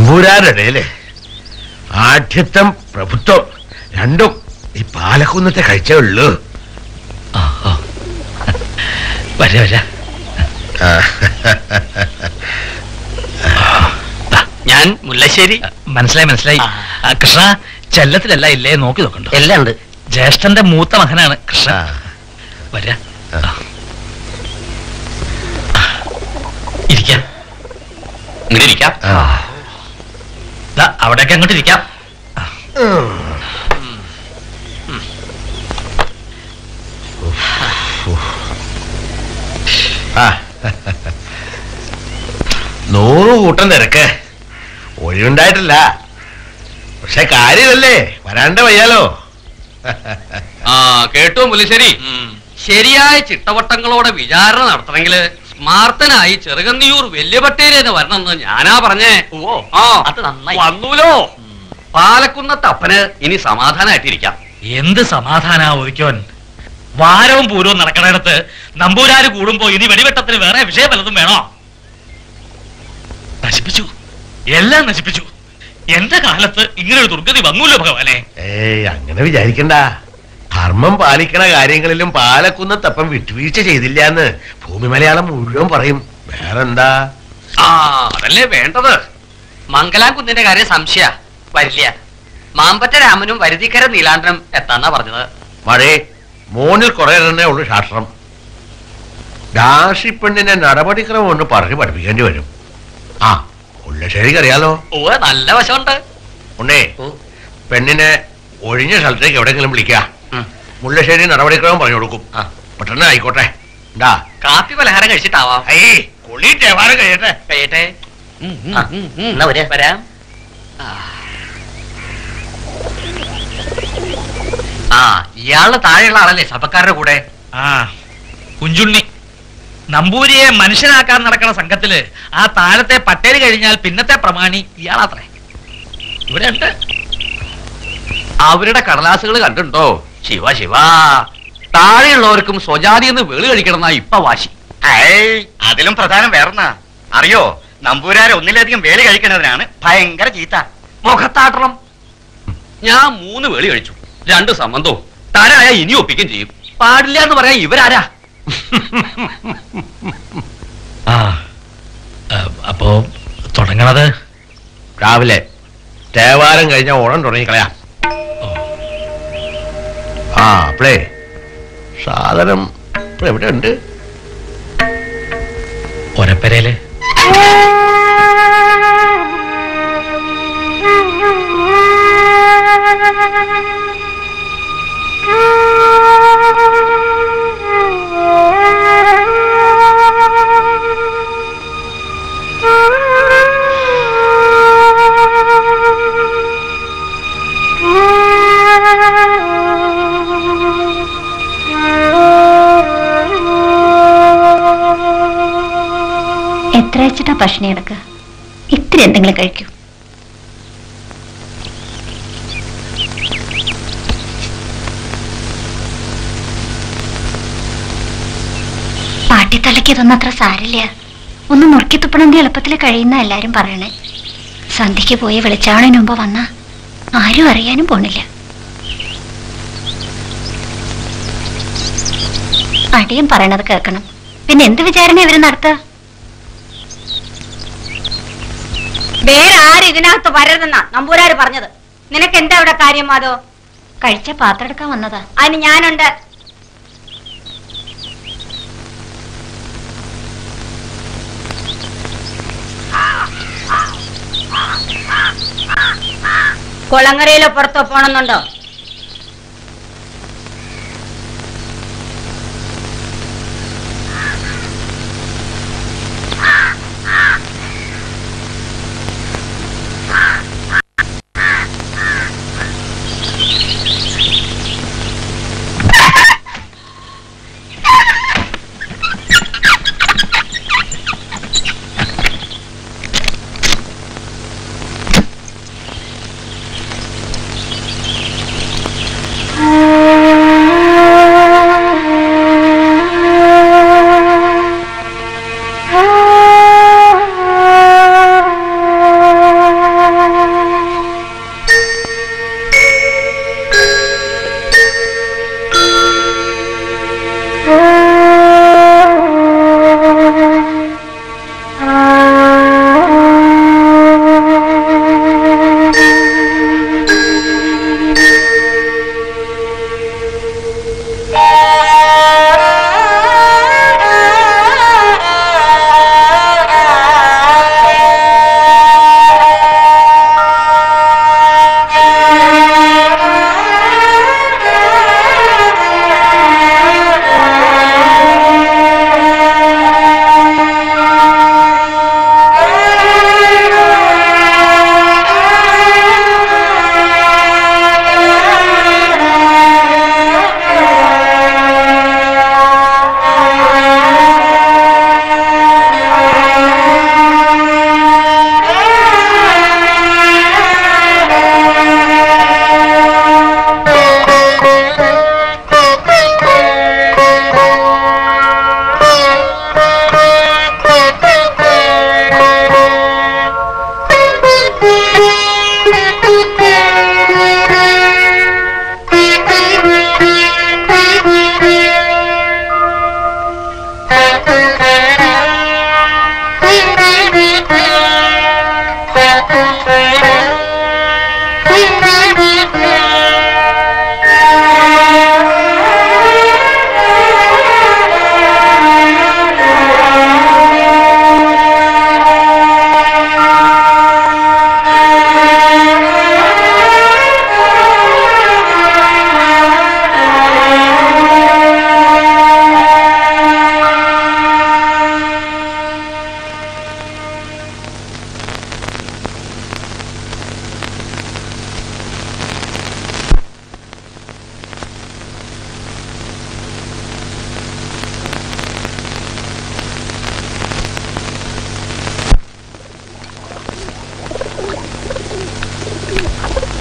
നമ്പൂരാരുടെ ആഠ്യത്വം പ്രഭുത്വം രണ്ടും ഈ പാലക്കുന്നത്തെ കഴിച്ചേ ഉള്ളൂ ആ, ആ. വരാ വരാ ആ, ഞാൻ മുല്ലശ്ശേരി മനസ്സിലായി മനസ്സിലായി ആ. ആ, കൃഷ്ണ ചെല്ലത്തിലല്ല ഇല്ലേ നോക്കി നോക്കണ്ടോ എല്ലാം ഉണ്ട് ജ്യേഷ്ഠന്റെ മൂത്ത മകനാണ് കൃഷ്ണ ആ. വരാ ആ. ഇരിക്കാം ഇങ്ങനെ ഇരിക്കാം ആ. ദാ, അവിടേക്ക് അങ്ങോട്ട് ഇരിക്കാം ആ. നൂറ് കൂട്ടം തിരക്ക് ഒഴിവുണ്ടായിട്ടില്ല പക്ഷെ കാര്യമല്ലേ വരാണ്ട വയ്യാലോ ആ കേട്ടോ മുല്ലശ്ശേരി ശരിയായ ചിട്ടവട്ടങ്ങളോടെ വിചാരണ നടത്തണമെങ്കിൽ സ്മാർത്തനായി ചെറുകന്നിയൂർ വലിയ പട്ടേലെന്ന് വരണമെന്ന് ഞാനാ പറഞ്ഞേ ഓ ആ അത് നന്നായി വന്നൂലോ പാലക്കുന്നത്തപ്പന് ഇനി സമാധാനായിട്ടിരിക്കാം എന്ത് സമാധാനാ ഒതുക്കോൻ വാരവും പൂരവും നടക്കണിടത്ത് നമ്പൂരാര് കൂടുമ്പോ ഇനി വെടിവെട്ടത്തിന് വേറെ വിഷയം വല്ലതും വേണോ നശിപ്പിച്ചു എല്ലാം നശിപ്പിച്ചു എന്റെ കാലത്ത് ഇങ്ങനെ ഒരു ദുർഗതി വന്നൂല്ലോ ഭഗവാനെ ഏയ് അങ്ങനെ വിചാരിക്കണ്ട ധർമ്മം പാലിക്കണ കാര്യങ്ങളിലും പാലക്കുന്നത്തപ്പം വിട്ടുവീഴ്ച ചെയ്തില്ല എന്ന് ഭൂമി മലയാളം മുഴുവൻ പറയും വേറെന്താ ആ അതല്ലേ വേണ്ടത് മംഗലാംകുന്നിന്റെ കാര്യം സംശയ വരില്ല മാമ്പറ്റ രാമനും വരുതിക്കര നീലാണ്ടനും എത്താന്നാ പറഞ്ഞത് മഴേ മോണിൽ കുറെ തന്നെ ഉള്ളു ശാസ്ത്രം രാശിപ്പെണ്ണിനെ നടപടിക്രമം ഒന്ന് പറഞ്ഞു പഠിപ്പിക്കേണ്ടി വരും ആ ഉള്ളശ്ശേരിക്ക് അറിയാലോ ഓ നല്ല വശമുണ്ട് ഉണ്ണേ ഓ പെണ്ണിനെ ഒഴിഞ്ഞ സ്ഥലത്തേക്ക് എവിടെയെങ്കിലും വിളിക്കുക ഉം. മുള്ളശ്ശേരി നടപടിക്രമം പറഞ്ഞു കൊടുക്കും ആ. പെട്ടെന്ന് ആയിക്കോട്ടെ എന്താ കാപ്പി പലഹാരം കഴിച്ചിട്ടാവാം ഐ കുളി തേവാരം കഴിയട്ടെ കഴിയട്ടെ ആ, എന്നാ വരാ വരാം ആ ഇയാള് താഴെയുള്ള ആളല്ലേ സഭക്കാരുടെ കൂടെ ആ കുഞ്ചുണ്ണി നമ്പൂരിയെ മനുഷ്യനാക്കാൻ നടക്കുന്ന സംഘത്തില് ആ താഴത്തെ പട്ടേല് കഴിഞ്ഞാൽ പിന്നത്തെ പ്രമാണി ഇയാളാത്രേ ഇവിടെ ഉണ്ട് അവരുടെ കടലാസുകൾ കണ്ടിട്ടുണ്ടോ ശിവ ശിവ താഴെയുള്ളവർക്കും സ്വജാതി എന്ന് വേളി കഴിക്കണമെന്നാ ഇപ്പൊ വാശി അതിലും പ്രധാനം വേറെന്നാ അറിയോ നമ്പൂരാരെ ഒന്നിലധികം വേലി കഴിക്കുന്നതിനാണ് ഭയങ്കര ചീത്ത മുഖത്താട്ടണം ഞാൻ മൂന്ന് വേളി കഴിച്ചു രണ്ട് സംബന്ധവും താരായ ഇനി ഒപ്പിക്കും ചെയ്യും പാടില്ല എന്ന് പറയാൻ ഇവരാരാ ആ ആ, അപ്പോ തുടങ്ങണത് രാവിലെ തേവാരം കഴിഞ്ഞ ഓണം തുടങ്ങിക്കളയാ ഓ, ആ അപ്പളേ സാധനം ഇപ്പൊ എവിടെ ഉണ്ട് ഒരപ്പരയില് എത്ര വെച്ചിട്ടാ ഭക്ഷണം എടുക്കുക ഇത്തിരി എന്തെങ്കിലും കഴിക്കൂ പാട്ടിത്തലയ്ക്ക് ഇതൊന്നും അത്ര സാരില്ല ഒന്ന് മുറുക്കി തുപ്പണമെങ്കിൽ എളുപ്പത്തിൽ കഴിയുന്ന എല്ലാരും പറയണേ സന്ധ്യക്ക് പോയി വെളിച്ചാവണതിന് മുമ്പ് വന്ന ആരും അറിയാനും പോണില്ല അടിയും പറയണത് കേൾക്കണം പിന്നെ എന്ത് വിചാരണ ഇവര് നടത്തുക വേറെ ആരും ഇതിനകത്ത് വരരുതെന്നാ നമ്പൂരാര് പറഞ്ഞത് നിനക്ക് എന്താ ഇവിടെ കാര്യം മാധോ കഴിച്ച പാത്രം എടുക്കാൻ വന്നതാ അതിന് ഞാനുണ്ട് കുളങ്ങരയിലോ പുറത്തോ പോണമെന്നുണ്ടോ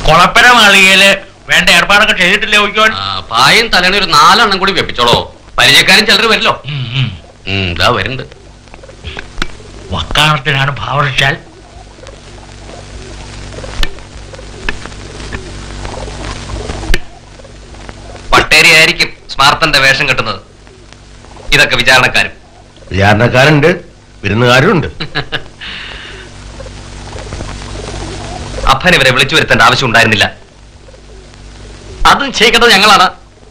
കൊളപ്പര മാളികയില് വേണ്ട ഏർപ്പാടൊക്കെ ചെയ്തിട്ടില്ലേ ഒഴിക്കുവാൻ ആ, പായും തലേണ ഒരു നാലെണ്ണം കൂടി വെപ്പിച്ചോളോ പരിചയക്കാരും ചിലർ വരില്ലോ ഉം, ഇതാ വരുന്നുണ്ട് വക്കാണത്തിനാണ് ഭാവറിച്ചാൽ പട്ടേരി ആയിരിക്കും സ്മാർത്തന്റെ വേഷം കെട്ടുന്നത് ഇതൊക്കെ വിചാരണക്കാരും വിചാരണക്കാരുണ്ട് വിരുന്നുകാരും ഉണ്ട് അപ്പൻ ഇവരെ വിളിച്ചു വരുത്തേണ്ട ആവശ്യം ഉണ്ടായിരുന്നില്ല അതും ചെയ്യേണ്ടത് ഞങ്ങളാണ്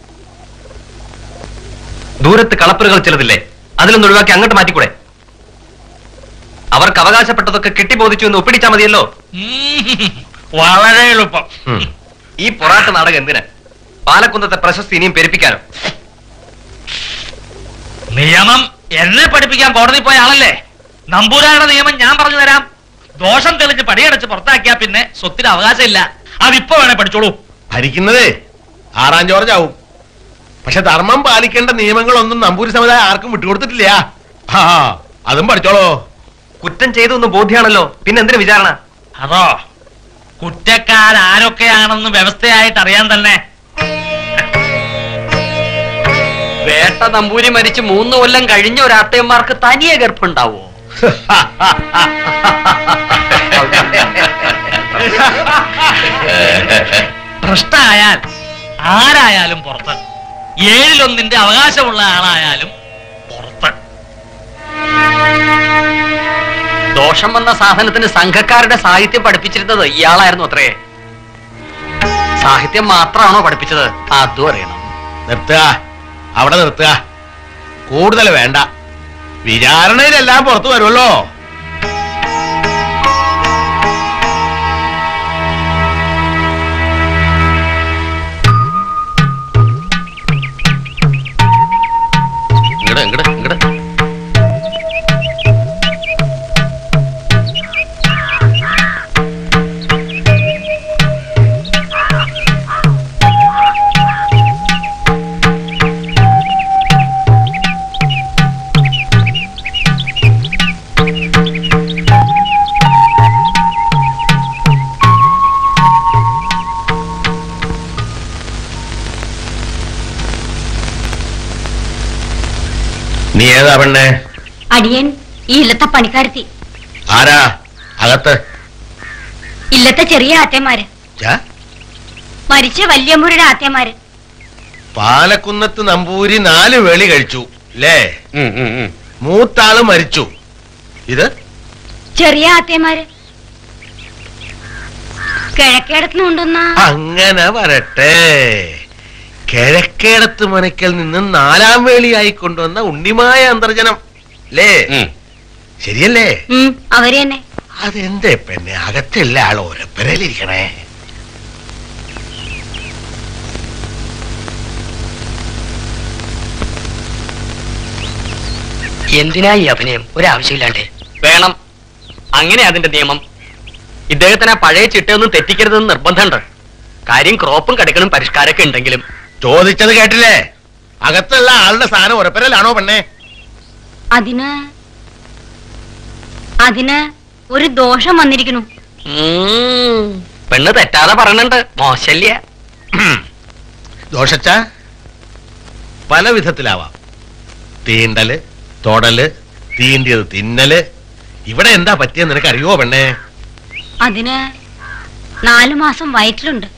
ദൂരത്ത് കളപ്പുരകൾ ചിലതില്ലേ അതിലൊന്ന് ഒഴിവാക്കി അങ്ങോട്ട് മാറ്റിക്കൂടെ അവർക്ക് അവകാശപ്പെട്ടതൊക്കെ കെട്ടിബോധിച്ചു എന്ന് ഒപ്പിടിച്ചാൽ മതിയല്ലോ വളരെ എളുപ്പം ഉം. ഈ പൊറാട്ട് നാടകം എന്തിന് പാലക്കുന്നത്തെ പ്രശസ്തി ഇനിയും പെരുപ്പിക്കാനോ നിയമം എന്നെ പഠിപ്പിക്കാൻ കോടതി പോയ ആളല്ലേ നമ്പൂരാരുടെ നിയമം ഞാൻ പറഞ്ഞു തരാം ദോഷം തെളിച്ച് പടിയടച്ച് പുറത്താക്കിയാ പിന്നെ സ്വത്തിന് അവകാശമില്ല അതിപ്പോ വേണേ പഠിച്ചോളൂ ഭരിക്കുന്നതേ ആറാം ജോർജ് ആവും പക്ഷെ ധർമ്മം പാലിക്കേണ്ട നിയമങ്ങളൊന്നും നമ്പൂരി സമുദായം ആർക്കും വിട്ടുകൊടുത്തിട്ടില്ല ആ അതും പഠിച്ചോളോ കുറ്റം ചെയ്തൊന്ന് ബോധ്യാണല്ലോ പിന്നെ എന്തിനു വിചാരണ അതോ കുറ്റക്കാരാരൊക്കെയാണെന്ന് വ്യവസ്ഥയായിട്ട് അറിയാൻ തന്നെ വേട്ട നമ്പൂരി മരിച്ച് മൂന്ന് കൊല്ലം കഴിഞ്ഞ ഒരാട്ടയന്മാർക്ക് തനിയെ ഗർഭുണ്ടാവോ ഭ്രഷ്ടായാൽ ആരായാലും പുറത്ത് ഏഴിലൊന്നിന്റെ അവകാശമുള്ള ആളായാലും പുറത്ത് ദോഷം വന്ന സാധനത്തിന് സംഘക്കാരുടെ സാഹിത്യം പഠിപ്പിച്ചിരുന്നത് ഇയാളായിരുന്നു അത്രേ സാഹിത്യം മാത്രമാണോ പഠിപ്പിച്ചത് അതും അറിയണം നിർത്തുക അവിടെ നിർത്തുക കൂടുതൽ വേണ്ട വിചാരണയിലെല്ലാം പുറത്തു വരുമല്ലോ ഇങ്ങട് ഇങ്ങട് ഇങ്ങട് നീ ഏതാ പെണ്ണേ അടിയൻ ഈ ഇല്ലത്തെ പണിക്കാരത്തി ആരാ അകത്ത് ഇല്ലത്തെ ചെറിയ ആത്യമാര് ഛ, മരിച്ച വല്യമ്പൂരുടെ ആത്യമാര് പാലക്കുന്നത്ത് നമ്പൂരി നാല് വേളി കഴിച്ചു അല്ലേ ഉം, ഉം, ഉം. മൂത്താള് മരിച്ചു ഇത് ചെറിയ ആത്യമാര് കിഴക്കേടത്തുനിന്ന് കൊണ്ടുവന്ന അങ്ങനെ വരട്ടെ കിഴക്കേടത്ത് മനക്കൽ നിന്ന് നാലാം വേളിയായി കൊണ്ടുവന്ന ഉണ്ണിമായ അന്തർജനം അല്ലേ ഉം. ശരിയല്ലേ ഉം, അവര് തന്നെ അതെന്തേ പെണ്ണെ അകത്തുള്ള ആൾ ഓരപ്പരയിലിരിക്കണേ എന്തിനാ ഈ അഭിനയം ഒരാവശ്യമില്ലാണ്ട് വേണം അങ്ങനെ അതിന്റെ നിയമം ഇദ്ദേഹത്തിന് ആ പഴയ ചിട്ടയൊന്നും തെറ്റിക്കരുതെന്ന് നിർബന്ധമുണ്ട് കാര്യം ക്രോപ്പും കടക്കണും പരിഷ്കാരമൊക്കെ ഉണ്ടെങ്കിലും ചോദിച്ചത് കേട്ടില്ലേ അകത്തുള്ള ആളുടെ സ്ഥാനം ഒരപ്പരയിലാണോ പെണ്ണെ അതിന് അതിന് ഒരു ദോഷം വന്നിരിക്കുന്നു ഉം, പെണ്ണ് തെറ്റാതെ പറയണുണ്ട് മോശല്യ ദോഷച്ച പല വിധത്തിലാവാം തീണ്ടല് തൊടല് തീണ്ടിയത് തിന്നല് ഇവിടെ എന്താ പറ്റിയെന്ന് നിനക്ക് അറിയോ പെണ്ണെ അതിന് നാലു മാസം വയറ്റിലുണ്ട്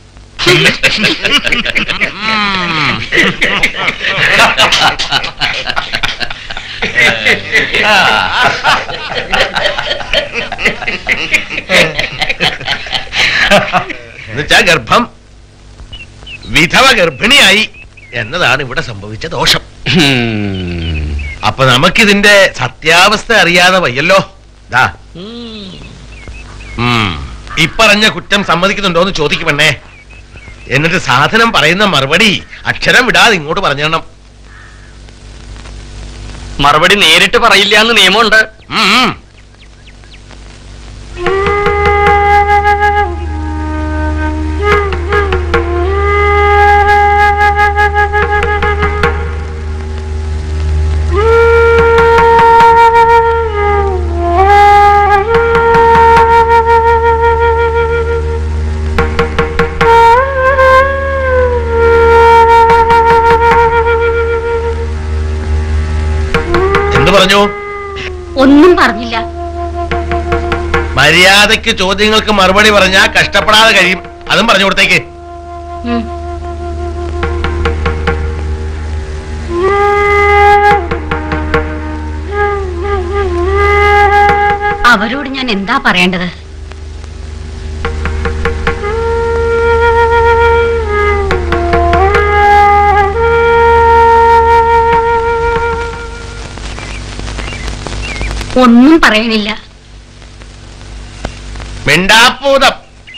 എന്നുവെച്ചാ ഗർഭം വിധവ ഗർഭിണിയായി എന്നതാണ് ഇവിടെ സംഭവിച്ച ദോഷം ഉം. അപ്പൊ നമുക്കിതിന്റെ സത്യാവസ്ഥ അറിയാതെ വയ്യല്ലോ ദാ ഉം. ഇപ്പറഞ്ഞ കുറ്റം സമ്മതിക്കുന്നുണ്ടോന്ന് ചോദിക്കുമെണ്ണേ എന്നിട്ട് സാധനം പറയുന്ന മറുപടി അക്ഷരം വിടാതെ ഇങ്ങോട്ട് പറഞ്ഞണം മറുപടി നേരിട്ട് പറയില്ല എന്ന് നിയമമുണ്ട് ഉം, ഉം. മര്യാദയ്ക്ക് ചോദ്യങ്ങൾക്ക് മറുപടി പറഞ്ഞാൽ കഷ്ടപ്പെടാതെ കഴിയും അതും പറഞ്ഞു കൊടുത്തേക്ക് ഉം. അവരോട് ഞാൻ എന്താ പറയേണ്ടത് ഒന്നും പറയണില്ല മിണ്ടാപ്പൂതം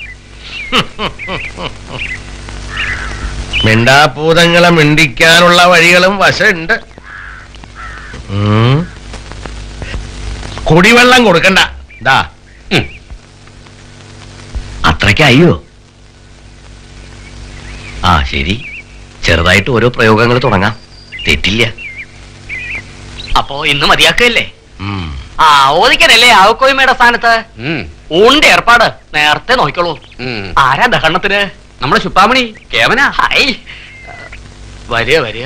മിണ്ടാപ്പൂതങ്ങളെ മിണ്ടിക്കാനുള്ള വഴികളും വശമുണ്ട് ഉം. കുടിവെള്ളം കൊടുക്കണ്ട ദാ അത്രയ്ക്കായോ ആ ശരി ചെറുതായിട്ട് ഓരോ പ്രയോഗങ്ങൾ തുടങ്ങാം തെറ്റില്ല അപ്പോ ഇന്ന് മതിയാക്കല്ലേ ഉം. ആ ഓദിക്കനല്ലേ ആവക്കോയ്മയുടെ സ്ഥാനത്ത് ഊണിന്റെ ഏർപ്പാട് നേരത്തെ നോക്കിക്കോളൂ ആരാ ദഹരണത്തിന് നമ്മുടെ ശുപ്പാമണി കേവനാ ഹായ് വരിക വരിക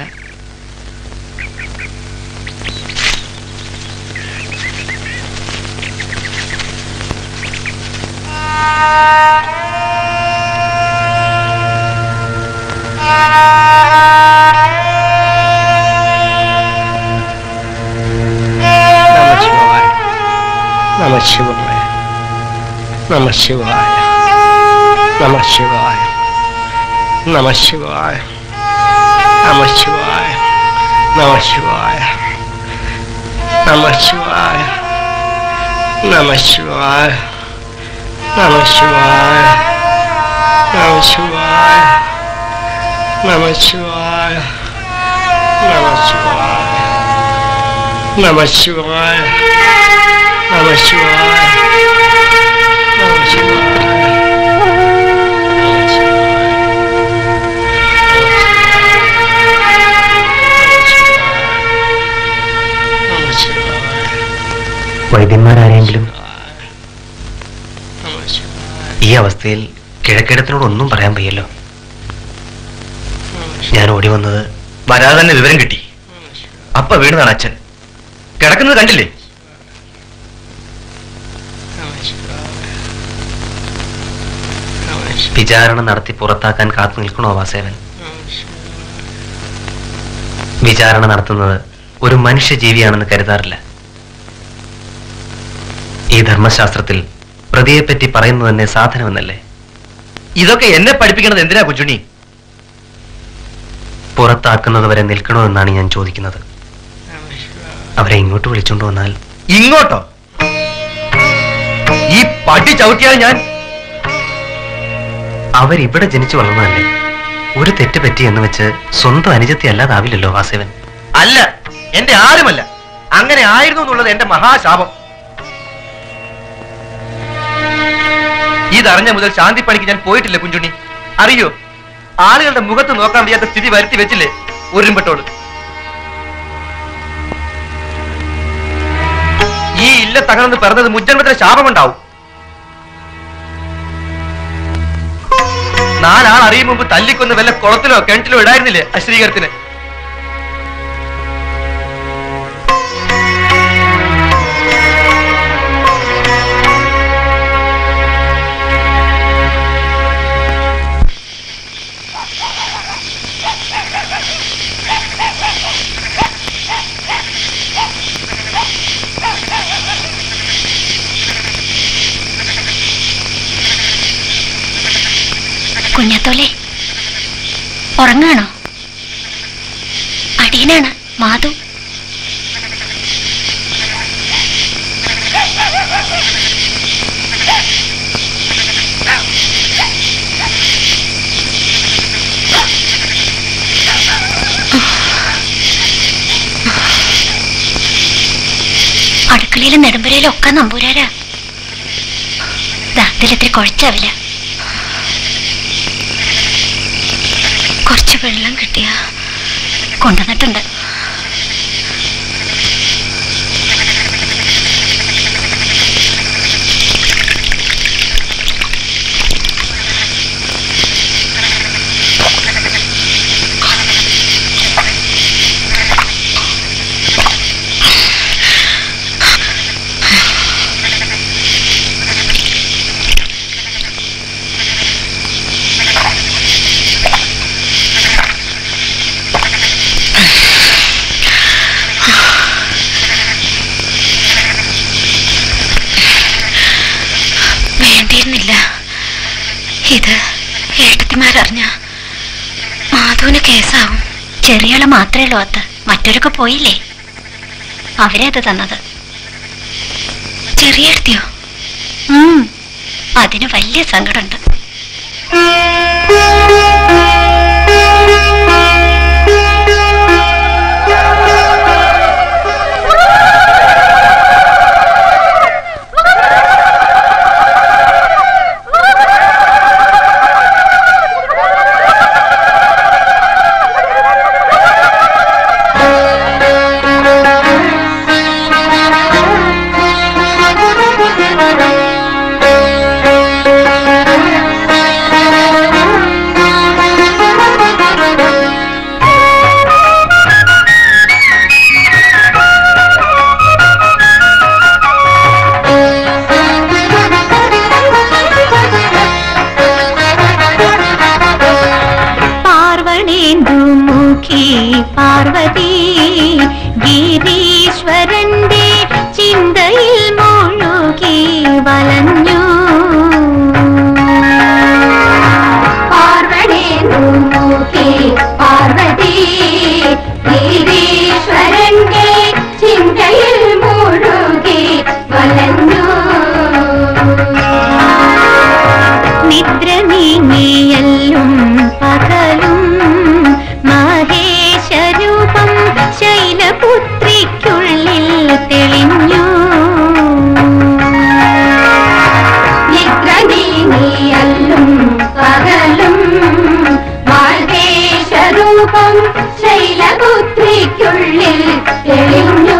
നമ ശിവായ നമ ശിവായ നമ ശിവായ നമ ശിവായ നമ ശിവായ നമ ശിവായ നമ ശിവായ നമ ശിവായ നമ ശിവായ നമ ശിവായ നമ ശിവായ നമ ശിവായ നമ ശിവായ നമ ശിവായ നമ ശിവായ വൈദ്യന്മാരാരെങ്കിലും ഈ അവസ്ഥയിൽ കിഴക്കിടത്തിനോട് ഒന്നും പറയാൻ വയ്യല്ലോ ഞാൻ ഓടി വന്നത് വരാതെ തന്നെ വിവരം കിട്ടി അപ്പ വീണതാണ് അച്ഛൻ കിടക്കുന്നത് കണ്ടില്ലേ വിചാരണ നടത്തി പുറത്താക്കാൻ കാത്തു നിൽക്കണോ വാസേവൻ വിചാരണ നടത്തുന്നത് ഒരു മനുഷ്യജീവിയാണെന്ന് കരുതാറില്ല ഈ ധർമ്മശാസ്ത്രത്തിൽ പ്രതിയെപ്പറ്റി പറയുന്നത് തന്നെ സാധനമെന്നല്ലേ ഇതൊക്കെ എന്നെ പഠിപ്പിക്കുന്നത് എന്തിനാ കുജുണി പുറത്താക്കുന്നത് വരെ നിൽക്കണോ എന്നാണ് ഞാൻ ചോദിക്കുന്നത് അവരെ ഇങ്ങോട്ട് വിളിച്ചോണ്ട് വന്നാൽ ഇങ്ങോട്ടോ ഈ പടി ചവിട്ടിയാൽ ഞാൻ അവരിവിടെ ജനിച്ചു വളർന്നതല്ലേ ഒരു തെറ്റ് പറ്റി എന്ന് വെച്ച് സ്വന്തം അനുജത്തി അല്ലാതാവില്ലല്ലോ വാസവൻ അല്ല എന്റെ ആരുമല്ല അങ്ങനെ ആയിരുന്നു എന്നുള്ളത് എന്റെ മഹാശാപം ഇതറിഞ്ഞ മുതൽ ശാന്തി പണിക്ക് ഞാൻ പോയിട്ടില്ല കുഞ്ചുണ്ണി അറിയോ ആളുകളുടെ മുഖത്ത് നോക്കാൻ വയ്യാത്ത സ്ഥിതി വരുത്തി വെച്ചില്ലേ ഒരുമ്പെട്ടോട് ഈ ഇല്ല തകർന്ന് പിറന്നത് മുജ്ജന്മത്തിലെ ശാപമുണ്ടാവും നാലാൾ അറിയും മുമ്പ് തല്ലിക്കൊന്ന് വല്ല കുളത്തിലോ കിണറ്റിലോ ഇടായിരുന്നില്ലേ അശ്രീകരത്തിന് കുഞ്ഞത്തോലെ ഉറങ്ങാണോ അടിയനാണ് മാധു അടുക്കളയിലും നെടുമ്പരയിലും ഒക്കെ നമ്പൂരാരാ ദാ ഇതിലിത്തിരി കുഴച്ചാവില്ല കുറച്ച് വെള്ളം കിട്ടിയ കൊണ്ടുവന്നിട്ടുണ്ട് ഇത് ഏട്ടത്തിമാരറിഞ്ഞ മാധുവിന് കേസാവും ചെറിയാള് മാത്രമേ ഉള്ളൂ അത്ത് മറ്റൊരൊക്കെ പോയില്ലേ അവരെ അത് തന്നത് ചെറിയ എടുത്തിയോ അതിന് വലിയ സങ്കടമുണ്ട് പാർവണേന്ദുമുഖി പാർവതി ഗിരീശ്വരന്റെ ചിന്തയിൽ മുഴുകി വലഞ്ഞു പാർവണേന്ദുമുഖി പാർവതി ഗിരീശ്വരന്റെ ചിന്തയിൽ മുഴുകി വലഞ്ഞു നിദ്ര നീങ്ങിയല്ലും പകലും മഹേശരൂപം ശൈലപുത്രിക്കുള്ളിൽ തെളിഞ്ഞു നിദ്ര നീങ്ങിയല്ലും പകലും മഹേശരൂപം ശൈലപുത്രിക്കുള്ളിൽ തെളിഞ്ഞു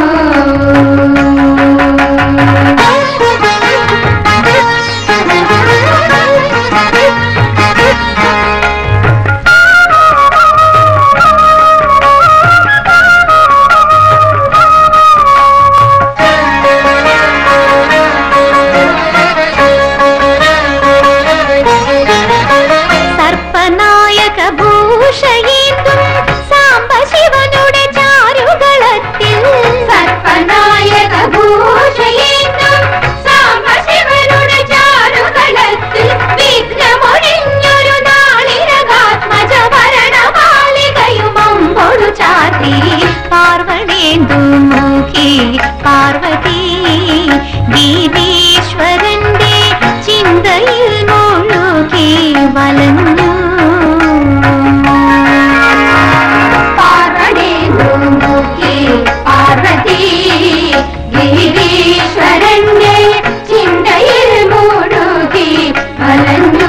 സർപ്പനായക ഭൂഷയേന്തും സാംബശിവനുടെ ചാരുകളത്തിൽ സർപ്പനായക ഭൂഷയേന്തും സാംബശിവനുടെ ചാരുകളത്തിൽ വിഘ്നമൊഴിഞ്ഞൊരു നാളിരകാത്മജ ഭരണമാലികയും അമ്പൊടു ചാത്തി പാർവണേന്ദു മുഖി പാർവതി ഗീതീശ്വരന്റെ ചിന്തയിൽ മുഴുകി വലഞ്ഞു പാർവണേന്ദു മുഖി പാർവതി ഗിരീശ്വരന്റെ ചിന്തയിൽ മുഴുകി വലഞ്ഞു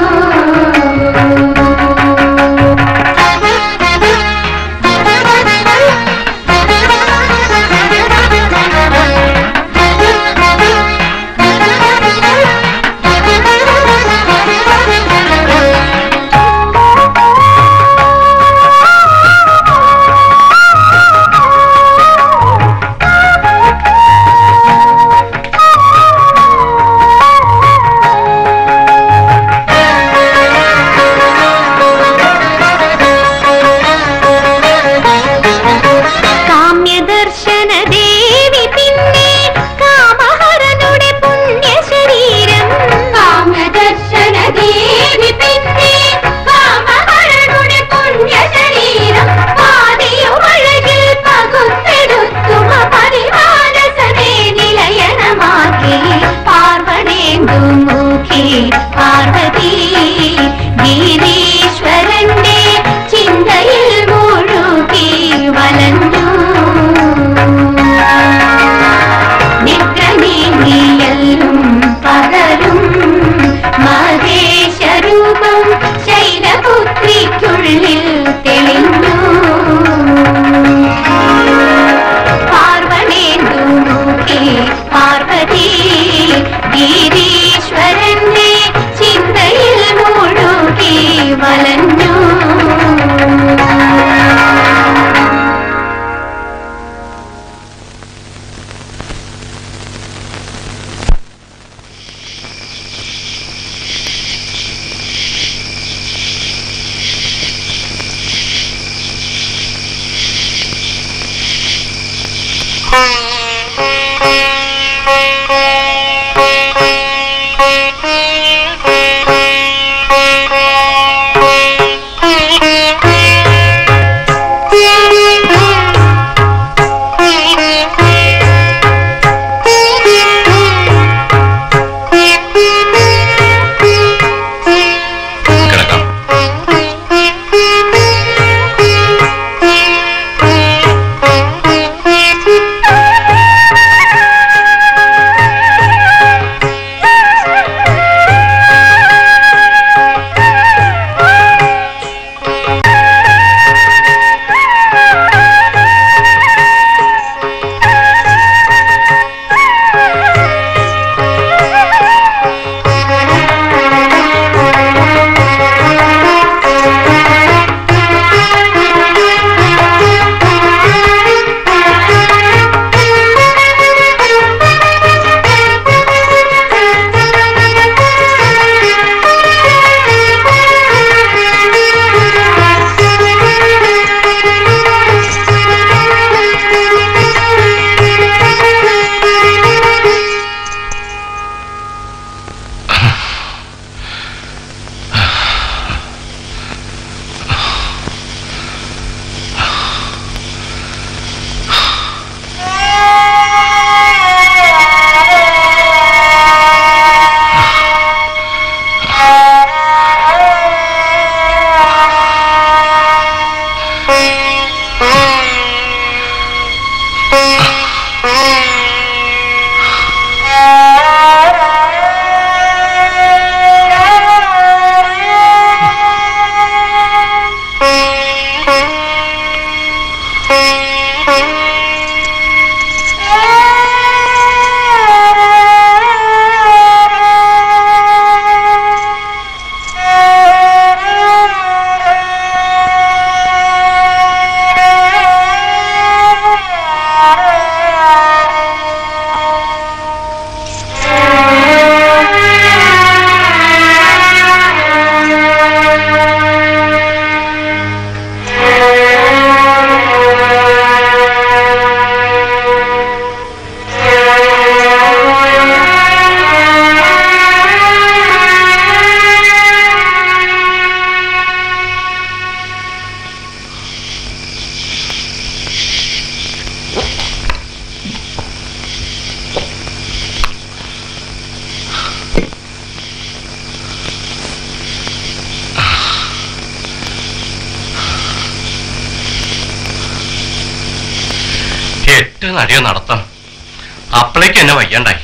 എട്ട് നടിയോ നടത്താം അപ്പളേക്ക് എന്നെ വയ്യണ്ടായി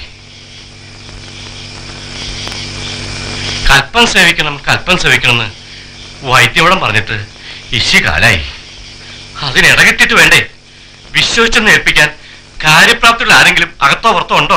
കൽപ്പം സേവിക്കണം കൽപ്പം സേവിക്കണമെന്ന് വൈദ്യവളം പറഞ്ഞിട്ട് ഇശി കാലായി അതിനിടകെട്ടിട്ട് വേണ്ടേ വിശ്വസിച്ചെന്ന് ഏൽപ്പിക്കാൻ കാര്യപ്രാപ്തിയുള്ള ആരെങ്കിലും അകത്തോ പുറത്തോ ഉണ്ടോ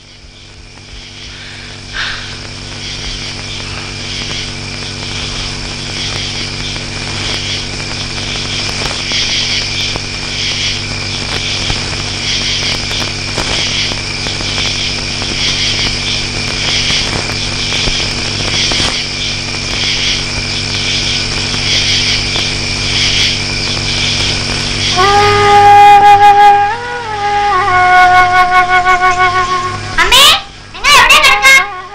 അമ്മേ നിങ്ങൾ എവിടെ കിടക്കാ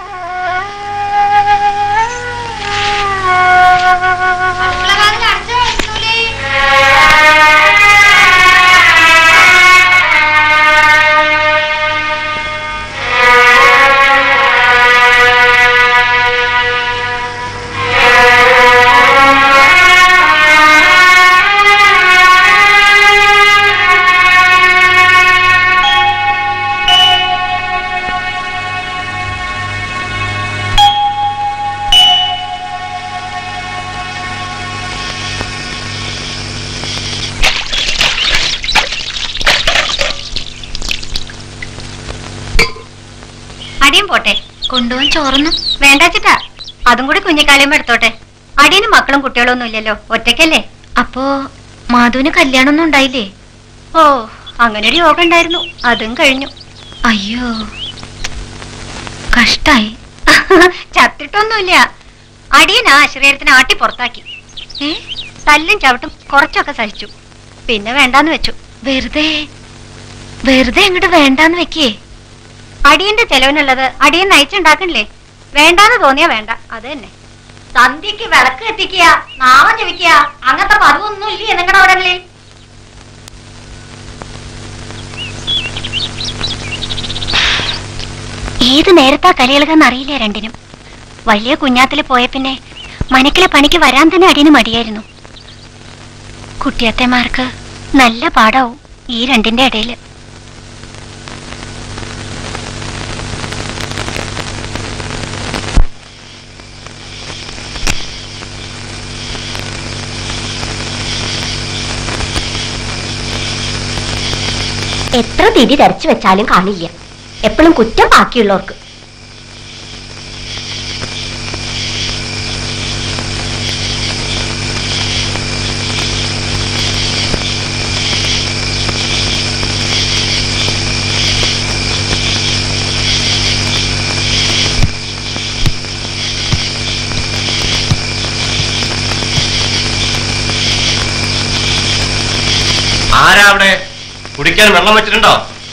അടിയും പോട്ടെ കൊണ്ടുപോകാൻ ചോറൊന്നും വേണ്ടാച്ചിട്ടാ അതും കൂടി കുഞ്ഞിക്കാലിയും എടുത്തോട്ടെ അടിയനും മക്കളും കുട്ടികളും ഒന്നും ഇല്ലല്ലോ ഒറ്റയ്ക്കല്ലേ അപ്പോ മാധുവിന് കല്യാണമൊന്നും ഉണ്ടായില്ലേ ഓ അങ്ങനെ ഒരു യോഗം ഉണ്ടായിരുന്നു അതും കഴിഞ്ഞു അയ്യോ കഷ്ടായി ചത്തിട്ടൊന്നുമില്ല അടിയൻ ആ ശരീരത്തിന് ആട്ടി പുറത്താക്കി ഏ തല്ലും ചവിട്ടും കുറച്ചൊക്കെ സഹിച്ചു പിന്നെ വേണ്ടാന്ന് വെച്ചു വെറുതെ വെറുതെ അങ്ങോട്ട് വേണ്ടാന്ന് വെക്കേ അടിയന്റെ ചെലവിനുള്ളത് അടിയൻ നയിച്ചുണ്ടാക്കണില്ലേ വേണ്ടാന്ന് തോന്നിയാ വേണ്ട അത് തന്നെ സന്ധ്യക്ക് വിളക്ക് എത്തിക്കുക നാമം ജപിക്കുക അങ്ങനത്തെ പതിവൊന്നും ഇല്ലേ നിങ്ങളുടെ അവിടങ്ങളിൽ ഏത് നേരത്താ കലികളെന്ന് അറിയില്ല രണ്ടിനും വലിയ കുഞ്ഞാത്തില് പോയ പിന്നെ മനക്കിലെ പണിക്ക് വരാൻ തന്നെ അടിയന് മടിയായിരുന്നു കുട്ടിയത്തേമാർക്ക് നല്ല പാടാവും ഈ രണ്ടിന്റെ ഇടയില് എത്ര തിരി തരച്ചു വെച്ചാലും കാണില്ല എപ്പോഴും കുറ്റം ബാക്കിയുള്ളവർക്ക് ആരാ അവിടെ കുടിക്കാൻ വെള്ളം വെച്ചിട്ടുണ്ടോ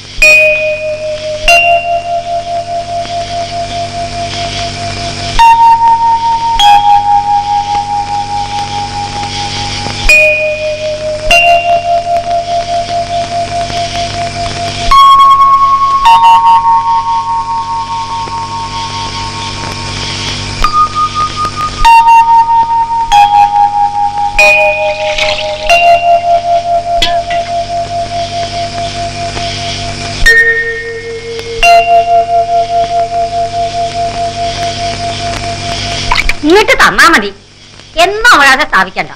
ഇങ്ങോട്ട് തന്നാ മതി എന്നും അവളാതെ സ്ഥാപിക്കണ്ട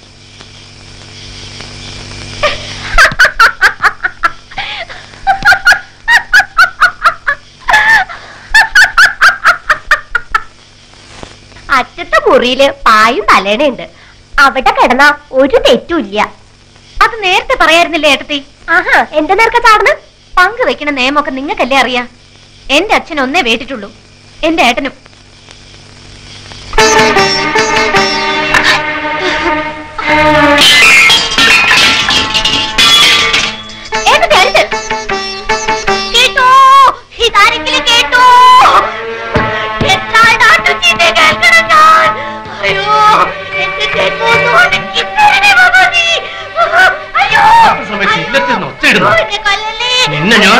അറ്റത്തെ മുറിയില് പായും തലേണയുണ്ട് അവിടെ കിടന്ന ഒരു തെറ്റുമില്ല അത് നേരത്തെ പറയായിരുന്നില്ലേ ഏട്ടത്തി ആഹാ എന്റെ നേർക്ക ചാടന്ന് പങ്ക് വെക്കണ നിയമമൊക്കെ നിങ്ങൾക്കല്ലേ അറിയാം എന്റെ അച്ഛൻ ഒന്നേ വേട്ടിട്ടുള്ളൂ എന്റെ ഏട്ടനും ഏട്ടത്തി അടുത്ത് കേട്ടോ ഇതാരെങ്കിലും കേട്ടോ എത്രാളുടെ ആട്ടുചീത്ത കേൾക്കണം ഞാൻ അയ്യോ എന്റെ ജന്മമൊന്നും കിട്ടണേ ഭഗവതി അയ്യോ സമയത്ത് ഇല്ലത്തിൽ നിന്ന് ഒച്ചയിടുന്നു എന്നെ കൊല്ലല്ലേ നിന്നെ ഞാൻ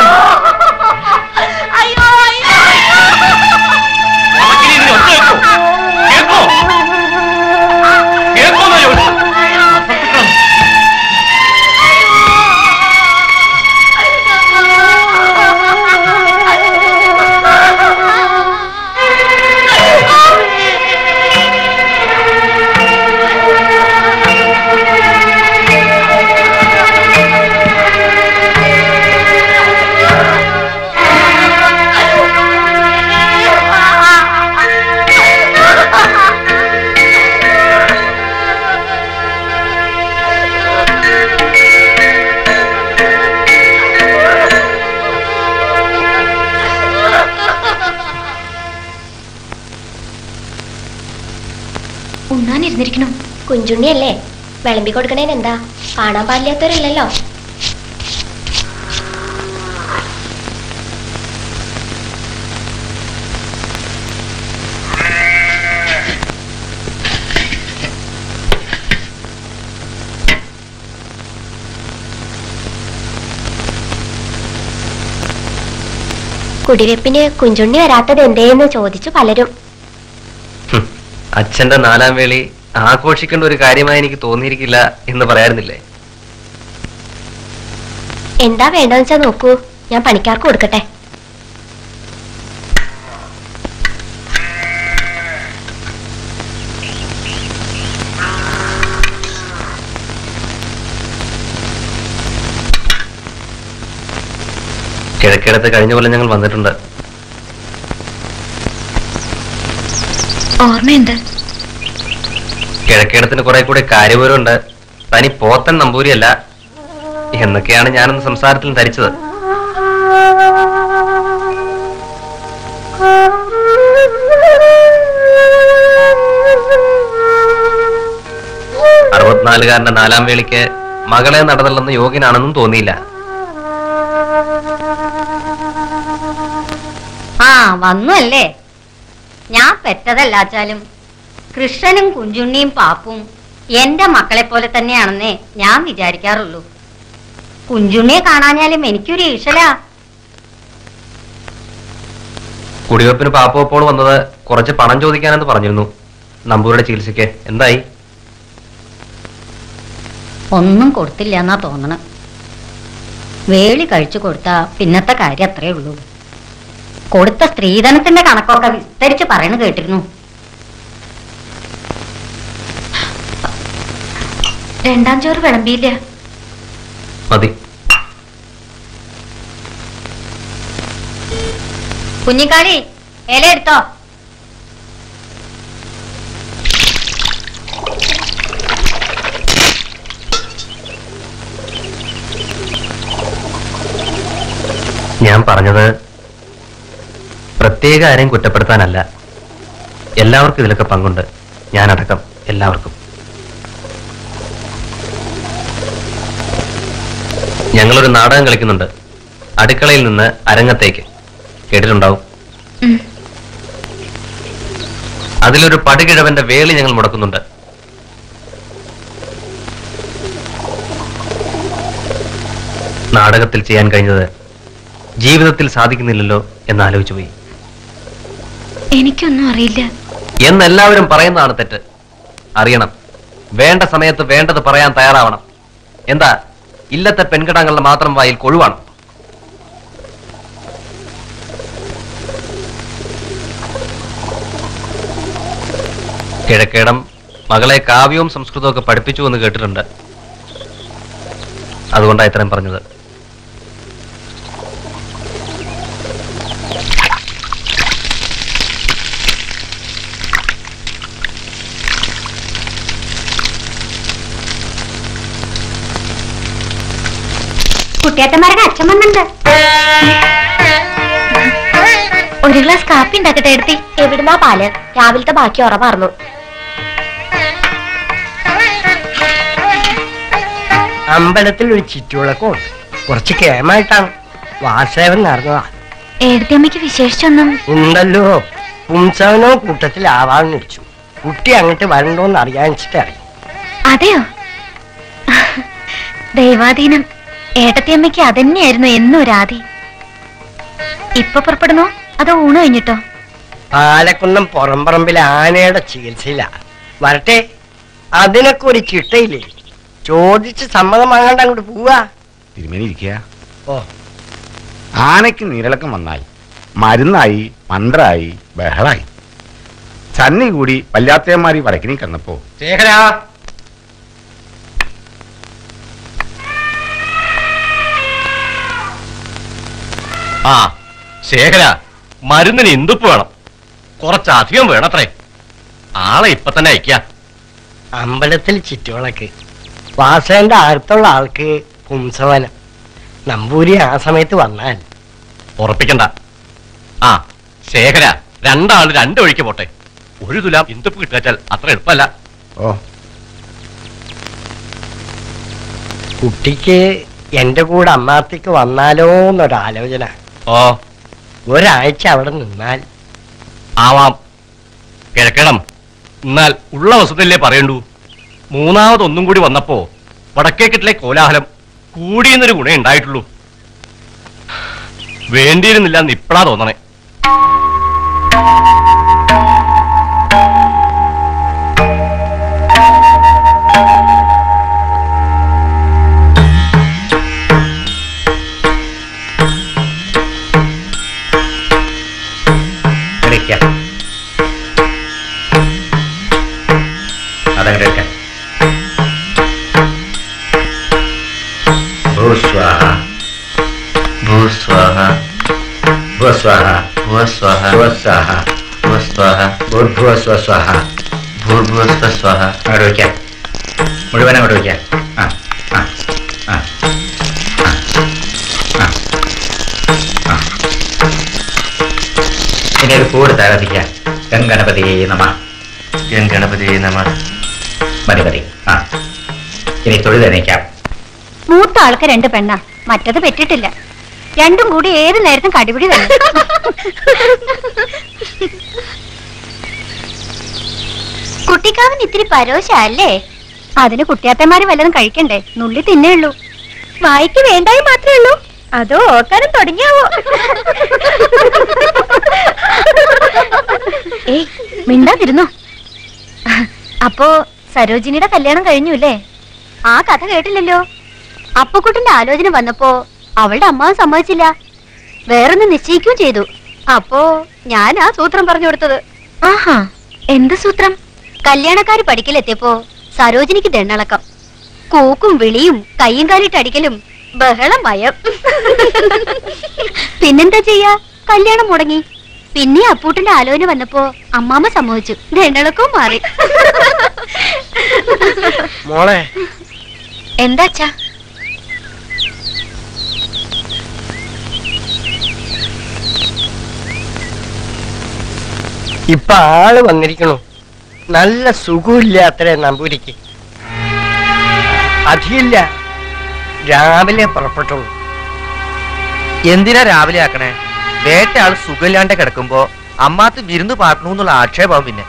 അയ്യോ അയ്യോ അയ്യോ ഉറക്കിനി നീ ഒച്ച വെക്കോ? കേൾക്കോ? കേൾക്കോന്നാ ചോദിച്ചത്? അപ്പുറത്തേക്കാണ്. ഉണ്ണാനിരുന്നിരിക്കണു കുഞ്ചുണ്ണിയല്ലേ വിളമ്പി കൊടുക്കണേന് എന്താ കാണാൻ പാടില്ലാത്തവരില്ലല്ലോ കുടിവെപ്പിന് കുഞ്ചുണ്ണി വരാത്തത് എന്തേന്ന് ചോദിച്ചു പലരും ഹും, അച്ഛന്റെ നാലാം വേളി ആഘോഷിക്കേണ്ട ഒരു കാര്യമായി എനിക്ക് തോന്നിയിരിക്കില്ല എന്ന് പറയാറുന്നില്ലേ എന്താ വേണ്ടതെന്ന് വെച്ചാ നോക്കൂ ഞാൻ പണിക്കാർക്ക് കൊടുക്കട്ടെ കിഴക്കിടത്ത് കഴിഞ്ഞ കൊല്ലം ഞങ്ങൾ വന്നിട്ടുണ്ട് ഓർമ്മയുണ്ട് കിഴക്കിടത്തിന് കുറെ കൂടെ കാര്യപൂരമുണ്ട് തനി പോത്തൻ നമ്പൂരിയല്ല എന്നൊക്കെയാണ് ഞാനന്ന് സംസാരത്തിൽ ധരിച്ചത് അറുപത്തിനാലുകാരന്റെ നാലാം വേളിക്ക് മകളെ നടന്നുള്ളെന്ന് യോഗ്യനാണെന്നും തോന്നിയില്ല ആ വന്നു അല്ലേ ഞാൻ പെറ്റതല്ലാച്ചാലും കൃഷ്ണനും കുഞ്ചുണ്ണിയും പാപ്പും എന്റെ മക്കളെ പോലെ തന്നെയാണെന്നേ ഞാൻ വിചാരിക്കാറുള്ളൂ കുഞ്ചുണ്ണിയെ കാണാഞ്ഞാലും എനിക്കൊരു ഈശലാ കുടിവെപ്പിന് പാപ്പപ്പോൾ വന്നത് കുറച്ച് പണം ചോദിക്കാനെന്ന് പറഞ്ഞിരുന്നു നമ്പൂരുടെ ചികിത്സയ്ക്ക് എന്തായി ഒന്നും കൊടുത്തില്ല എന്നാ തോന്നണ വേളി കഴിച്ചു കൊടുത്താ പിന്നത്തെ കാര്യം അത്രേ ഉള്ളൂ കൊടുത്ത സ്ത്രീധനത്തിന്റെ കണക്കൊക്കെ വിസ്തരിച്ച് പറയണ കേട്ടിരുന്നു രണ്ടാം ചോറ് വിളമ്പിയില്ല മതി കുഞ്ഞിക്കാളി ഇല എടുത്തോ ഞാൻ പറഞ്ഞത് പ്രത്യേക ആരെയും കുറ്റപ്പെടുത്താനല്ല എല്ലാവർക്കും ഇതിലൊക്കെ പങ്കുണ്ട് ഞാനടക്കം എല്ലാവർക്കും ഞങ്ങളൊരു നാടകം കളിക്കുന്നുണ്ട് അടുക്കളയിൽ നിന്ന് അരങ്ങത്തേക്ക് കേട്ടിട്ടുണ്ടാവും ഉം. അതിലൊരു പടുകിഴവന്റെ വേളി ഞങ്ങൾ മുടക്കുന്നുണ്ട് നാടകത്തിൽ ചെയ്യാൻ കഴിഞ്ഞത് ജീവിതത്തിൽ സാധിക്കുന്നില്ലല്ലോ എന്ന് ആലോചിച്ചു പോയി എനിക്കൊന്നും അറിയില്ല എന്നെല്ലാവരും പറയുന്നതാണ് തെറ്റ് അറിയണം വേണ്ട സമയത്ത് വേണ്ടത് പറയാൻ തയ്യാറാവണം എന്താ ഇല്ലത്തെ പെൺകിടങ്ങളുടെ മാത്രം വായിൽ കൊഴുവാണ് കിഴക്കേടം മകളെ കാവ്യവും സംസ്കൃതവും ഒക്കെ പഠിപ്പിച്ചു എന്ന് കേട്ടിട്ടുണ്ട് അതുകൊണ്ടാണ് ഇത്രയും പറഞ്ഞത് കുട്ടിയേട്ടന്മാരുടെ അച്ഛൻ വന്നിട്ടുണ്ട് ഒരു ഗ്ലാസ് കാപ്പി ഉണ്ടാക്കട്ടെ എടുത്തി എവിടുന്നാ പാല് രാവിലത്തെ ബാക്കി ഉറവാർന്നു അമ്പലത്തിൽ ഒരു ചുറ്റുവിളക്കും ഉണ്ട് കുറച്ച് കേമായിട്ടാണ് വാസേവൻ നടന്നതാ എടുത്തിയമ്മയ്ക്ക് വിശേഷിച്ചൊന്നും ഉണ്ടല്ലോ പുംസവനോ കൂട്ടത്തിലാവാന്ന് വെച്ചു കുട്ടി അങ്ങോട്ട് വരണ്ടോന്ന് അറിയാൻ വെച്ചിട്ടറിയും അതെയോ ദൈവാധീനം ഏട്ടത്തിയമ്മയ്ക്ക് അതന്നെയായിരുന്നു എന്നും ഒരാതി ഇപ്പൊ പുറപ്പെടുന്നോ അതോ ഊണ് കഴിഞ്ഞിട്ടോ പാലക്കുന്നം പുറംപറമ്പിലെ ആനയുടെ ചികിത്സയില വരട്ടെ അതിനൊക്കെ ഒരു ചിട്ടയില്ലേ ചോദിച്ച് സമ്മതം വാങ്ങാണ്ട് അങ്ങോട്ട് പോവാ തിരുമേനി ഇരിക്കുക ഓ ആനയ്ക്ക് നീരിളക്കം വന്നാൽ മരുന്നായി മന്ത്രായി ബഹളായി സന്നി കൂടി വല്ലാത്തയന്മാരി വടക്കിനി കന്നപ്പോ ശേഖരാ ആ ശേഖര മരുന്നിന് ഇന്തുപ്പ് വേണം കുറച്ചധികം വേണത്രേ ആളെ ഇപ്പൊ തന്നെ അയക്കാം അമ്പലത്തിൽ ചുറ്റുവിളക്ക് വാസേന്റെ അടുത്തുള്ള ആൾക്ക് പുംസവനം നമ്പൂരി ആ സമയത്ത് വന്നാൽ ഉറപ്പിക്കണ്ട ആ ശേഖര രണ്ടാള് രണ്ട് വഴിക്ക് പോട്ടെ ഒരു തുലാം ഇന്ദപ്പ് കിട്ടാച്ചാൽ അത്ര എളുപ്പമല്ല ഓ കുട്ടിക്ക് എന്റെ കൂടെ അമ്മാർത്തിക്ക് വന്നാലോ എന്നൊരാലോചന ഓ ഒരാഴ്ച അവിടെ നിന്നാൽ ആവാം കിഴക്കണം എന്നാൽ ഉള്ള വസ്തുതല്ലേ പറയണ്ടു മൂന്നാമതൊന്നും കൂടി വന്നപ്പോ വടക്കേക്കെട്ടിലെ കോലാഹലം കൂടിയെന്നൊരു ഗുണേ ഉണ്ടായിട്ടുള്ളൂ വേണ്ടിയിരുന്നില്ല എന്ന് ഇപ്പഴാ തോന്നണേ എടുക്കാം അതങ്ങോട്ട് എടുക്കാം ഭൂസ്വാഹ ഭൂസ്വാഹ ഭൂസ്വാഹ ഭൂസ്വാഹ ഭൂസ്വാഹ ഭൂസ്വാഹ ഭൂർഭുവസ്വസ്വാഹ ഭൂർഭുവസ്വസ്വാഹ അങ്ങോട്ട് വയ്ക്കാം മുഴുവൻ അങ്ങോട്ട് വയ്ക്കാം ആ ആ ആ ആ, ആ, ആ. ഇനി ഒരു കൂട് താരാധിക്കാം ഗംഗണപതിയെ നമ ഗൻ ഗണപതിയെ നമ മതി മതി ആ ഇനി തൊഴുതെണീക്കാം മൂത്ത ആൾക്ക് രണ്ട് പെണ്ണാ മറ്റത് പെറ്റിട്ടില്ല രണ്ടും കൂടി ഏത് നേരത്തും കടിപിടി തന്നെ കുട്ടിക്കാവൻ ഇത്തിരി പരോശല്ലേ അതിന് കുട്ടിയാത്തന്മാര് വല്ലതും കഴിക്കണ്ടേ നുള്ളി തിന്നേ ഉള്ളൂ വായിക്ക് വേണ്ടായി മാത്രമേ ഉള്ളൂ അതോ ഓക്കാനും തുടങ്ങിയാവോ ഏയ് മിണ്ടാതിരുന്നോ അപ്പോ സരോജിനിയുടെ കല്യാണം കഴിഞ്ഞു അല്ലേ ആ കഥ കേട്ടില്ലല്ലോ അപ്പുക്കുട്ടിന്റെ ആലോചന വന്നപ്പോ അവളുടെ അമ്മാവ് സമ്മതിച്ചില്ല വേറൊന്ന് നിശ്ചയിക്കുകയും ചെയ്തു അപ്പോ ഞാൻ ആ സൂത്രം പറഞ്ഞു കൊടുത്തത് ആഹാ എന്ത് സൂത്രം കല്യാണക്കാര് പഠിക്കലെത്തിയപ്പോ സരോജിനിക്ക് ദണ്ണളക്കം കൂക്കും വിളിയും കയ്യും കാലിട്ട് അടിക്കലും ബഹളം ഭയം പിന്നെന്താ ചെയ്യാ കല്യാണം മുടങ്ങി പിന്നെ അപ്പൂട്ടിന്റെ ആലോചന വന്നപ്പോ അമ്മാമ്മ സമ്മതിച്ചു ദണ്ണളക്കവും മാറി മോളെ എന്താച്ചാ ഇപ്പൊ ആള് വന്നിരിക്കണു നല്ല സുഖമില്ല അത്രേ നമ്പൂരിക്ക് അധികമില്ല രാവിലെ പുറപ്പെട്ടുള്ളൂ എന്തിനാ രാവിലെ ആക്കണേ വേട്ടയാൾ സുഖമില്ലാണ്ട് കിടക്കുമ്പോ അമ്മാത്ത് വിരുന്ന് പാർക്കണു എന്നുള്ള ആക്ഷേപം പിന്നെ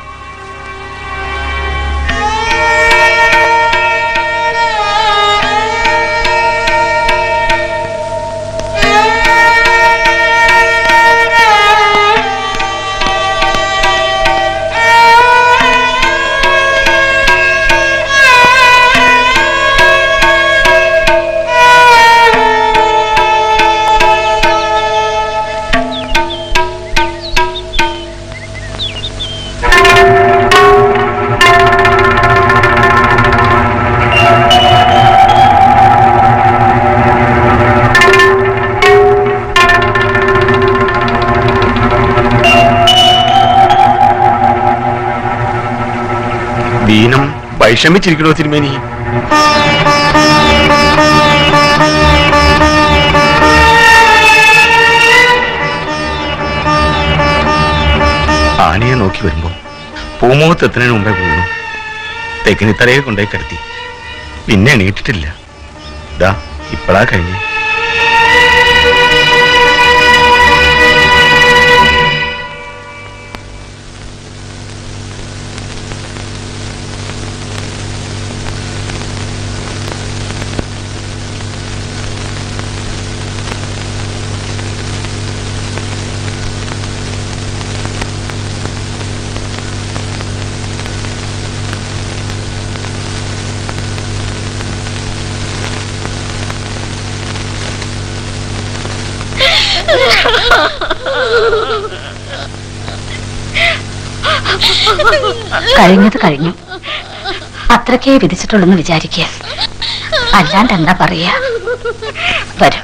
ദീനം വൈഷമിച്ചിരിക്കണോ തിരുമേനി ആനയെ നോക്കി വരുമ്പോ പൂമുഖത്ത് എത്തുന്നതിന് മുമ്പേ വീണു തെക്കിനിത്തലയെ കൊണ്ടുപോയി കിടത്തി പിന്നെ എണീറ്റിട്ടില്ല ദാ ഇപ്പളാ കഴിഞ്ഞു കഴിഞ്ഞത് കഴിഞ്ഞു അത്രക്കേ വിധിച്ചിട്ടുള്ളെന്ന് വിചാരിക്കുക അല്ലാണ്ട് എന്താ പറയാ വരും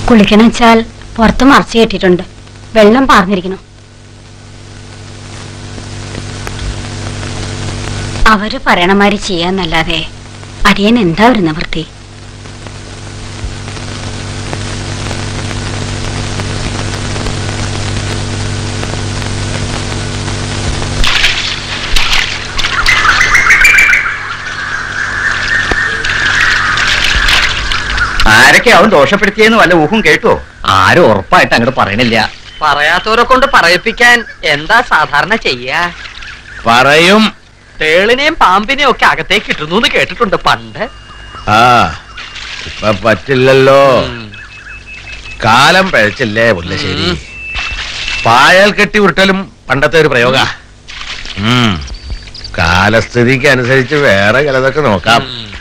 കുളിക്കണം വെച്ചാൽ പുറത്ത് മറച്ചു കെട്ടിയിട്ടുണ്ട് വെള്ളം പാർന്നിരിക്കണം അവര് പറയണമാതിരി ചെയ്യാന്നല്ലാതെ അടിയൻ എന്താ ഒരു നിവൃത്തി ആരൊക്കെ അവൻ ദോഷപ്പെടുത്തിയെന്ന് വല്ല ഊഹം കേട്ടോ ആരും ഉറപ്പായിട്ട് അങ്ങോട്ട് പറയണില്ല പറയാത്തവരെ കൊണ്ട് പറയിപ്പിക്കാൻ എന്താ സാധാരണ ചെയ്യാ പറയും തേളിനെയും പാമ്പിനെയും ഒക്കെ അകത്തേക്ക് ഇട്ടുന്നു എന്ന് കേട്ടിട്ടുണ്ട് പണ്ട് ആ ഇപ്പൊ പറ്റില്ലല്ലോ കാലം പഴച്ചില്ലേ മുല്ലശ്ശേരി പായൽ കെട്ടി ഉരുട്ടലും പണ്ടത്തെ ഒരു പ്രയോഗ കാലസ്ഥിതിക്ക് അനുസരിച്ച് വേറെ ചിലതൊക്കെ നോക്കാം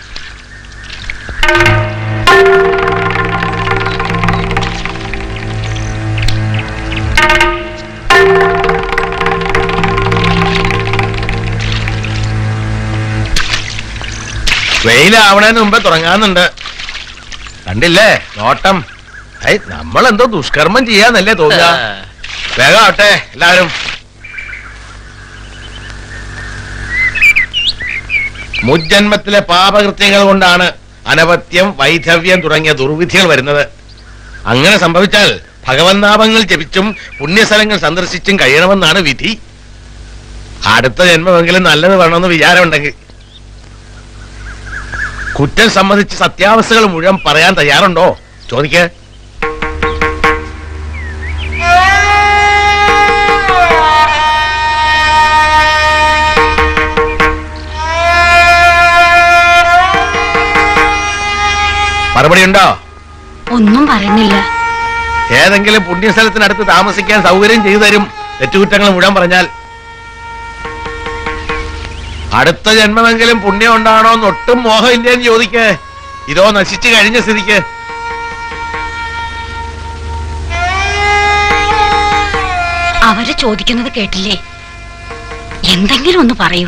വെയിലാവണതിന് മുമ്പേ തുടങ്ങാന്നുണ്ട് കണ്ടില്ലേ നോട്ടം ഐ നമ്മളെന്തോ ദുഷ്കർമ്മം ചെയ്യാന്നല്ലേ തോന്നുക വേഗം ആവട്ടെ എല്ലാവരും മുജ്ജന്മത്തിലെ പാപകൃത്യങ്ങൾ കൊണ്ടാണ് അനപത്യം വൈധവ്യം തുടങ്ങിയ ദുർവിധികൾ വരുന്നത് അങ്ങനെ സംഭവിച്ചാൽ ഭഗവന്നാമങ്ങൾ ജപിച്ചും പുണ്യസ്ഥലങ്ങൾ സന്ദർശിച്ചും കഴിയണമെന്നാണ് വിധി അടുത്ത ജന്മമെങ്കിലും നല്ലത് വേണമെന്ന് വിചാരമുണ്ടെങ്കിൽ കുറ്റം സംബന്ധിച്ച് സത്യാവസ്ഥകൾ മുഴുവൻ പറയാൻ തയ്യാറുണ്ടോ ചോദിക്കേ മറുപടി ഉണ്ടോ ഒന്നും പറയുന്നില്ല ഏതെങ്കിലും പുണ്യസ്ഥലത്തിനടുത്ത് താമസിക്കാൻ സൗകര്യം ചെയ്തു തരും തെറ്റുകുറ്റങ്ങൾ മുഴുവൻ പറഞ്ഞാൽ അടുത്ത ജന്മമെങ്കിലും പുണ്യം ഉണ്ടാണോ എന്ന് ഒട്ടും മോഹമില്ലേന്ന് ചോദിക്കേ ഇതോ നശിച്ചു കഴിഞ്ഞ സ്ഥിതിക്ക് അവര് ചോദിക്കുന്നത് കേട്ടില്ലേ എന്തെങ്കിലും ഒന്ന് പറയൂ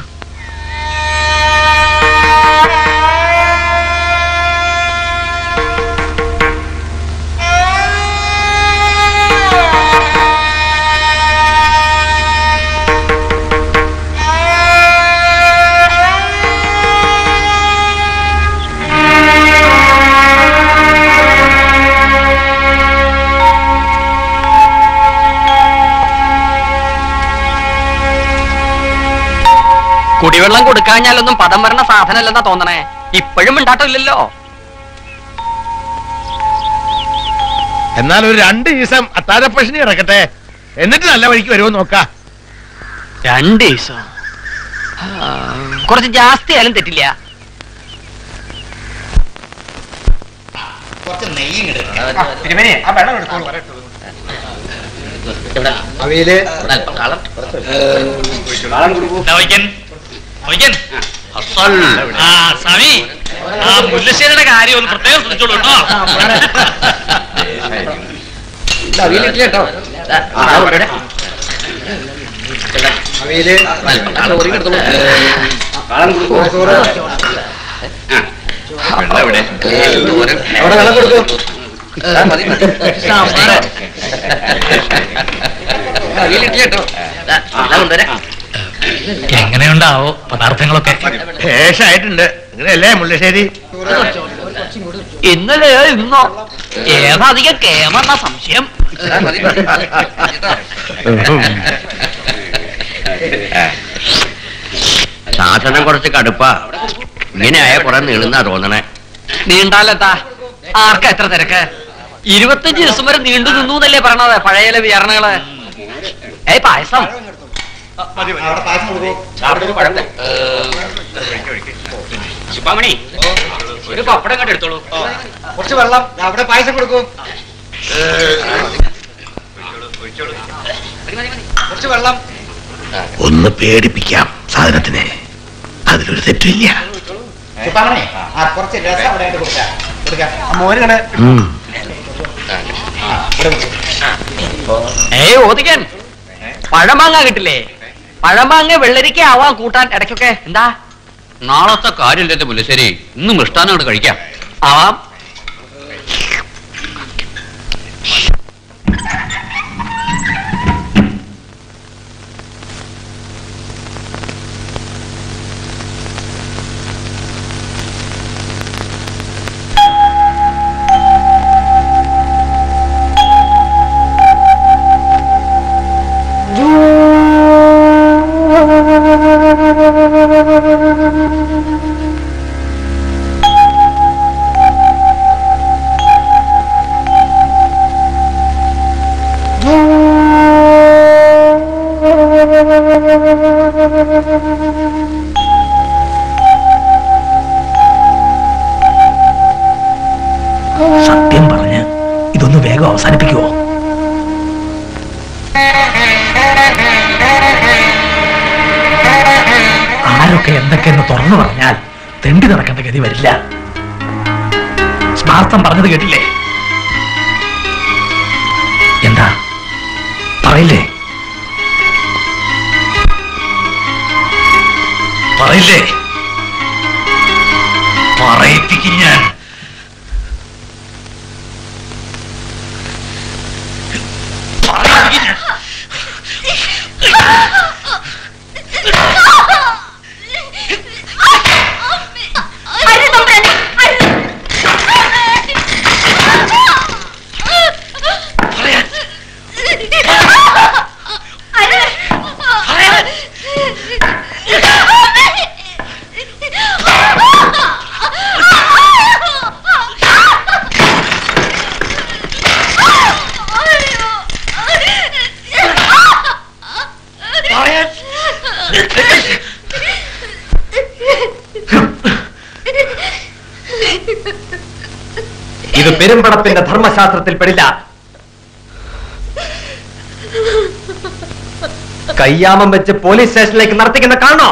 കുടിവെള്ളം കൊടുക്കാഞ്ഞാലൊന്നും പദം വരണ സാധനമല്ലെന്നാ തോന്നണേ ഇപ്പോഴും ഉണ്ടാട്ടില്ലല്ലോ എന്നാൽ ഒരു രണ്ട് ദിവസം അത്താഴപ്പശിനി കിടക്കട്ടെ എന്നിട്ട് നല്ല വഴിക്ക് വരുമോ നോക്കാം രണ്ട് ദിവസം കുറച്ച് ജാസ്തി ആയാലും തെറ്റില്ല കുറച്ച് നെയ്യും വൈക്കൻ വൈക്കൻ ആ സ്വാമി ആ മുല്ലശ്ശേരിയുടെ കാര്യം ഒന്ന് പ്രത്യേകം ശ്രദ്ധിച്ചോളൂ കേട്ടോ എങ്ങനെയുണ്ടാവോ പദാർത്ഥങ്ങളൊക്കെ ശേഷമായിട്ടുണ്ട് അങ്ങനെയല്ലേ മുല്ലശ്ശേരി ഇന്നലെ ഇന്നോ ഏതധികം കേമെന്ന സംശയം സാധനം കുറച്ച് കടുപ്പാ ഇങ്ങനെയായ കുറെ നീളുന്നാ തോന്നണേ നീണ്ടാലെത്താ ആർക്കാ എത്ര തിരക്ക് ഇരുപത്തഞ്ച് ദിവസം വരെ നീണ്ടു നിന്നു എന്നല്ലേ പറയണത് പഴയ വിചാരണകള് ഏയ് പായസം ശുഭാമണി ഒരു പപ്പടം കണ്ട് എടുത്തോളൂ കുറച്ച് വെള്ളം അവിടെ പായസം കൊടുക്കൂ കുറച്ച് വെള്ളം ഒന്ന് പേടിപ്പിക്കാം സാധനത്തിനെ അതിലൊരു തെറ്റില്ല സുപ്പാമണി ആ കുറച്ച് രസം അവിടെ ആയിട്ട് കൊടുക്കാം കൊടുക്കാം മോനെ ഏയ് ഓതിക്കൻ പഴമാങ്ങ കിട്ടില്ലേ പഴമാങ്ങ വെള്ളരിക്ക ആവാൻ കൂട്ടാൻ ഇടയ്ക്കൊക്കെ എന്താ നാളത്തെ കാര്യമില്ലത്തെ മുല്ലശ്ശേരി ഇന്ന് മൃഷ്ടാനം കഴിക്കാം ആവാം സത്യം പറഞ്ഞ് ഇതൊന്ന് വേഗം അവസാനിപ്പിക്കുവോ ആരൊക്കെ എന്തൊക്കെയെന്ന് തുറന്നു പറഞ്ഞാൽ തെണ്ടി നടക്കേണ്ട ഗതി വരില്ല സ്മാർത്ഥം പറഞ്ഞത് കേട്ടില്ലേ എന്താ പറയില്ലേ പറയില്ലേ പറയിപ്പിക്കും ഞാൻ പറയിപ്പിക്കും ഞാൻ. ഇത് പെരുമ്പടപ്പിന്റെ ധർമ്മശാസ്ത്രത്തിൽ പെടില്ല കയ്യാമം വെച്ച് പോലീസ് സ്റ്റേഷനിലേക്ക് നടത്തിക്കുന്ന കാണോ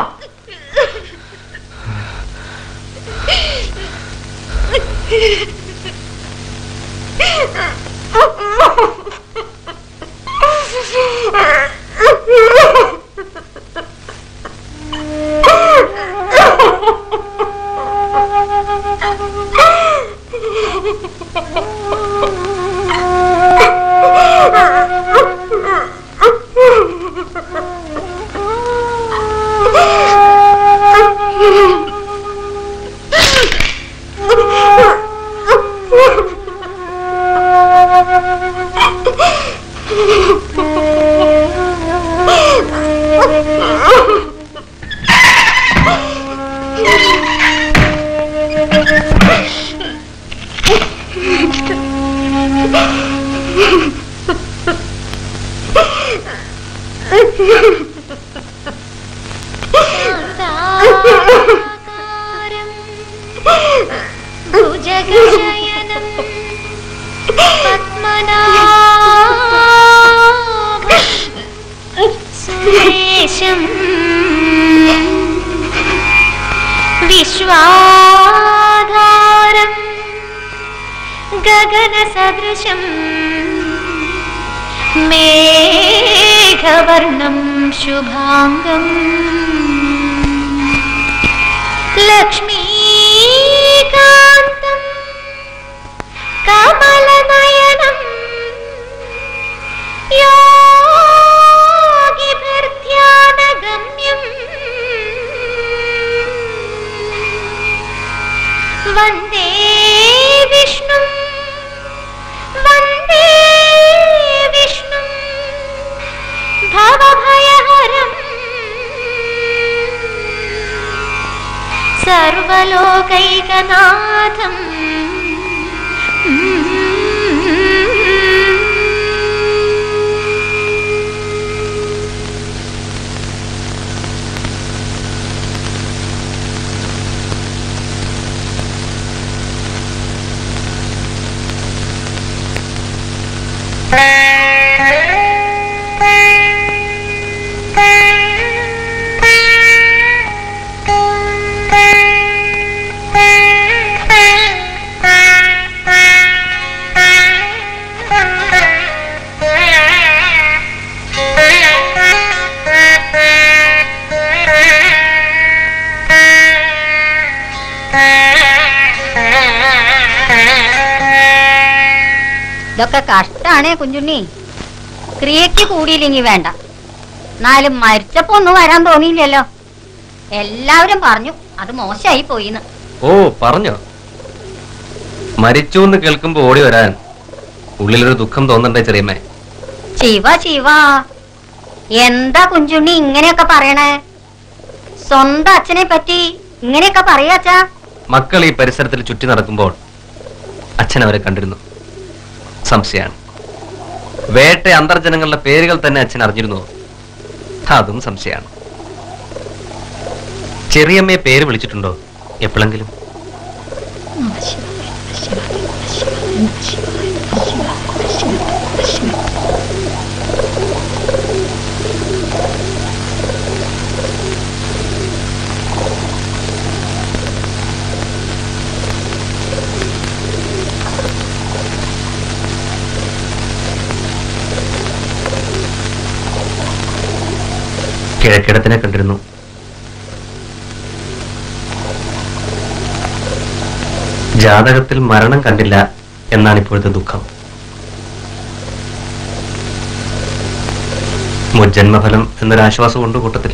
ഭുജഗശയനം പത്മനാഭം സുരേശം വിശ്വാധാരം ഗഗനസദൃശം മേഘവർണം ശുഭാംഗം ലക്ഷ്മീകാന്തം കമലനയനം യോഗിഭിർധ്യാനഗമ്യം വന്ദേ വിഷ്ണു വന്ദേ വിഷ്ണു ഭവഭയഹരം സർവലോകൈകനാഥം ഇതൊക്കെ കഷ്ടാണേ കുഞ്ചുണ്ണി ക്രിയക്ക് കൂടിയില്ലെങ്കി വേണ്ട എന്നാലും മരിച്ചപ്പോ ഒന്നും വരാൻ തോന്നിയില്ലല്ലോ എല്ലാവരും പറഞ്ഞു അത് മോശമായി പോയിന്ന് ഓ പറഞ്ഞോ മരിച്ചു എന്ന് കേൾക്കുമ്പോ ഓടി വരാൻ ഉള്ളിലൊരു ദുഃഖം തോന്നണ്ടേ ചെറിയമ്മേ ശിവ ശിവ എന്താ കുഞ്ചുണ്ണി ഇങ്ങനെയൊക്കെ പറയണേ സ്വന്തം അച്ഛനെ പറ്റി ഇങ്ങനെയൊക്കെ പറയാച്ചാ മക്കൾ ഈ പരിസരത്തിൽ ചുറ്റി നടക്കുമ്പോൾ അച്ഛൻ അവരെ കണ്ടിരുന്നു സംശയമാണ് വേട്ട അന്തർജനങ്ങളുടെ പേരുകൾ തന്നെ അച്ഛൻ അറിഞ്ഞിരുന്നു അതും സംശയമാണ് ചെറിയമ്മയെ പേര് വിളിച്ചിട്ടുണ്ടോ എപ്പോഴെങ്കിലും ശിവ ശിവ ശിവ കിഴക്കിടത്തിനെ കണ്ടിരുന്നു ജാതകത്തിൽ മരണം കണ്ടില്ല എന്നാണ് ഇപ്പോഴത്തെ ദുഃഖം മുജ്ജന്മഫലം എന്നൊരാശ്വാസം കൊണ്ട് കൂട്ടത്തിൽ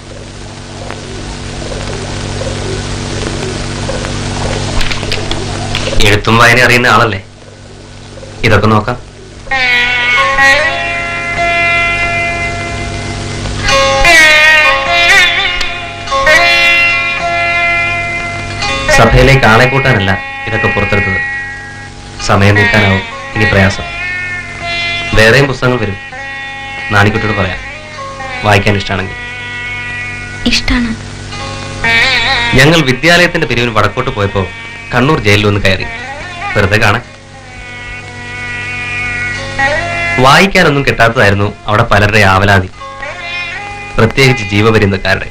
എഴുത്തും വായന അറിയുന്ന ആളല്ലേ ഇതൊക്കെ നോക്കാം സഭയിലേക്ക് ആളെ കൂട്ടാനല്ല ഇതൊക്കെ പുറത്തെടുത്തത് സമയം നീക്കാനാവും ഇനി പ്രയാസം വേറെയും പുസ്തകങ്ങൾ വരും നാണിക്കുട്ടിയോട് പറയാം വായിക്കാൻ ഇഷ്ടമാണെങ്കിൽ ഇഷ്ടാണ് ഞങ്ങൾ വിദ്യാലയത്തിന്റെ പിരിവിന് വടക്കോട്ട് പോയപ്പോ കണ്ണൂർ ജയിലിൽ ഒന്ന് കയറി വെറുതെ കാണാൻ വായിക്കാനൊന്നും കിട്ടാത്തതായിരുന്നു അവിടെ പലരുടെ ആവലാതി പ്രത്യേകിച്ച് ജീവപര്യന്തക്കാരുടെ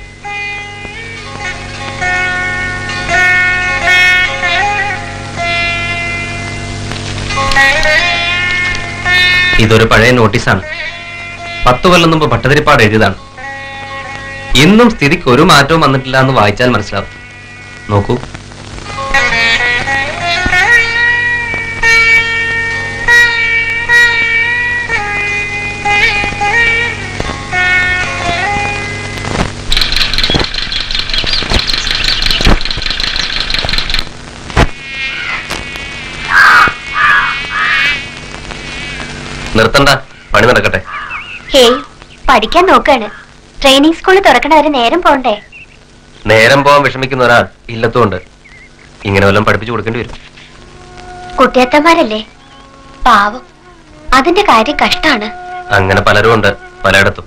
ഇതൊരു പഴയ നോട്ടീസാണ് പത്തു കൊല്ലം മുമ്പ് ഭട്ടതിരിപ്പാട് എഴുതിയതാണ് ഇന്നും സ്ഥിതിക്ക് ഒരു മാറ്റവും വന്നിട്ടില്ല എന്ന് വായിച്ചാൽ മനസ്സിലാവും നോക്കൂ നിർത്തണ്ട പണി നടക്കട്ടെ ഹേയ് പഠിക്കാൻ നോക്കാണ് ട്രെയിനിങ് സ്കൂൾ തുറക്കണ വരെ നേരം പോണ്ടേ നേരം പോകാൻ വിഷമിക്കുന്ന ഒരാൾ ഇല്ലത്തുകൊണ്ട് ഇങ്ങനെ വല്ലതും പഠിപ്പിച്ചു കൊടുക്കേണ്ടി വരും കുട്ടിയത്തന്മാരല്ലേ പാവം അതിന്റെ കാര്യം കഷ്ടാണ് അങ്ങനെ പലരും ഉണ്ട് പലയിടത്തും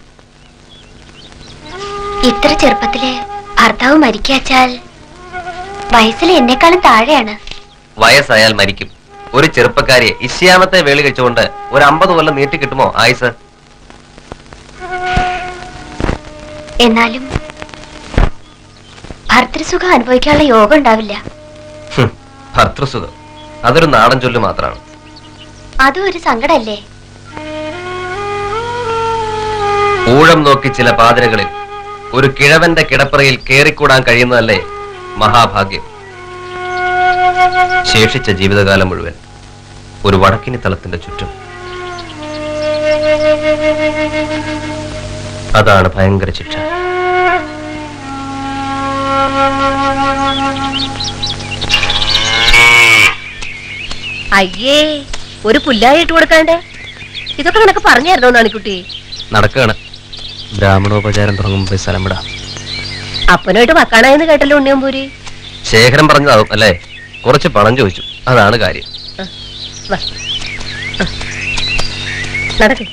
ഇത്ര ചെറുപ്പത്തില് ഭർത്താവ് മരിക്കാച്ചാൽ വയസ്സിൽ എന്നെക്കാളും താഴെയാണ് വയസ്സായാൽ മരിക്കും ഒരു ചെറുപ്പക്കാരിയെ ഇശ്യാമത്തെ വേളി കഴിച്ചുകൊണ്ട് ഒരു അമ്പത് കൊല്ലം നീട്ടി കിട്ടുമോ ആയുസ് എന്നാലും ഭർത്തൃസുഖം അനുഭവിക്കാനുള്ള യോഗം ഉണ്ടാവില്ല ഹും, ഭർതൃസുഖം അതൊരു നാടൻ ചൊല്ല് മാത്രമാണ് അതും ഒരു സങ്കടല്ലേ ഊഴം നോക്കി ചില പാതിരകളിൽ ഒരു കിഴവന്റെ കിടപ്പറയിൽ കേറിക്കൂടാൻ കഴിയുന്നതല്ലേ മഹാഭാഗ്യം ശേഷിച്ച ജീവിതകാലം മുഴുവൻ ഒരു വടക്കിനി തളത്തിന്റെ ചുറ്റും അതാണ് ഭയങ്കര ശിക്ഷ അയ്യേ ഒരു പുല്ലായി ഇട്ട് കൊടുക്കാണ്ട് ഇതൊക്കെ നിനക്ക് പറഞ്ഞായിരുന്നോ നാണിക്കുട്ടി നടക്കുകയാണ് ബ്രാഹ്മണോപചാരം തുടങ്ങുമ്പോൾ സ്ഥലം വിടാം അപ്പനായിട്ട് മക്കാണായെന്ന് കേട്ടല്ലോ ഉണ്ണിയമ്പൂരി ശേഖരൻ പറഞ്ഞതാവും അല്ലേ കുറച്ച് പണം ചോദിച്ചു അതാണ് കാര്യം വാ. ആ. നടക്ക്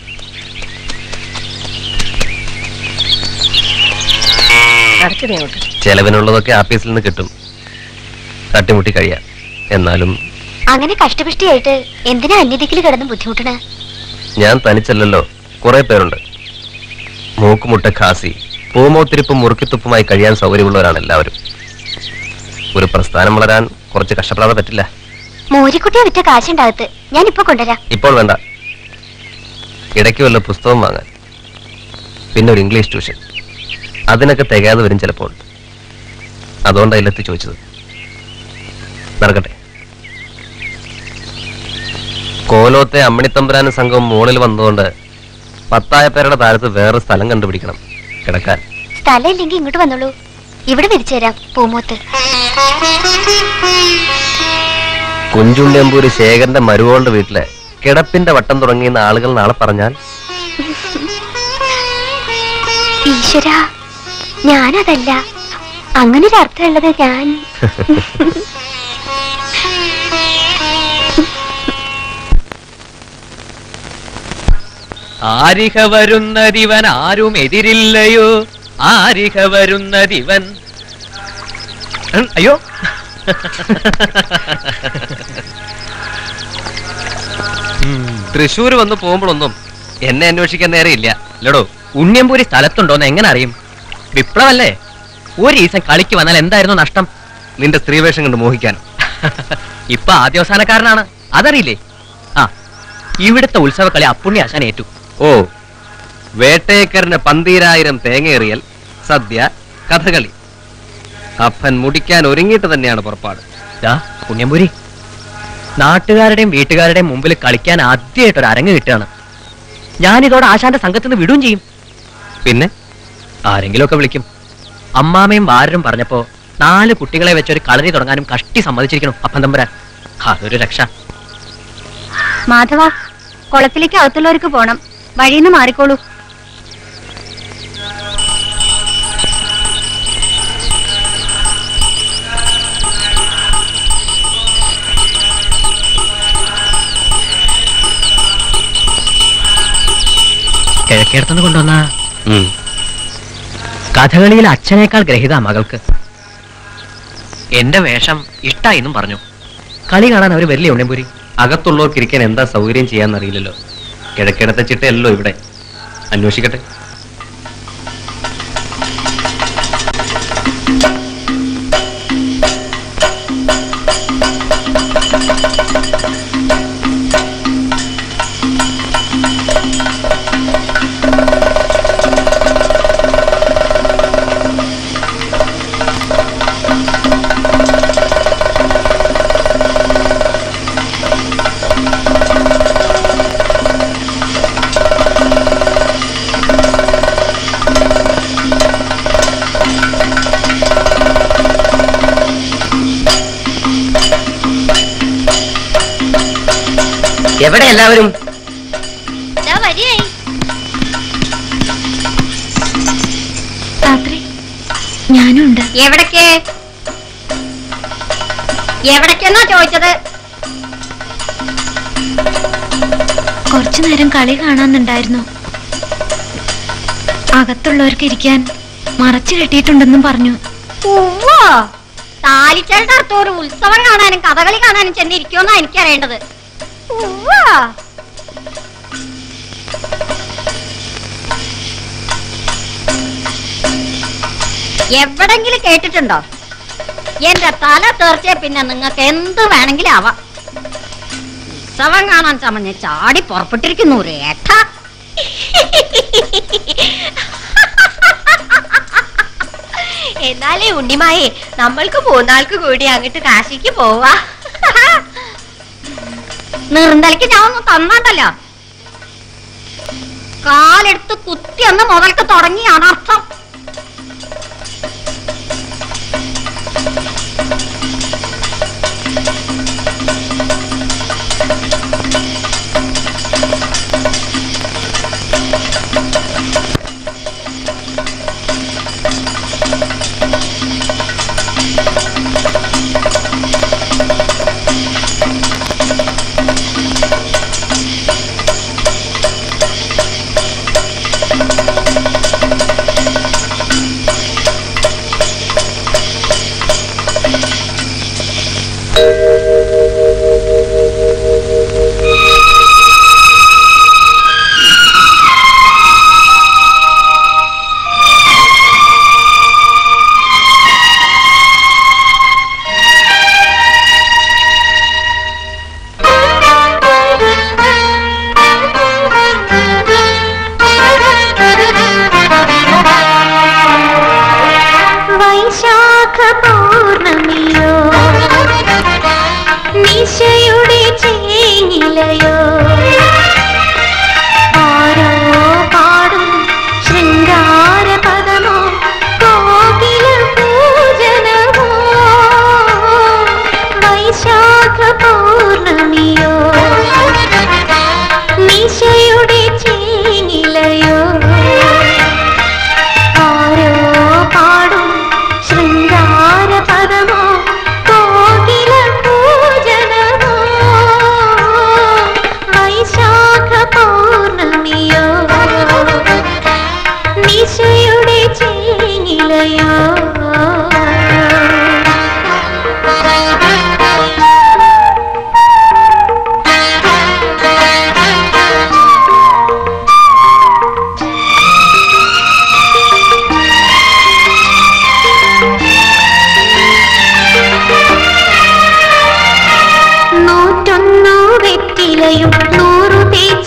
നടക്കണേ അങ്ങോട്ട് ചെലവിനുള്ളതൊക്കെ ആഫീസിൽ നിന്ന് കിട്ടും തട്ടിമുട്ടി കഴിയാം എന്നാലും അങ്ങനെ കഷ്ടപിഷ്ടിയായിട്ട് എന്തിനാ അന്യദിക്കിൽ കിടന്ന് ബുദ്ധിമുട്ടണ ഞാൻ തനിച്ചല്ലല്ലോ കുറെ പേരുണ്ട് മൂക്കുമുട്ട ഖാസി പൂമോത്തിരിപ്പും മുറുക്കിത്തുപ്പുമായി കഴിയാൻ സൗകര്യമുള്ളവരാണ് എല്ലാവരും ഒരു പ്രസ്ഥാനം വളരാൻ കുറച്ച് കഷ്ടപ്പെടാതെ പറ്റില്ല മോരിക്കുട്ടിയെ വിറ്റ കാശുണ്ടാകത്ത് ഞാൻ ഇപ്പൊ കൊണ്ടുവരാം ഇപ്പോൾ വേണ്ട ഇടയ്ക്ക് വല്ല പുസ്തകം വാങ്ങാൻ പിന്നെ ഒരു ഇംഗ്ലീഷ് ട്യൂഷൻ അതിനൊക്കെ തികയാതെ വരും ചിലപ്പോൾ അതുകൊണ്ടാണ് അതിലെത്തി ചോദിച്ചത് നടക്കട്ടെ കോലോത്തെ അമ്മിണിത്തമ്പുരാനും സംഘം മുകളിൽ വന്നതുകൊണ്ട് പത്തായ പേരുടെ താരത്ത് വേറെ സ്ഥലം കണ്ടുപിടിക്കണം കിടക്കാൻ സ്ഥലം ഇല്ലെങ്കിൽ ഇങ്ങോട്ട് വന്നോളൂ ഇവിടെ വിരിച്ചു തരാം പൂമൂത്ത് കുഞ്ചുണ്ണിയമ്പൂര് ശേഖരന്റെ മരുവോളുടെ വീട്ടില് കിടപ്പിന്റെ വട്ടം തുടങ്ങിയെന്ന് ആളുകൾ നാളെ പറഞ്ഞാൽ ഈശ്വര ഞാനതല്ല അങ്ങനെ ഒരു അർത്ഥമുള്ളത് ഞാൻ ആരിഹ വരുന്നതിവൻ ആരും എതിരില്ലയോ ആരിഹ വരുന്നതിവൻ ഉം, അയ്യോ തൃശ്ശൂർ വന്ന് പോകുമ്പോഴൊന്നും എന്നെ അന്വേഷിക്കാൻ നേരെയില്ല ലടോ ഉണ്ണിയമ്പൂരി സ്ഥലത്തുണ്ടോന്ന് എങ്ങനെ അറിയും വിപ്ലവല്ലേ ഒരു ഈസം കളിക്ക് വന്നാൽ എന്തായിരുന്നു നഷ്ടം നിന്റെ സ്ത്രീവേഷം കണ്ട് മോഹിക്കാൻ ഇപ്പൊ ആദ്യവസാനക്കാരനാണ് അതറിയില്ലേ ആ ഇവിടുത്തെ ഉത്സവ കളി അപ്പുണ്ണി ആശാൻ ഏറ്റു ഓ വേട്ടേക്കറിന് പന്തീരായിരം തേങ്ങയേറിയൽ സദ്യ കഥകളി അപ്പൻ മുടിക്കാൻ ഒരുങ്ങിയിട്ട് തന്നെയാണ് പുറപ്പാട് ദാ പുണ്യംപുരി നാട്ടുകാരുടെയും വീട്ടുകാരുടെയും മുമ്പിൽ കളിക്കാൻ ആദ്യമായിട്ട് ഒരു അരങ്ങ് കിട്ടുകയാണ് ഞാനിതോടെ ആശാന്റെ സംഘത്തിൽ നിന്ന് വിടുകയും ചെയ്യും പിന്നെ ആരെങ്കിലുമൊക്കെ വിളിക്കും അമ്മാമയും വാരരും പറഞ്ഞപ്പോ നാല് കുട്ടികളെ വെച്ചൊരു കളരി തുടങ്ങാനും കഷ്ടി സമ്മതിച്ചിരിക്കണം അപ്പൻ തമ്പുരാൻ അതൊരു രക്ഷ മാധവ കുളത്തിലേക്ക് അകത്തുള്ളവർക്ക് പോണം വഴിന്ന് മാറിക്കോളൂ കിഴക്കേടത്തുനിന്ന് കൊണ്ടുവന്ന കഥകളിയിൽ അച്ഛനേക്കാൾ ഗ്രഹിത മകൾക്ക് എന്റെ വേഷം ഇഷ്ടായിന്നും പറഞ്ഞു കളി കാണാൻ അവര് വരില്ലേ ഉണ്ണമ്പൂരി അകത്തുള്ളവർക്ക് ഇരിക്കാൻ എന്താ സൗകര്യം ചെയ്യാന്നറിയില്ലല്ലോ കിഴക്കിടത്തെ ചിട്ടയല്ലോ ഇവിടെ അന്വേഷിക്കട്ടെ എവിടെ എല്ലാവരും വരിയായി രാത്രി ഞാനുണ്ട് എവിടേക്ക് എവിടേക്കെന്നാ ചോദിച്ചത് കുറച്ചു നേരം കളി കാണാന്നുണ്ടായിരുന്നു അകത്തുള്ളവർക്ക് ഇരിക്കാൻ മറച്ചു കെട്ടിയിട്ടുണ്ടെന്നും പറഞ്ഞു ഉവ്വോ താലിച്ചേട്ട അടുത്ത് ഒരു ഉത്സവം കാണാനും കഥകളി കാണാനും ചെന്നിരിക്കുമെന്നാ എനിക്കറിയേണ്ടത് ഉവ്വോ എവിടെങ്കിലും കേട്ടിട്ടുണ്ടോ എന്റെ തല തീർച്ചയെ പിന്നെ നിങ്ങൾക്ക് എന്ത് വേണമെങ്കിലും ആവാം ഉത്സവം കാണാൻ ചമഞ്ഞ് ചാടി പുറപ്പെട്ടിരിക്കുന്നു ഒരു ഏട്ട എന്നാലേ ഉണ്ണിമായേ നമ്മൾക്ക് മൂന്നാൾക്ക് കൂടി അങ്ങോട്ട് കാശിക്ക് പോവാ നിർന്തലിക്ക് ഞാൻ ഒന്ന് തന്നാണ്ടല്ലോ കാലെടുത്ത് കുത്തി ഒന്ന് മുതൽക്ക് തുടങ്ങി അനർത്ഥം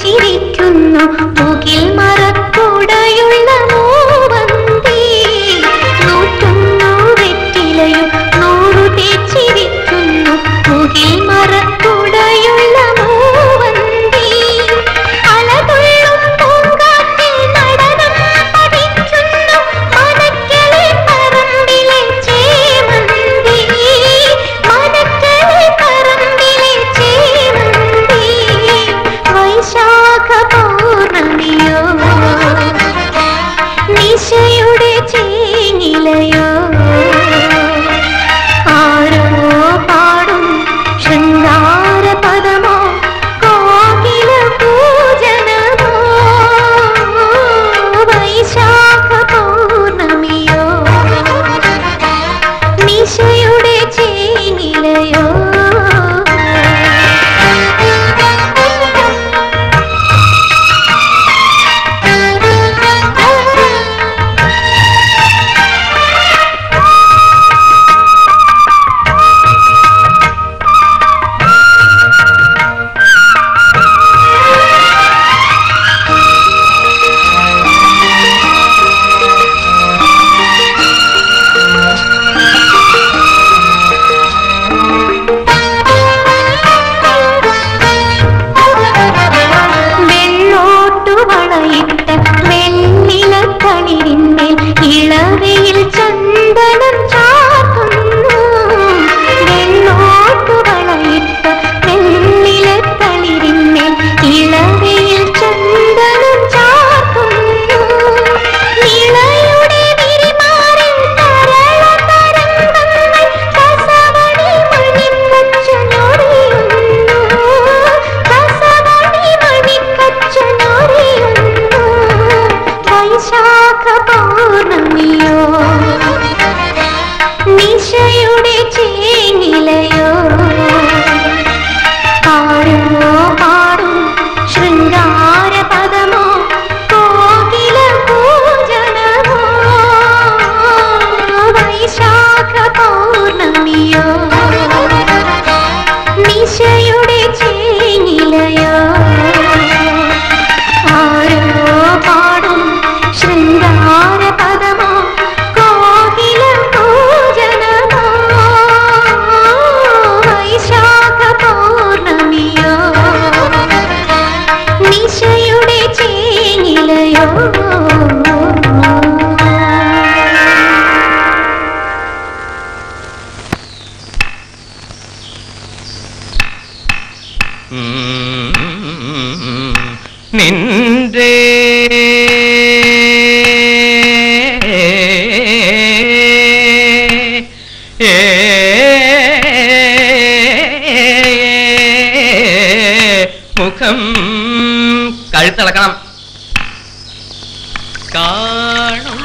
ചിരിക്കുന്നു മുകിൽ മറക്കുടയുള്ള മൂവന്തി നൂറ്റുന്നു വെറ്റിലയും നൂറു തേച്ചിരിക്കുന്നു മുകിൽ മറക്കുടയുള്ള മൂവന്തി അലതുള്ളും പൂങ്കാറ്റിൽ നടനം പഠിക്കുന്നു മനക്കിളി പറമ്പിലെ ചേമന്തി മനക്കിളി പറമ്പിലെ ചേമന്തി വൈശാഖ പൗർണമിയോ നിശയുടെ ചേങ്ങിലയോ ആരോ പാടും ശൃംഗാര പദമോ കോകില പൂജനമോ വൈശാഖ പൗർണമിയോ നിശയുടെ ചേങ്ങിലയോ വെള്ളോട്ടു വളയിട്ട വെണ്ണില കളിരിന്മേൽ ഇളവയിൽ ചന്ദനം ചാർത്തുന്നു വെള്ളോട്ടു വളയിട്ട വെണ്ണില കളിരിന്മേൽ ഇളവയിൽ ചന്ദനം ചാർത്തുന്നു നിളയുടെ വിരിമാറിൽ തരള തരംഗങ്ങൾ കസവണി മണിക്കച്ചനൊറിയുന്നു കസവണി മണിക്കച്ചനൊറിയുന്നു വൈശാഖ പൗർണമിയോ നിശയുടെ ചേങ്ങിലയോ പാടുമോ പാടും ശൃംഗാര പദമോ കോകില പൂജനമോ വൈശാഖ പൗർണമിയോ നിശയുടെ ചേങ്ങിലയോ ആരോ പാടും ശൃംഗാര പദമോ കോകില പൂജനമോ വൈശാഖ പൗർണമിയോ നിശയുടെ ചേങ്ങിലയോ നിന്റെ മുഖം കഴുത്തിളക്കണം കാണും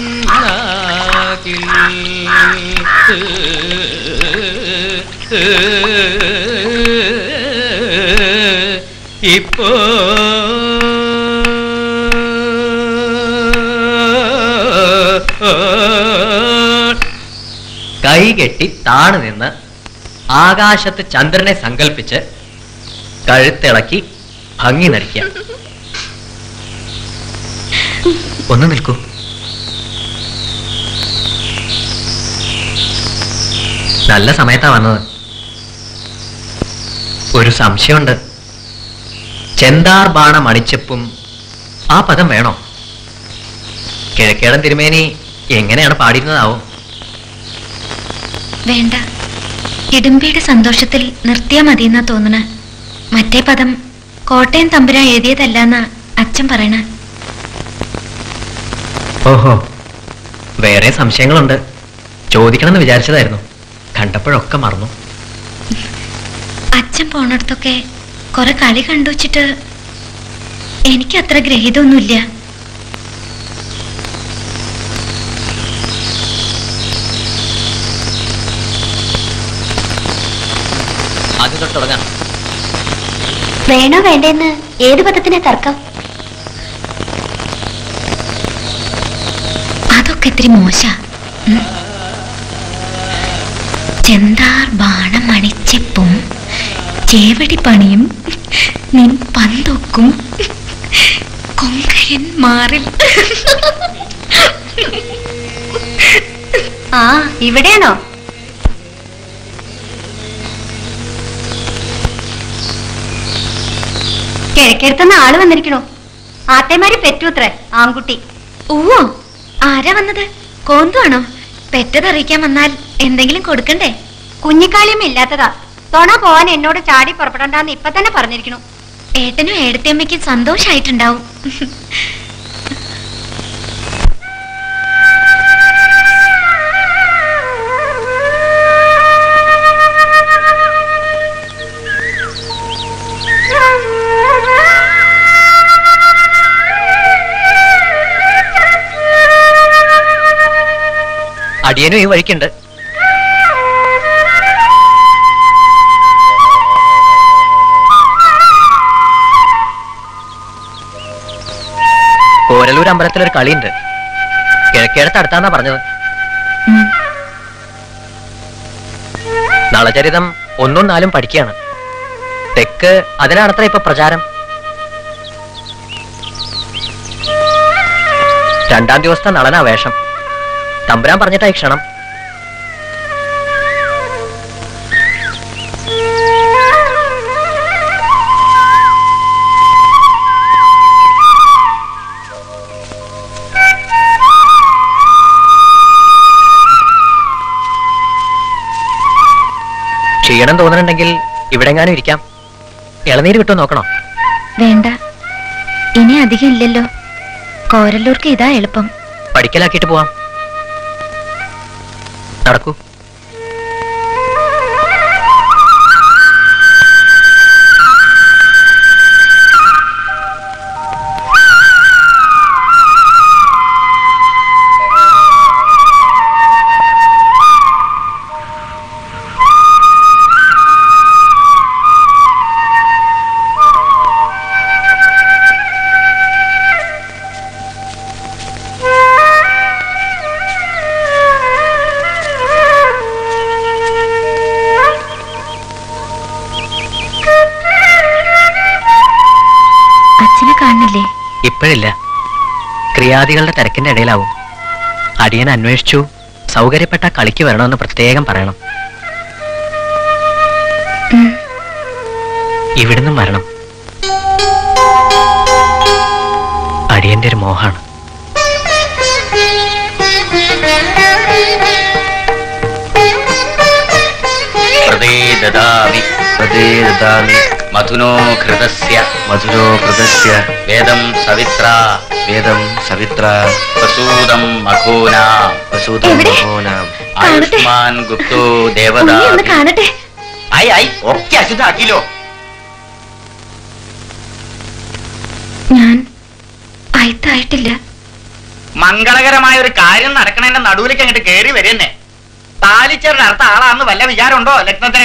ഇപ്പോ കൈ കെട്ടി താണു നിന്ന് ആകാശത്ത് ചന്ദ്രനെ സങ്കല്പിച്ച് കഴുത്തിളക്കി ഭംഗി നടിക്കുക ഒന്ന് നിൽക്കൂ നല്ല സമയത്താ വന്നത് ഒരു സംശയമുണ്ട് ചെന്താർ ബാണ മണിച്ചെപ്പും ആ പദം വേണോ കിഴക്കേടൻ തിരുമേനി എങ്ങനെയാണ് പാടിയിരുന്നതാവോ വേണ്ട ഇടുമ്പിയുടെ സന്തോഷത്തിൽ നിർത്തിയാ മതിയെന്നാ തോന്നണ മറ്റേ പദം കോട്ടയം തമ്പുരാൻ എഴുതിയതല്ലെന്നാ അച്ഛൻ പറയണ ഓഹോ വേറെ സംശയങ്ങളുണ്ട് ചോദിക്കണമെന്ന് വിചാരിച്ചതായിരുന്നു കണ്ടപ്പോഴൊക്കെ മറന്നു അച്ഛൻ പോണടത്തൊക്കെ കുറെ കളി കണ്ടു വച്ചിട്ട് എനിക്ക് അത്ര ഗ്രഹീതമൊന്നുമില്ല ആദ്യം തൊട്ട് തുടങ്ങാം വേണോ വേണ്ടെന്ന് ഏത് പദത്തിനെ തർക്കം അതൊക്കെ ഇത്തിരി മോശ ചെന്താർ ബാണം മണിച്ചെപ്പും ചേവടി പണിയും നിൻ പന്തൊക്കും കൊങ്കയൻ മാറിൽ ആ ഇവിടെയാണോ കിഴക്കേടുത്തുനിന്ന് ആള് വന്നിരിക്കണു ആത്തേമാരി പെറ്റുത്രേ ആൺകുട്ടി ഓ ആരാ വന്നത് കോന്തുവാണോ പെറ്റതറിയിക്കാൻ വന്നാൽ എന്തെങ്കിലും കൊടുക്കണ്ടേ കുഞ്ഞിക്കാളിയും ഇല്ലാത്തതാ തൊണ പോവാൻ എന്നോട് ചാടി പുറപ്പെടണ്ടെന്ന് ഇപ്പൊ തന്നെ പറഞ്ഞിരിക്കണു ഏട്ടനും ഏടത്തിയമ്മയ്ക്കും സന്തോഷായിട്ടുണ്ടാവും അടിയനും ഈ വഴിക്കുണ്ട് കോരലൂർ അമ്പലത്തിലൊരു കളിയുണ്ട് കിഴക്കേടത്ത് അടുത്താന്നാ പറഞ്ഞത് നളചരിതം ഒന്നും നാലും പഠിക്കുകയാണ് തെക്ക് അതിനാണത്ര ഇപ്പൊ പ്രചാരം രണ്ടാം ദിവസത്തെ നളനാ വേഷം തമ്പുരാൻ പറഞ്ഞിട്ടായി ക്ഷണം ക്ഷീണം തോന്നുന്നുണ്ടെങ്കിൽ ഇവിടെങ്ങാനും ഇരിക്കാം ഇളനീര് കിട്ടുമോ നോക്കണോ വേണ്ട ഇനി അധികം ഇല്ലല്ലോ കോരല്ലൂർക്ക് ഇതാ എളുപ്പം പഠിക്കലാക്കിയിട്ട് പോവാം നടക്കൂ അച്ഛനെ കാണുന്നില്ലേ ഇപ്പോഴില്ല ക്രിയാദികളുടെ തിരക്കിന്റെ ഇടയിലാവും അടിയൻ അന്വേഷിച്ചു സൗകര്യപ്പെട്ട കളിക്ക് വരണമെന്ന് പ്രത്യേകം പറയണം ഇവിടുന്നും വരണം അടിയന്റെ ഒരു മോഹാണ് ഹൃദേ ദദാമി ഹൃദേ ദദാമി മധുനോ ഘൃതസ്യ മധുനോ ഘൃതസ്യ വേദം സവിത്ര വേദം സവിത്ര പ്രസൂതം മഘോന പ്രസൂതം മഘോന ആയുഷ്മാൻ ഗുപ്തോ ദേവതാ ഒന്ന് കാണട്ടെ ആയി ആയി ഒക്കെ അശുദ്ധാക്കിലോ ഞാൻ അയത്തായിട്ടില്ല മംഗളകരമായ ഒരു കാര്യം നടക്കണതിന്റെ നടുവിലേക്ക് അങ്ങോട്ട് കേറി വരുന്നേ താലിച്ചേരുടെ അടുത്ത ആളാന്ന് വല്ല വിചാരമുണ്ടോ ലഗ്നത്തിന്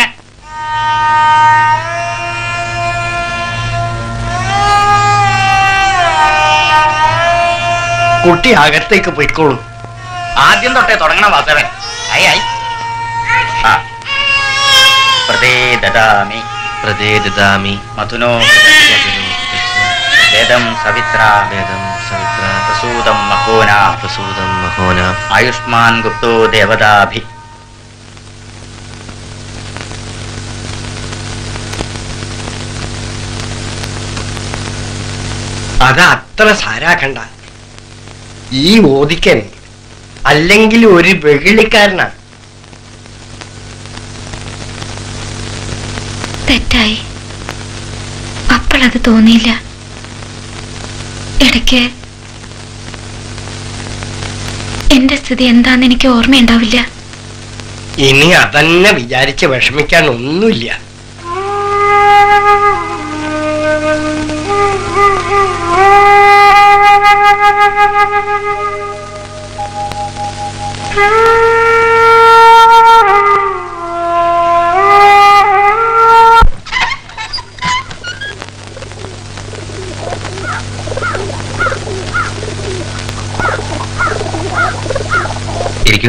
കുട്ടി അകത്തേക്ക് പോയിക്കോളൂ ആദ്യം തൊട്ടേ തുടങ്ങണ വാസവൻ ആയി ആയി ആ. പ്രതേ ദദാമി പ്രതേ ദദാമി മധുനോ വേദം സവിത്ര വേദം സവിത്ര പ്രസൂതം മഹോന പ്രസൂതം മഹോന ആയുഷ്മാൻ ഗുപ്തോ ദേവതാഭി അത് അത്ര സാരാക്കണ്ട ഈ ഓദിക്കൻ അല്ലെങ്കിൽ ഒരു വെകിളിക്കാരനാ തെറ്റായി അപ്പോഴത് തോന്നിയില്ല ഇടയ്ക്ക് എന്റെ സ്ഥിതി എന്താന്ന് എനിക്ക് ഓർമ്മയുണ്ടാവില്ല ഇനി അതന്നെ വിചാരിച്ച് വിഷമിക്കാൻ ഒന്നുമില്ല ഇരിക്കൂ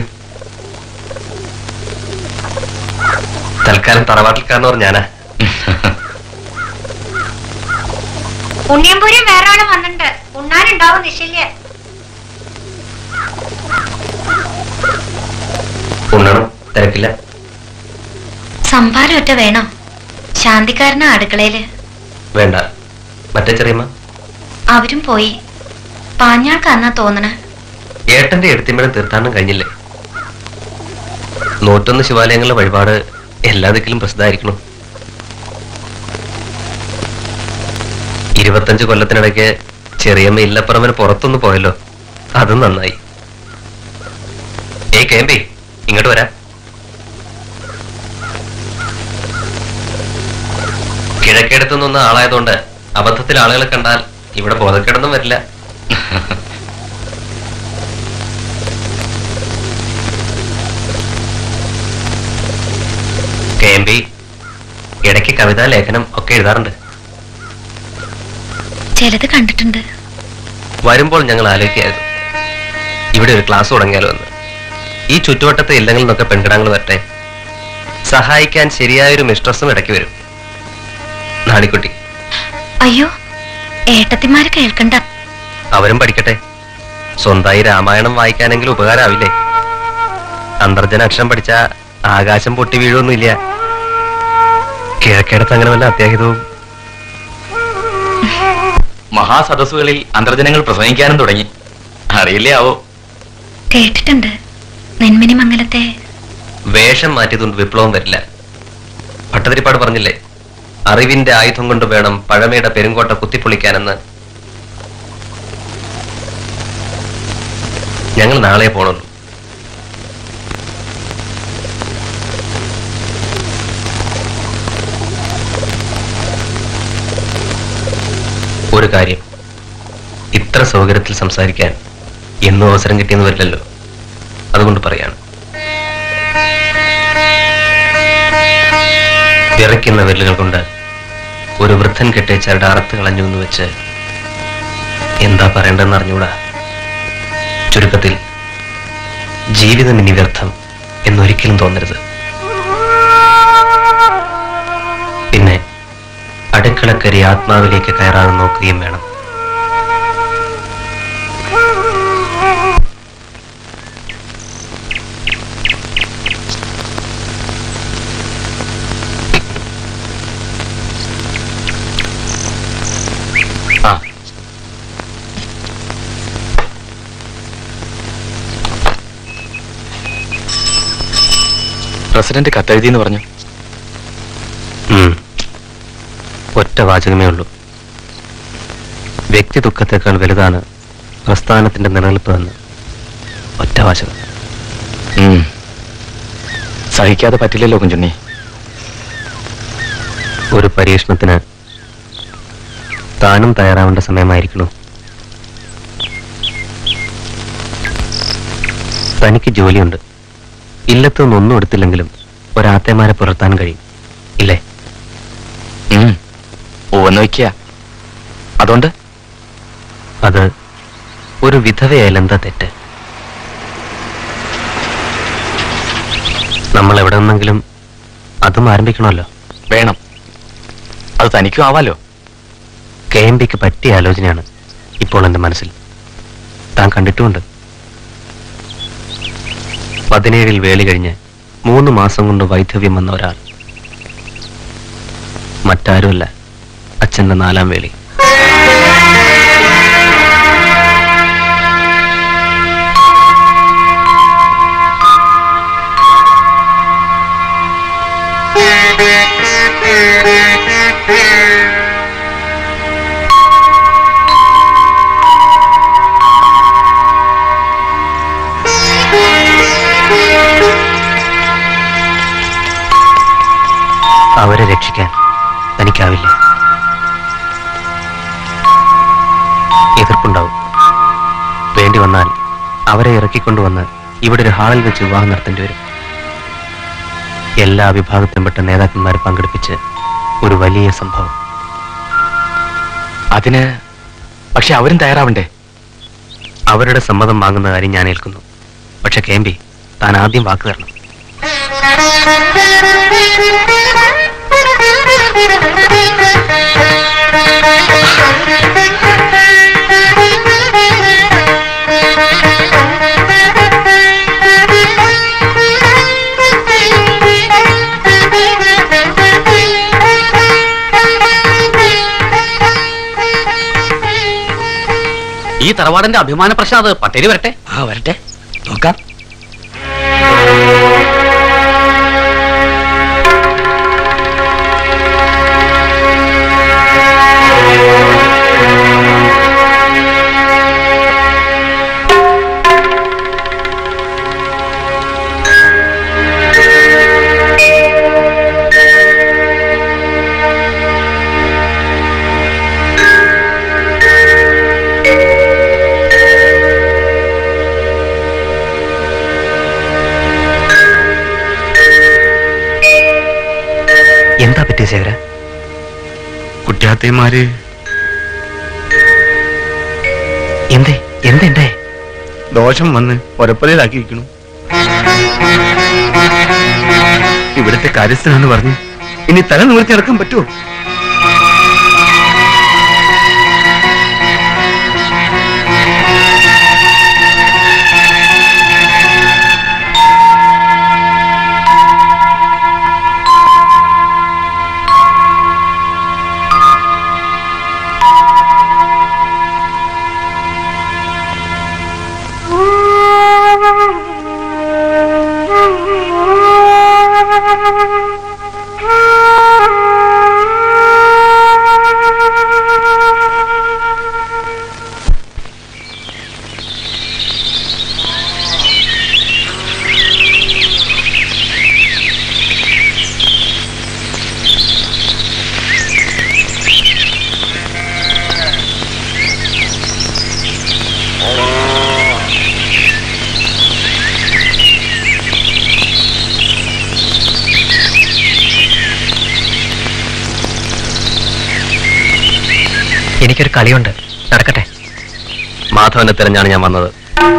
തൽക്കാലം തറവാട്ടിൽക്കാരനോർ ഞാനാ ഉണ്ണിയമ്പൂരിയും വേറെ ആള് വന്നിട്ടുണ്ട് ഉണ്ണാനുണ്ടാവും നിശ്ചല്യ ഉണ്ണണം തിരക്കില്ല സംഭാരം ഒറ്റ വേണോ ശാന്തിക്കാരനാ അടുക്കളയില് വേണ്ട മറ്റേ ചെറിയമ്മ അവരും പോയി പാഞ്ഞാൾക്കാന്നാ തോന്നണ ഏട്ടന്റെ എടുത്തിമ്പഴം തീർത്ഥാടനം കഴിഞ്ഞില്ലേ നൂറ്റൊന്ന് ശിവാലയങ്ങളിലെ വഴിപാട് എല്ലാ ദിക്കിലും പ്രസിദ്ധമായിരിക്കണം ഇരുപത്തഞ്ച് കൊല്ലത്തിനിടയ്ക്ക് ചെറിയമ്മ ഇല്ലപ്പറമ്പിന് പുറത്തൊന്ന് പോയല്ലോ അതും നന്നായി ഏയ് കേമ്പി ഇങ്ങോട്ട് വരാം കിഴക്കേടത്തുനിന്ന് ആളായതുകൊണ്ട് അബദ്ധത്തിൽ ആളുകളെ കണ്ടാൽ ഇവിടെ ബോധക്കേടൊന്നും വരില്ല കെ എം പി ഇടയ്ക്ക് കവിതാ ലേഖനം ഒക്കെ എഴുതാറുണ്ട് ചിലത് കണ്ടിട്ടുണ്ട് വരുമ്പോൾ ഞങ്ങൾ ആലോചിക്കായിരുന്നു ഇവിടെ ഒരു ക്ലാസ് തുടങ്ങിയാലോ എന്ന് ഈ ചുറ്റുവട്ടത്തെ ഇല്ലങ്ങളിൽ നിന്നൊക്കെ പെൺകിടാങ്ങൾ വരട്ടെ സഹായിക്കാൻ ശരിയായൊരു മിസ്ട്രസും ഇടയ്ക്ക് വരും നാണിക്കുട്ടി അയ്യോ ഏട്ടത്തിമാര് കേൾക്കണ്ട അവരും പഠിക്കട്ടെ സ്വന്തമായി രാമായണം വായിക്കാനെങ്കിലും ഉപകാരാവില്ലേ അന്തർജന അക്ഷരം പഠിച്ച ആകാശം പൊട്ടി വീഴൊന്നുമില്ല കിഴക്കേടത്ത് അങ്ങനെ വല്ല അത്യാഹിതവും മഹാസദസ്സുകളിൽ അന്തർജനങ്ങൾ പ്രസംഗിക്കാനും തുടങ്ങി അറിയില്ലേ ആവോ കേട്ടിട്ടുണ്ട് നെന്മിനി മംഗലത്തെ വേഷം മാറ്റിയതുകൊണ്ട് വിപ്ലവം വരില്ല ഭട്ടതിരിപ്പാട് പറഞ്ഞില്ലേ അറിവിന്റെ ആയുധം കൊണ്ട് വേണം പഴമയുടെ പെരുങ്കോട്ട കുത്തിപ്പൊളിക്കാനെന്ന് ഞങ്ങൾ നാളെ പോണുള്ളൂ ഒരു കാര്യം ഇത്ര സൗകര്യത്തിൽ സംസാരിക്കാൻ എന്നും അവസരം കിട്ടിയെന്ന് വരില്ലല്ലോ അതുകൊണ്ട് പറയാണ് വിറയ്ക്കുന്ന വിരലുകൾ കൊണ്ട് ഒരു വൃദ്ധൻ കെട്ടിയ ചരട് അറുത്ത് കളഞ്ഞു എന്ന് വെച്ച് എന്താ പറയേണ്ടതെന്ന് അറിഞ്ഞൂടാ ചുരുക്കത്തിൽ ജീവിതം ഇനി വ്യർത്ഥം എന്നൊരിക്കലും തോന്നരുത് പിന്നെ അടുക്കളക്കരി ആത്മാവിലേക്ക് കയറാതെ നോക്കുകയും വേണം ആ പ്രസിഡന്റ് കത്തെഴുതി എന്ന് പറഞ്ഞു ഉം. ഒറ്റ വാചകമേ ഉള്ളൂ വ്യക്തി ദുഃഖത്തെക്കാൾ വലുതാണ് പ്രസ്ഥാനത്തിന്റെ നിലനിൽപ്പ് എന്ന് ഒറ്റ വാചകം ഉം. സഹിക്കാതെ പറ്റില്ലല്ലോ കുഞ്ചുണ്ണി ഒരു പരീക്ഷണത്തിന് താനും തയ്യാറാവേണ്ട സമയമായിരിക്കണു തനിക്ക് ജോലിയുണ്ട് ഇല്ലത്തു നിന്നൊന്നും എടുത്തില്ലെങ്കിലും ഒരാത്തേമാരെ പുലർത്താൻ കഴിയും ഇല്ലേ ഓന്ന് വയ്ക്കുക അതുകൊണ്ട് അത് ഒരു വിധവയായാൽ എന്താ തെറ്റ് നമ്മൾ എവിടെ നിന്നെങ്കിലും അതും ആരംഭിക്കണമല്ലോ വേണം അത് തനിക്കും ആവാലോ കെ എം പിക്ക് പറ്റിയ ആലോചനയാണ് ഇപ്പോൾ എൻ്റെ മനസ്സിൽ താൻ കണ്ടിട്ടുമുണ്ട് പതിനേഴിൽ വേലി കഴിഞ്ഞ് മൂന്ന് മാസം കൊണ്ട് വൈധവ്യം വന്ന ഒരാൾ മറ്റാരുമല്ല അച്ഛൻ്റെ നാലാം വേളി അവരെ രക്ഷിക്കാൻ തനിക്കാവില്ല എതിർപ്പുണ്ടാവും വേണ്ടി വന്നാൽ അവരെ ഇറക്കിക്കൊണ്ടുവന്ന് ഇവിടെ ഒരു ഹാളിൽ വെച്ച് വിവാഹം നടത്തേണ്ടി വരും എല്ലാ വിഭാഗത്തിലുംപ്പെട്ട നേതാക്കന്മാരെ പങ്കെടുപ്പിച്ച് ഒരു വലിയ സംഭവം അതിന് പക്ഷെ അവരും തയ്യാറാവണ്ടേ അവരുടെ സമ്മതം വാങ്ങുന്ന കാര്യം ഞാൻ ഏൽക്കുന്നു പക്ഷെ കേമ്പി താൻ ആദ്യം വാക്ക് തരണം Thank you. ഈ തറവാടിന്റെ അഭിമാന പ്രശ്നം അത് പട്ടേരി വരട്ടെ ആ വരട്ടെ നോക്കാം എന്താ പറ്റിയ ശേഖര കുട്ടിയാത്തമാര് എന്തേ എന്തെന്തേ ദോഷം വന്ന് ഒരപ്പലയിലാക്കി വെക്കണു ഇവിടുത്തെ കാര്യസ്ഥനാന്ന് പറഞ്ഞ് ഇനി തല നിവർത്തി നടക്കാൻ പറ്റുമോ എനിക്കൊരു കളിയുണ്ട് നടക്കട്ടെ മാധവനെ തിരഞ്ഞാണ് ഞാൻ വന്നത്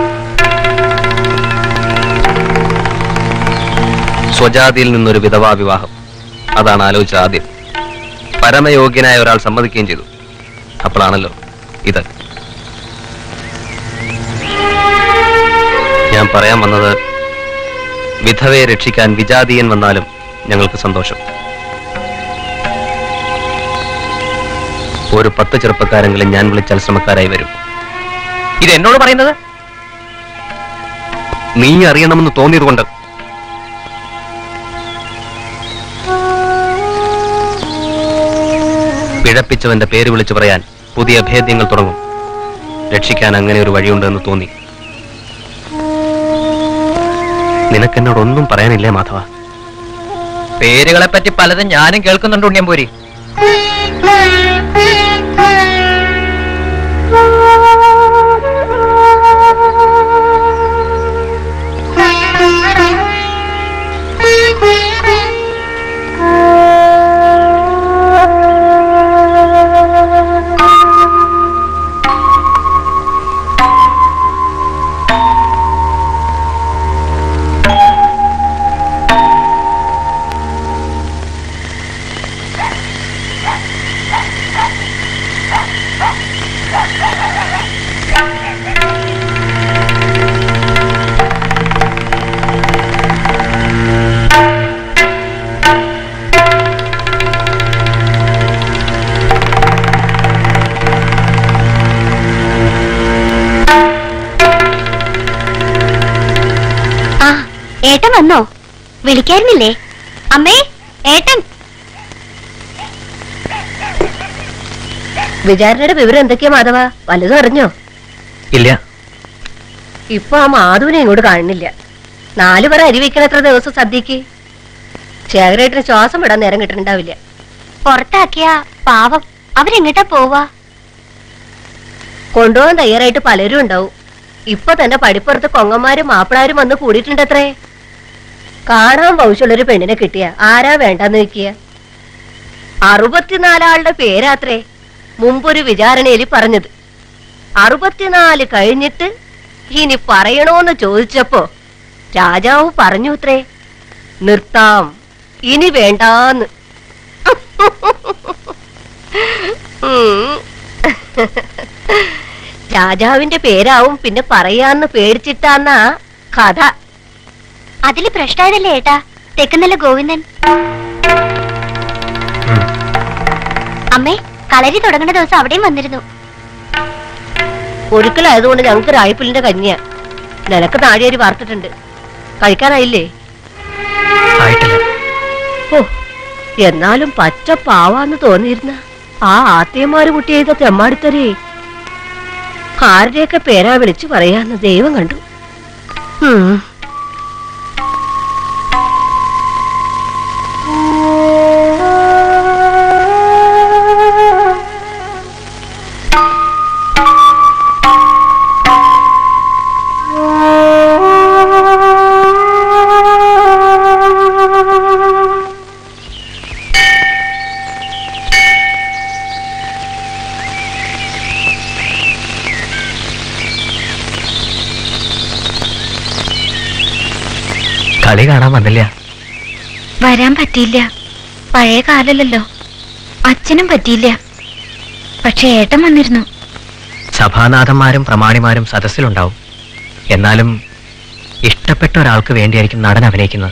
സ്വജാതിയിൽ നിന്നൊരു വിധവാ വിവാഹം അതാണ് ആലോചിച്ചത് ആദ്യം പരമയോഗ്യനായ ഒരാൾ സമ്മതിക്കുകയും ചെയ്തു അപ്പോഴാണല്ലോ ഇത് ഞാൻ പറയാൻ വന്നത് വിധവയെ രക്ഷിക്കാൻ വിജാതീയൻ വന്നാലും ഞങ്ങൾക്ക് സന്തോഷം ഒരു പത്ത് ചെറുപ്പക്കാരെങ്കിലും ഞാൻ വിളിച്ചാൽ ശ്രമക്കാരായി വരും ഇത് എന്നോട് പറയുന്നത് നീ അറിയണമെന്ന് തോന്നിയതുകൊണ്ട് പിഴപ്പിച്ചവന്റെ പേര് വിളിച്ചു പറയാൻ പുതിയ ഭേദ്യങ്ങൾ തുടങ്ങും രക്ഷിക്കാൻ അങ്ങനെ ഒരു വഴിയുണ്ടെന്ന് തോന്നി നിനക്കെന്നോട് ഒന്നും പറയാനില്ലേ മാധവ പേരുകളെ പറ്റി പലതും ഞാനും കേൾക്കുന്നുണ്ട് ഉണ്ണിയമ്പൂരി ആ ഏട്ടൻ വന്നോ വിളിക്കായിരുന്നില്ലേ അമ്മേ ഏട്ടൻ വിചാരണയുടെ വിവരം എന്തൊക്കെയാ മാധവ വല്ലതും അറിഞ്ഞോ ഇല്ല ഇപ്പൊ ആ മാധുവിനെ ഇങ്ങോട്ട് കാണുന്നില്ല നാലു പേർ അരി വെക്കണ എത്ര ദിവസം സദ്യക്ക് ശേഖരേട്ടന് ശ്വാസം വിടാൻ നേരം കിട്ടുന്നുണ്ടാവില്ല പുറത്താക്കിയ പാവം അവരെങ്ങട്ടാ പോവാ കൊണ്ടുപോകാൻ തയ്യാറായിട്ട് പലരും ഉണ്ടാവും ഇപ്പൊ തന്നെ പടിപ്പുറത്ത് കൊങ്ങന്മാരും മാപ്പിളാരും വന്ന് കൂടിയിട്ടുണ്ടത്രേ കാണാൻ ഭവിഷ്യമുള്ളൊരു പെണ്ണിനെ കിട്ടിയ ആരാ വേണ്ടെന്ന് വെക്കുക അറുപത്തിനാലാളുടെ പേരാത്രേ മുമ്പൊരു വിചാരണയിൽ പറഞ്ഞത് അറുപത്തിനാല് കഴിഞ്ഞിട്ട് ഇനി പറയണോന്ന് ചോദിച്ചപ്പോ രാജാവ് പറഞ്ഞു അത്രേ നിർത്താം ഇനി വേണ്ടാന്ന് ഉം. രാജാവിന്റെ പേരാവും പിന്നെ പറയാന്ന് പേടിച്ചിട്ടാന്നാ കഥ അതില് പ്രശ്നമായതല്ലേ ഏട്ടാ തെക്കുന്നല്ല ഗോവിന്ദൻ അമ്മേ കളരി തുടങ്ങുന്ന ദിവസം അവിടെയും വന്നിരുന്നു ഒരിക്കലായതുകൊണ്ട് ഞങ്ങൾക്ക് രായപ്പുലിന്റെ കഞ്ഞിയാ നിനക്ക് നാഴിയേരി വാർത്തിട്ടുണ്ട് കഴിക്കാനായില്ലേ ആയിട്ടില്ല ഓ എന്നാലും പച്ച പാവാന്ന് തോന്നിയിരുന്ന ആ ആത്യന്മാര് കുട്ടി ചെയ്ത തെമ്മാടിത്തരേ ആരുടെയൊക്കെ പേരാ വിളിച്ചു പറയാന്ന് ദൈവം കണ്ടു ഉം കളി കാണാൻ വന്നില്ല വരാൻ പറ്റിയില്ല പഴയ കാലല്ലല്ലോ അച്ഛനും പറ്റിയില്ല പക്ഷെ ഏട്ടൻ വന്നിരുന്നു സഭാനാഥന്മാരും പ്രമാണിമാരും സദസ്സിലുണ്ടാവും എന്നാലും ഇഷ്ടപ്പെട്ട ഒരാൾക്ക് വേണ്ടിയായിരിക്കും നടൻ അഭിനയിക്കുന്നത്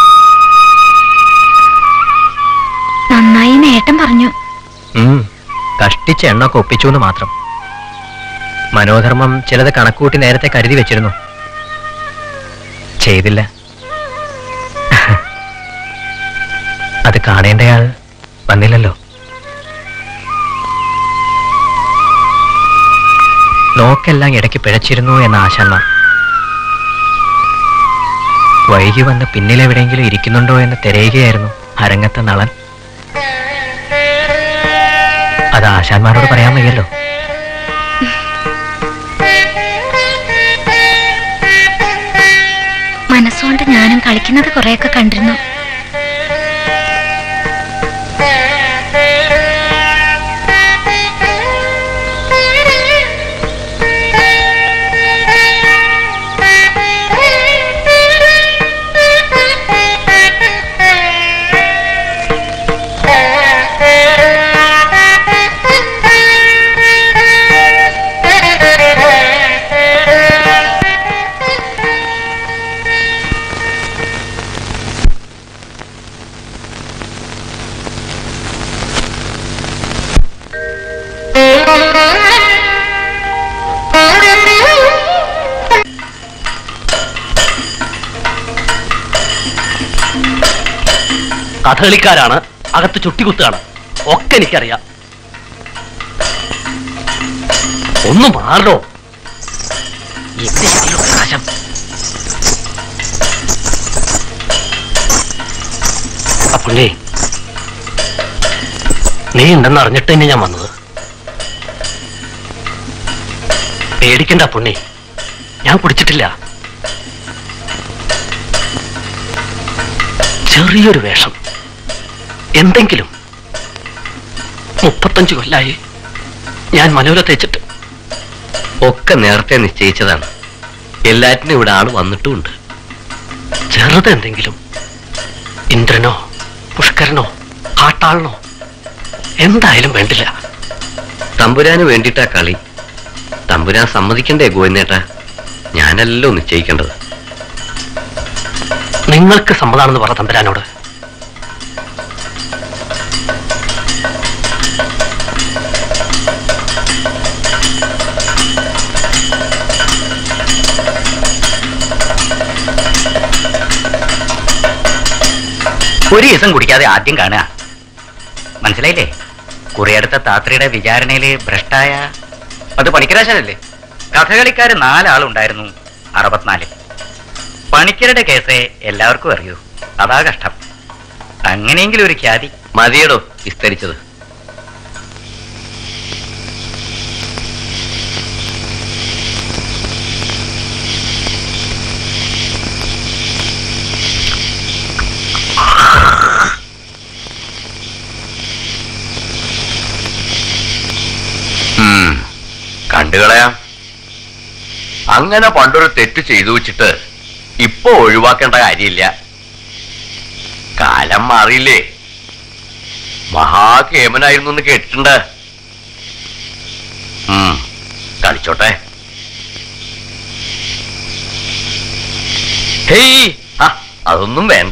നന്നായി എന്ന് ഏട്ടൻ പറഞ്ഞു ഉം, കഷ്ടിച്ച് എണ്ണൊക്കെ ഒപ്പിച്ചു എന്ന് മാത്രം മനോധർമ്മം ചിലത് കണക്കൂട്ടി നേരത്തെ കരുതി വെച്ചിരുന്നു ചെയ്തില്ല അത് കാണേണ്ടയാൾ വന്നില്ലല്ലോ നോക്കെല്ലാം ഇടയ്ക്ക് പിഴച്ചിരുന്നു എന്ന ആശാന്മാർ വൈകി വന്ന് പിന്നിലെവിടെയെങ്കിലും ഇരിക്കുന്നുണ്ടോ എന്ന് തിരയുകയായിരുന്നു അരങ്ങത്തെ നളൻ അത് ആശാന്മാരോട് പറയാൻ വയ്യല്ലോ മനസ്സുകൊണ്ട് ഞാനും കളിക്കുന്നത് കുറെയൊക്കെ കണ്ടിരുന്നു കഥകളിക്കാരാണ് അകത്ത് ചുട്ടികുത്തുകയാണ് ഒക്കെ എനിക്കറിയാം ഒന്ന് മാറോ എന്തിനൊക്കെ നാശം അപ്പുണ്ണി നീ ഉണ്ടെന്ന് അറിഞ്ഞിട്ട് തന്നെ ഞാൻ വന്നത് പേടിക്കണ്ട പുണ്ണി ഞാൻ കുടിച്ചിട്ടില്ല ചെറിയൊരു വേഷം എന്തെങ്കിലും മുപ്പത്തഞ്ച് കൊല്ലായി ഞാൻ മനോല തേച്ചിട്ട് ഒക്കെ നേരത്തെ നിശ്ചയിച്ചതാണ് എല്ലാറ്റിനും ഇവിടെ ആള് വന്നിട്ടുമുണ്ട് ചെറുതെന്തെങ്കിലും ഇന്ദ്രനോ പുഷ്കരനോ കാട്ടാളനോ എന്തായാലും വേണ്ടില്ല തമ്പുരാന് വേണ്ടിയിട്ടാ കളി തമ്പുരാൻ സമ്മതിക്കണ്ടേ ഗോവിന്ദേട്ടാ ഞാനല്ലോ നിശ്ചയിക്കേണ്ടത് നിങ്ങൾക്ക് സമ്മതാണെന്ന് പറ തമ്പുരാനോട് ഒരു ദിവസം കുടിക്കാതെ ആദ്യം കാണുക മനസ്സിലായില്ലേ കുറിയടുത്ത താത്രിയുടെ വിചാരണയില് ഭ്രഷ്ടായ അത് പണിക്കരാശനല്ലേ കഥകളിക്കാര് നാലാളുണ്ടായിരുന്നു അറുപത്തിനാല് പണിക്കരുടെ കേസ് എല്ലാവർക്കും അറിയൂ അതാ കഷ്ടം അങ്ങനെയെങ്കിലും ഒരു ഖ്യാതി മതിയടോ വിസ്തരിച്ചത് ഉം, കണ്ടുകളയാം അങ്ങനെ പണ്ടൊരു തെറ്റ് ചെയ്തു വെച്ചിട്ട് ഇപ്പൊ ഒഴിവാക്കേണ്ട കാര്യമില്ല കാലം മാറിയില്ലേ മഹാകേമനായിരുന്നു എന്ന് കേട്ടിട്ടുണ്ട് ഉം, കളിച്ചോട്ടെ ഹേയ് ആ, അതൊന്നും വേണ്ട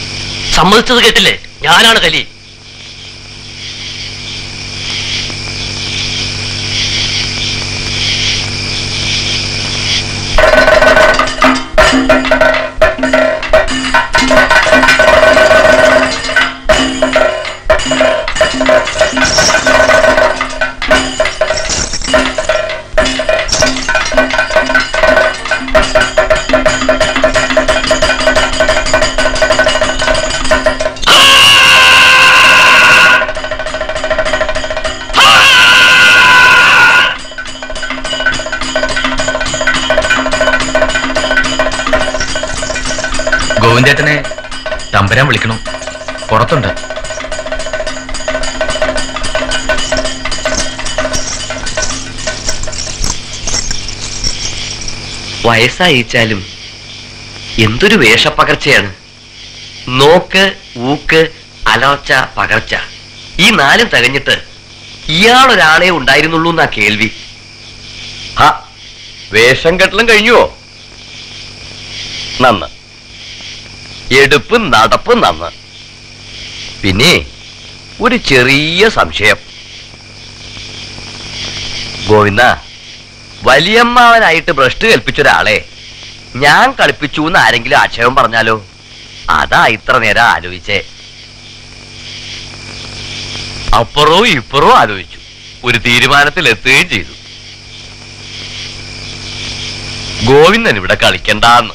സമ്മതിച്ചത് കേട്ടില്ലേ ഞാനാണ് കലി ഗോവിന്ദേട്ടനെ തമ്പരാൻ വിളിക്കണു പുറത്തുണ്ട് വയസ്സായിച്ചാലും എന്തൊരു വേഷപ്പകർച്ചയാണ് നോക്ക് ഊക്ക് അലർച്ച പകർച്ച ഈ നാലും തികഞ്ഞിട്ട് ഇയാളൊരാളെ ഉണ്ടായിരുന്നുള്ളൂ എന്നാ കേൾവി ഹ വേഷം കെട്ടലും കഴിഞ്ഞുവോ നന്ന് എടുപ്പ് നടപ്പ് നന്ന് പിന്നെ ഒരു ചെറിയ സംശയം ഗോവിന്ദ വലിയമ്മാവനായിട്ട് ഭ്രഷ്ട് കൽപ്പിച്ച ഒരാളെ ഞാൻ കളിപ്പിച്ചു എന്ന് ആരെങ്കിലും ആക്ഷേപം പറഞ്ഞാലോ അതാ ഇത്ര നേരം ആലോചിച്ചേ അപ്പുറവും ഇപ്പുറവും ആലോചിച്ചു ഒരു തീരുമാനത്തിൽ എത്തുകയും ചെയ്തു ഗോവിന്ദൻ ഇവിടെ കളിക്കണ്ടെന്ന്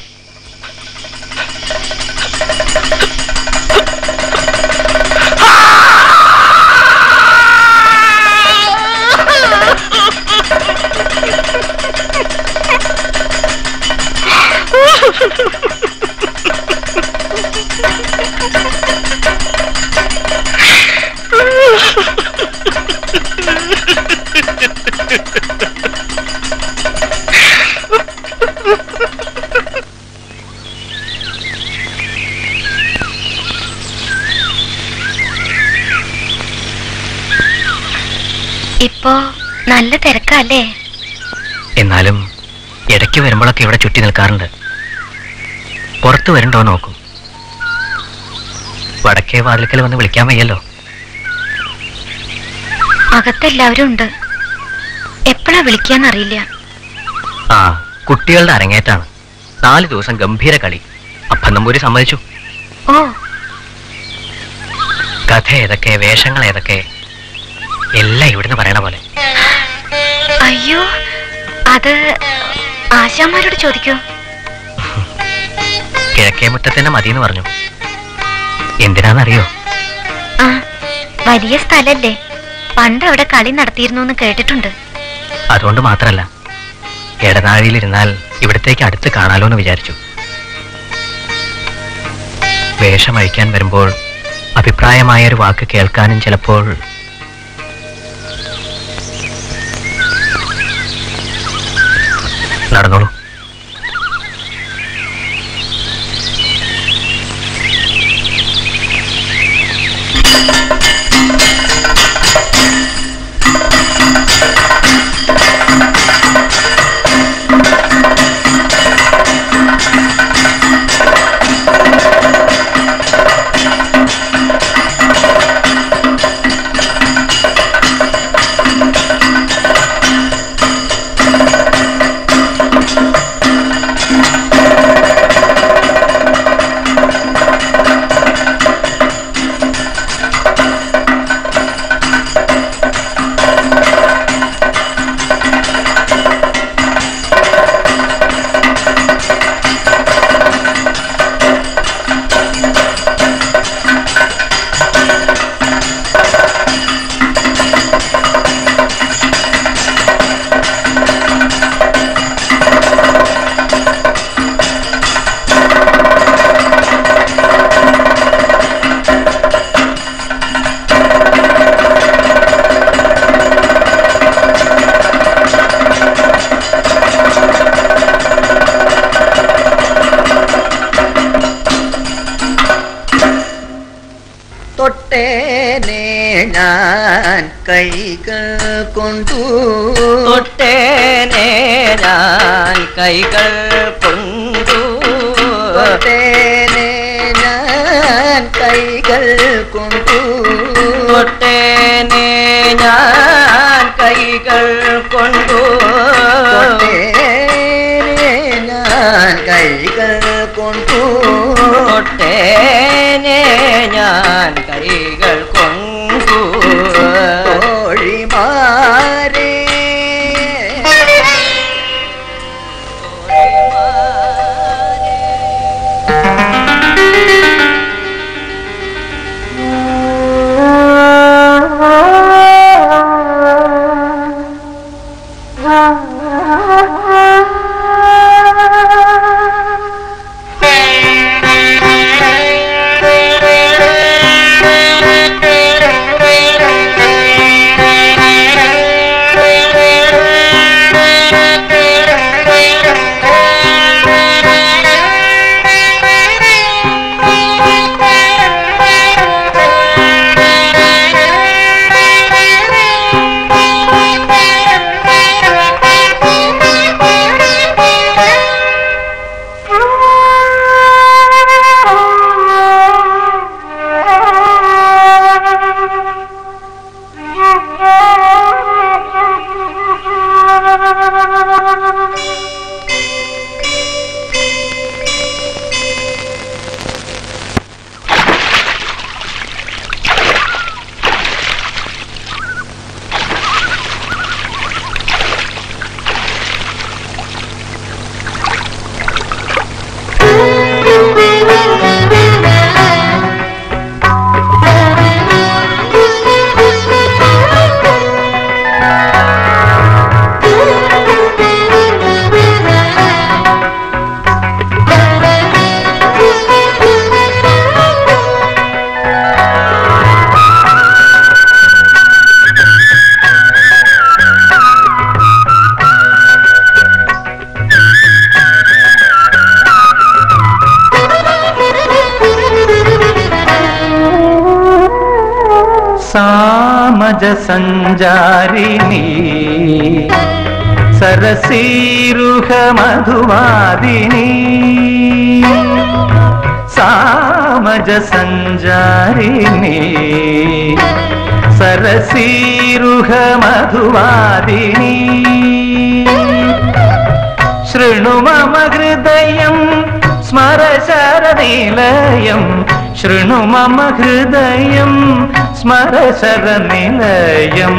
ഇപ്പോ നല്ല തിരക്കല്ലേ എന്നാലും ഇടയ്ക്ക് വരുമ്പോഴൊക്കെ ഇവിടെ ചുറ്റി നിൽക്കാറുണ്ട് പുറത്ത് വരണ്ടോ നോക്കും വടക്കേ വാതിൽക്കൽ വന്ന് വിളിക്കാൻ വയ്യല്ലോ അകത്തെല്ലാവരും ഉണ്ട് എപ്പോഴാ വിളിക്കാന്നറിയില്ല ആ കുട്ടികളുടെ അരങ്ങേറ്റാണ് നാല് ദിവസം ഗംഭീര കളി അപ്പം നമ്പൂരി സമ്മതിച്ചു ഓ കഥ ഏതൊക്കെ വേഷങ്ങൾ ഏതൊക്കെ എല്ലാം ഇവിടുന്ന് പറയണ പോലെ അയ്യോ അത് ആശാമാരോട് ചോദിക്കൂ കിഴക്കേ മുറ്റത്തന്നെ മതിയെന്ന് പറഞ്ഞു എന്തിനാന്നറിയോ ആ വലിയ സ്ഥലല്ലേ പണ്ട് അവിടെ കളി നടത്തിയിരുന്നു എന്ന് കേട്ടിട്ടുണ്ട് അതുകൊണ്ട് മാത്രല്ല ഇടനാഴിയിലിരുന്നാൽ ഇവിടത്തേക്ക് അടുത്ത് കാണാലോ എന്ന് വിചാരിച്ചു വേഷമഴിക്കാൻ വരുമ്പോൾ അഭിപ്രായമായ ഒരു വാക്ക് കേൾക്കാനും ചിലപ്പോൾ നടന്നോളൂ തൊട്ടേനെ ഞാൻ കൈകൾ കൊണ്ടു തൊട്ടേനെ ഞാൻ കൈകൾ കൊണ്ടു തൊട്ടേനെ ഞാൻ കൈകൾ കൊണ്ടു തൊട്ടേനെ ഞാൻ കൈകൾ കൊണ്ടു തൊട്ടേനെ ഞാൻ കൈകൾ കൊണ്ടു തൊട്ടേനെ ഞാൻ കൈകൾ കൊണ്ടു തോഴിമാരേ സാമജസഞ്ചാരിണി സരസീരുഹ മധുവാദിനി സാമജസഞ്ചാരിണി സരസീരുഹ മധുവാദിനി ശൃണു മമ ഹൃദയം സ്മരശരനിലയം ശൃണു മമ ഹൃദയം സ്മരശരനിലയം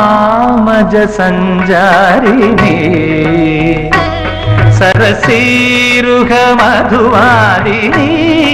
സാമജസഞ്ചാരിണി സരസീരുഹ മധുവാദിനി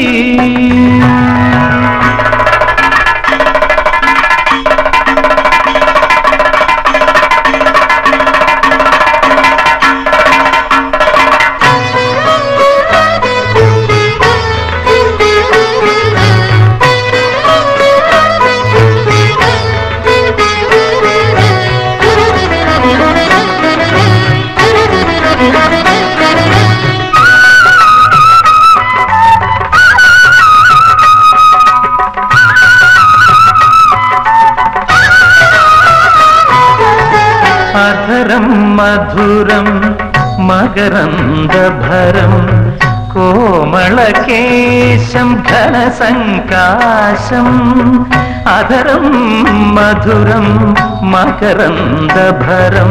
അധരം മധുരം മകരന്ദഭരം കോമളകേശം ഘനസങ്കാശം അധരം മധുരം മകരന്ദഭരം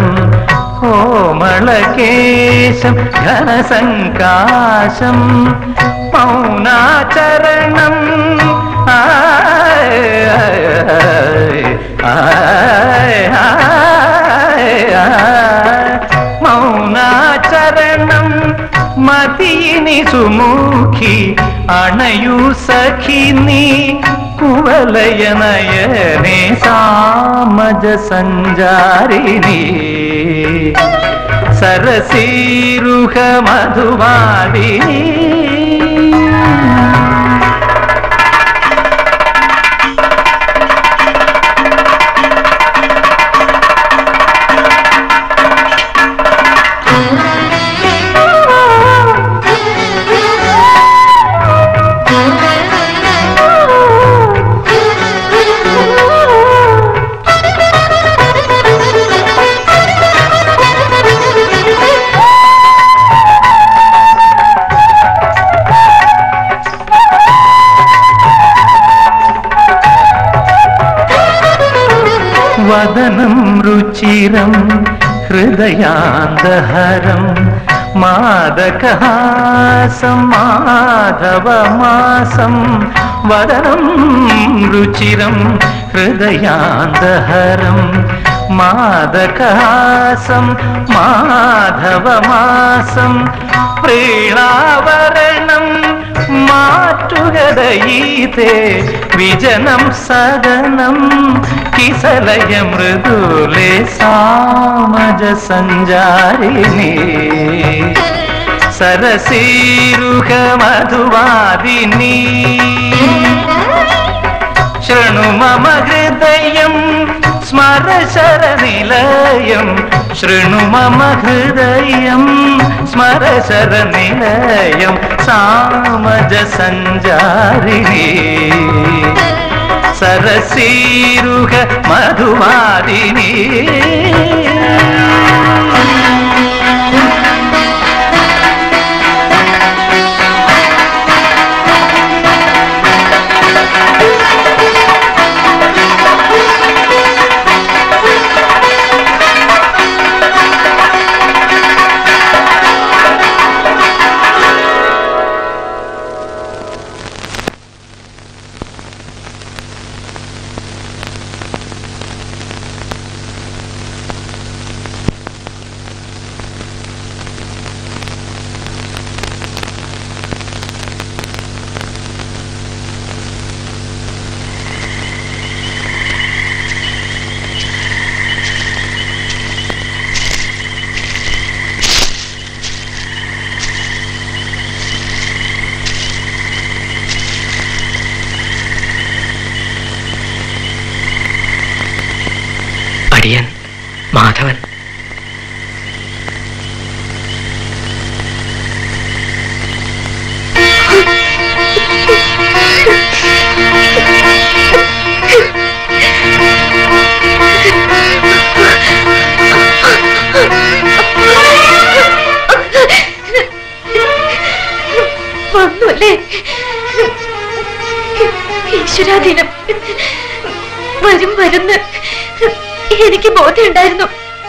കോമളകേശം ഘനസങ്കാശം മൗനാചരണം ആയ മൗനാചരണം മതിയിനി സുമുഖി അണയു സഖി നീ കുവലയ നയനേ സാമജ സഞ്ചാരിണി സരസീരുഹ മധുവാദിനി വദനം രുചിരം ഹൃദയാന്തഹരം മാദകഹാസം മാധവമാസം വദനം രുചിരം ഹൃദയാന്തഹരം മാദകഹാസം മാധവമാസം പ്രീണാവരണം മാറ്റുകതയീതേ വിജനം സദനം കിസലയ മൃദുലേ സാമജ സഞ്ചാരിണി സരസീരുഹ മധുവാദിനി ശൃണു മമ ഹൃദയം സ്മരശരനിലയം ശൃണു മമ ഹൃദയം സ്മരശരനിലയം സാമജ സഞ്ചാരിണി സരസീരുഹ മധുവാദിനി അടിയൻ മാധവൻ Thank you. ഈശ്വരാധീനം വരും വരുന്ന് എനിക്ക് ബോധ്യമുണ്ടായിരുന്നു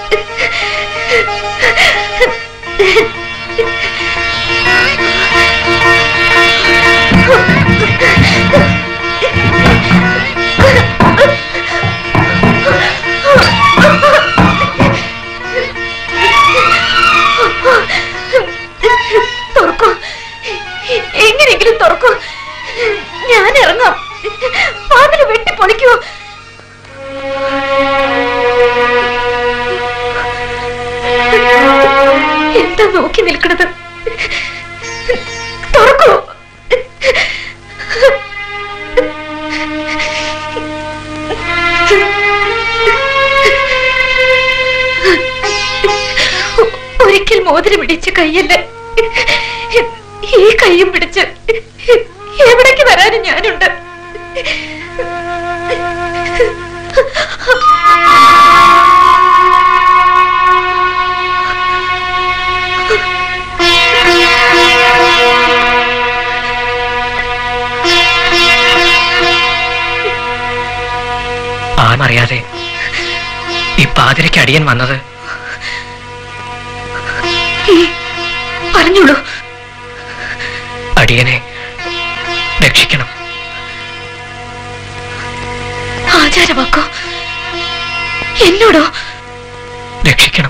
തുറക്കൂ എങ്ങനെയെങ്കിലും തുറക്കൂ ഞാൻ ഇറങ്ങാം വാതില് വെട്ടി പൊളിക്കൂ എന്താ നോക്കി നിൽക്കണത് തുറക്കൂ ഒരിക്കൽ മോതിരം പിടിച്ച കൈയല്ല ഈ കൈയും പിടിച്ച് എവിടേക്ക് വരാനും ഞാനുണ്ട് ആണറിയാതെ ഈ പാതിരയ്ക്ക് അടിയൻ വന്നത് പറഞ്ഞോളൂ അടിയനെ രക്ഷിക്കണം ആചാരവാക്കോ എന്നോടോ രക്ഷിക്കണം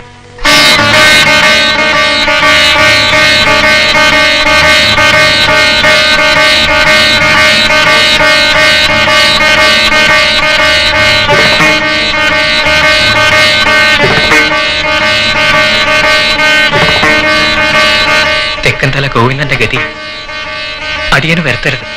തെക്കൻതല ഗോവിന്ദന്റെ ഗതി അടിയന് വരുത്തരുത്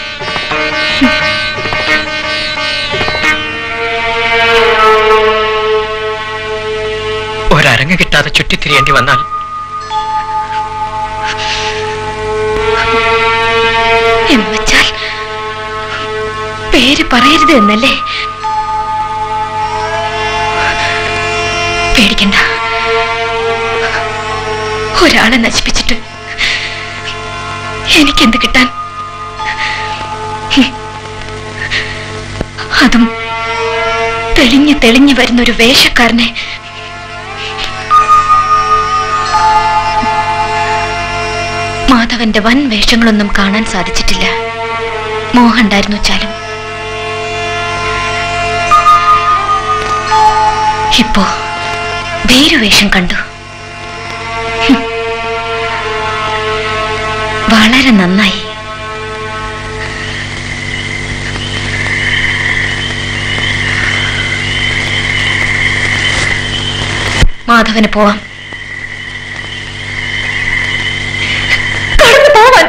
ഒരരങ്ങ് കിട്ടാതെ ചുറ്റിത്തിരിയേണ്ടി വന്നാൽ എന്നുവെച്ചാൽ പേര് പറയരുത് എന്നല്ലേ പേടിക്കണ്ട ഒരാളെ നശിപ്പിച്ചിട്ട് എനിക്കെന്ത് കിട്ടാൻ ഹും. അതും തെളിഞ്ഞു തെളിഞ്ഞു വരുന്ന ഒരു വേഷക്കാരനെ മാധവന്റെ വൻ വേഷങ്ങളൊന്നും കാണാൻ സാധിച്ചിട്ടില്ല മോഹണ്ടായിരുന്നു വെച്ചാലും ഇപ്പോ ഭീരുവേഷം കണ്ടു ഹും. വളരെ നന്നായി മാധവന് പോവാം കടന്നു പോവാൻ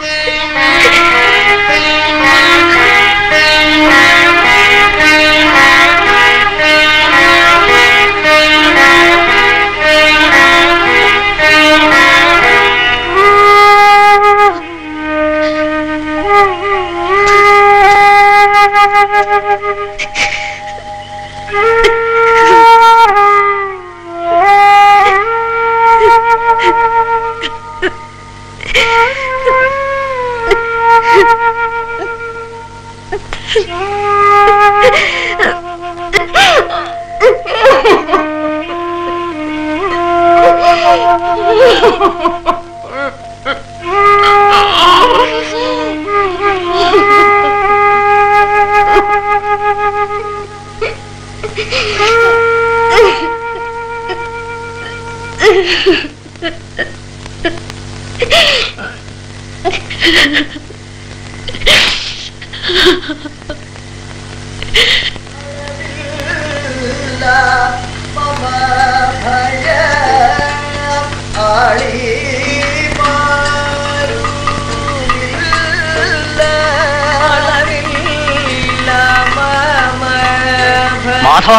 മാധവ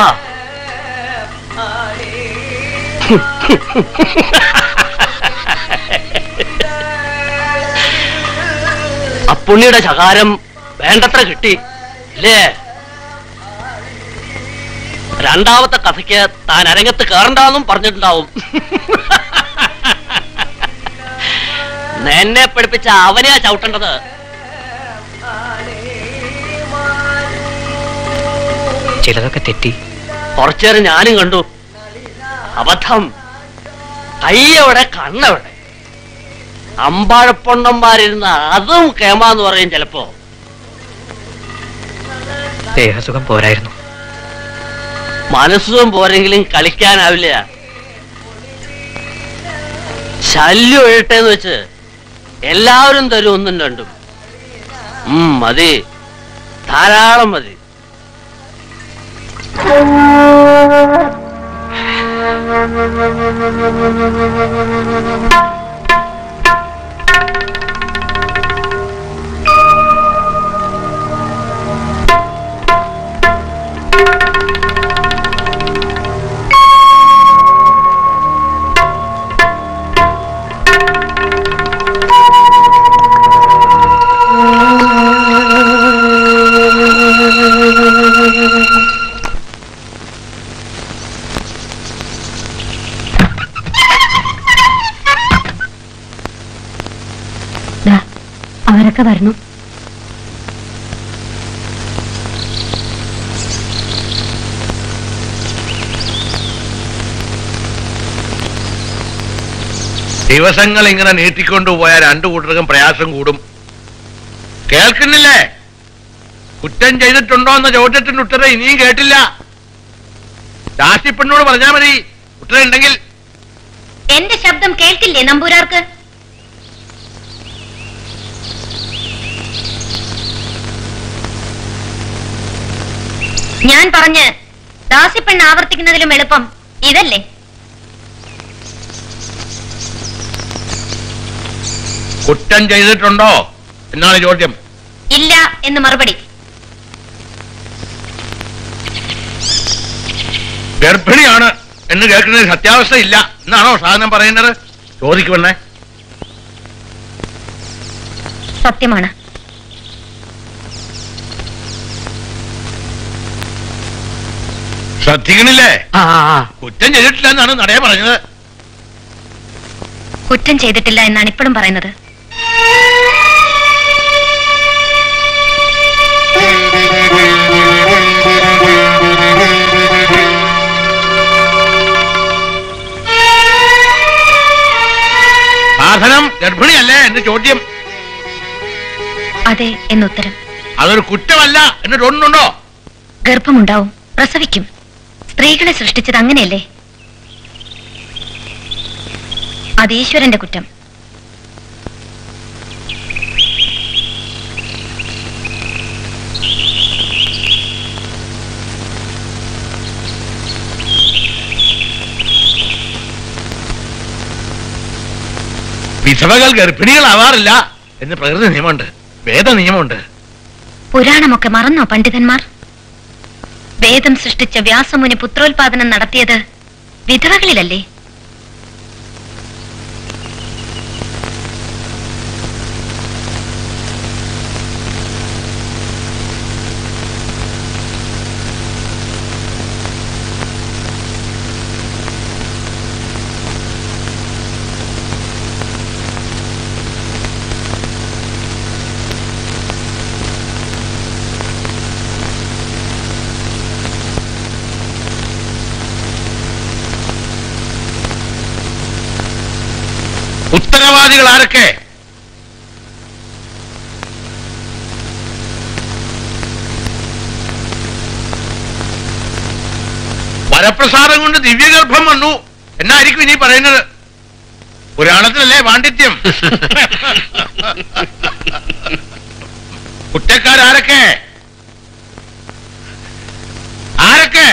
അപ്പുണ്ണിയുടെ ശകാരം വേണ്ടത്ര കിട്ടി അല്ലേ രണ്ടാമത്തെ കഥയ്ക്ക് താൻ അരങ്ങത്ത് കയറണ്ടെന്നും പറഞ്ഞിട്ടുണ്ടാവും എന്നെ പഠിപ്പിച്ച അവനെയാ ചവിട്ടേണ്ടത് ചിലതൊക്കെ തെറ്റി കുറച്ചേരം ഞാനും കണ്ടു അബദ്ധം കയ്യവിടെ കണ്ണവിടെ അമ്പാഴപ്പൊണ്ണന്മാരിരുന്ന അതും കേമാന്ന് പറയും ചിലപ്പോ ദേഹസുഖം പോരായിരുന്നു മനസ്സും പോരെങ്കിലും കളിക്കാനാവില്ല ശല്യം എഴുട്ടെന്ന് വെച്ച് എല്ലാവരും തരും ഒന്നും രണ്ടും ഉം മതി ധാരാളം മതി ദാ, അവരൊക്കെ വരണം ദിവസങ്ങൾ ഇങ്ങനെ നീട്ടിക്കൊണ്ടുപോയാൽ രണ്ടു കൂട്ടർക്കും പ്രയാസം കൂടും കേൾക്കുന്നില്ലേ കുറ്റം ചെയ്തിട്ടുണ്ടോ എന്ന ചോദ്യത്തിന്റെ ഉത്തരം ഇനിയും കേട്ടില്ല ദാസിപ്പെണ്ണോട് പറഞ്ഞാ മതി ഉത്തരം ഉണ്ടെങ്കിൽ എന്റെ ശബ്ദം കേൾക്കില്ലേ നമ്പൂരാർക്ക് ഞാൻ പറഞ്ഞ് ദാസിപ്പെണ്ണ് ആവർത്തിക്കുന്നതിലും എളുപ്പം ഇതല്ലേ കുറ്റം ചെയ്തിട്ടുണ്ടോ എന്നാണ് ചോദ്യം ഇല്ല എന്ന് മറുപടി ഗർഭിണിയാണ് എന്ന് കേൾക്കുന്നതിൽ സത്യാവസ്ഥ ഇല്ല എന്നാണോ സാധനം പറയുന്നത് ചോദിക്കുവണ്ണേ സത്യമാണ് ശ്രദ്ധിക്കണില്ലേ കുറ്റം ചെയ്തിട്ടില്ല എന്നാണ് നടയെ പറഞ്ഞത് കുറ്റം ചെയ്തിട്ടില്ല എന്നാണ് ഇപ്പോഴും പറയുന്നത് സാധനം ഗർഭിണിയല്ലേ എന്ന് ചോദ്യം അതെ എന്നുത്തരം അതൊരു കുറ്റമല്ല എന്ന് തോന്നുന്നുണ്ടോ ഗർഭമുണ്ടാവും പ്രസവിക്കും സ്ത്രീകളെ സൃഷ്ടിച്ചത് അങ്ങനെയല്ലേ അത് ഈശ്വരന്റെ കുറ്റം വിധവകൾ ഗർഭിണികളാവാറില്ല എന്ന് പ്രകൃതി നിയമമുണ്ട് വേദ നിയമമുണ്ട് പുരാണമൊക്കെ മറന്നോ പണ്ഡിതന്മാർ വേദം സൃഷ്ടിച്ച വ്യാസമുനി പുത്രോത്പാദനം നടത്തിയത് വിധവകളിലല്ലേ ഉത്തരവാദികൾ ആരൊക്കെ വരപ്രസാദം കൊണ്ട് ദിവ്യഗർഭം വന്നു എന്നായിരിക്കും ഇനി പറയുന്നത് പുരാണത്തിലല്ലേ പാണ്ഡിത്യം കുറ്റക്കാരാരൊക്കെ ആരൊക്കെ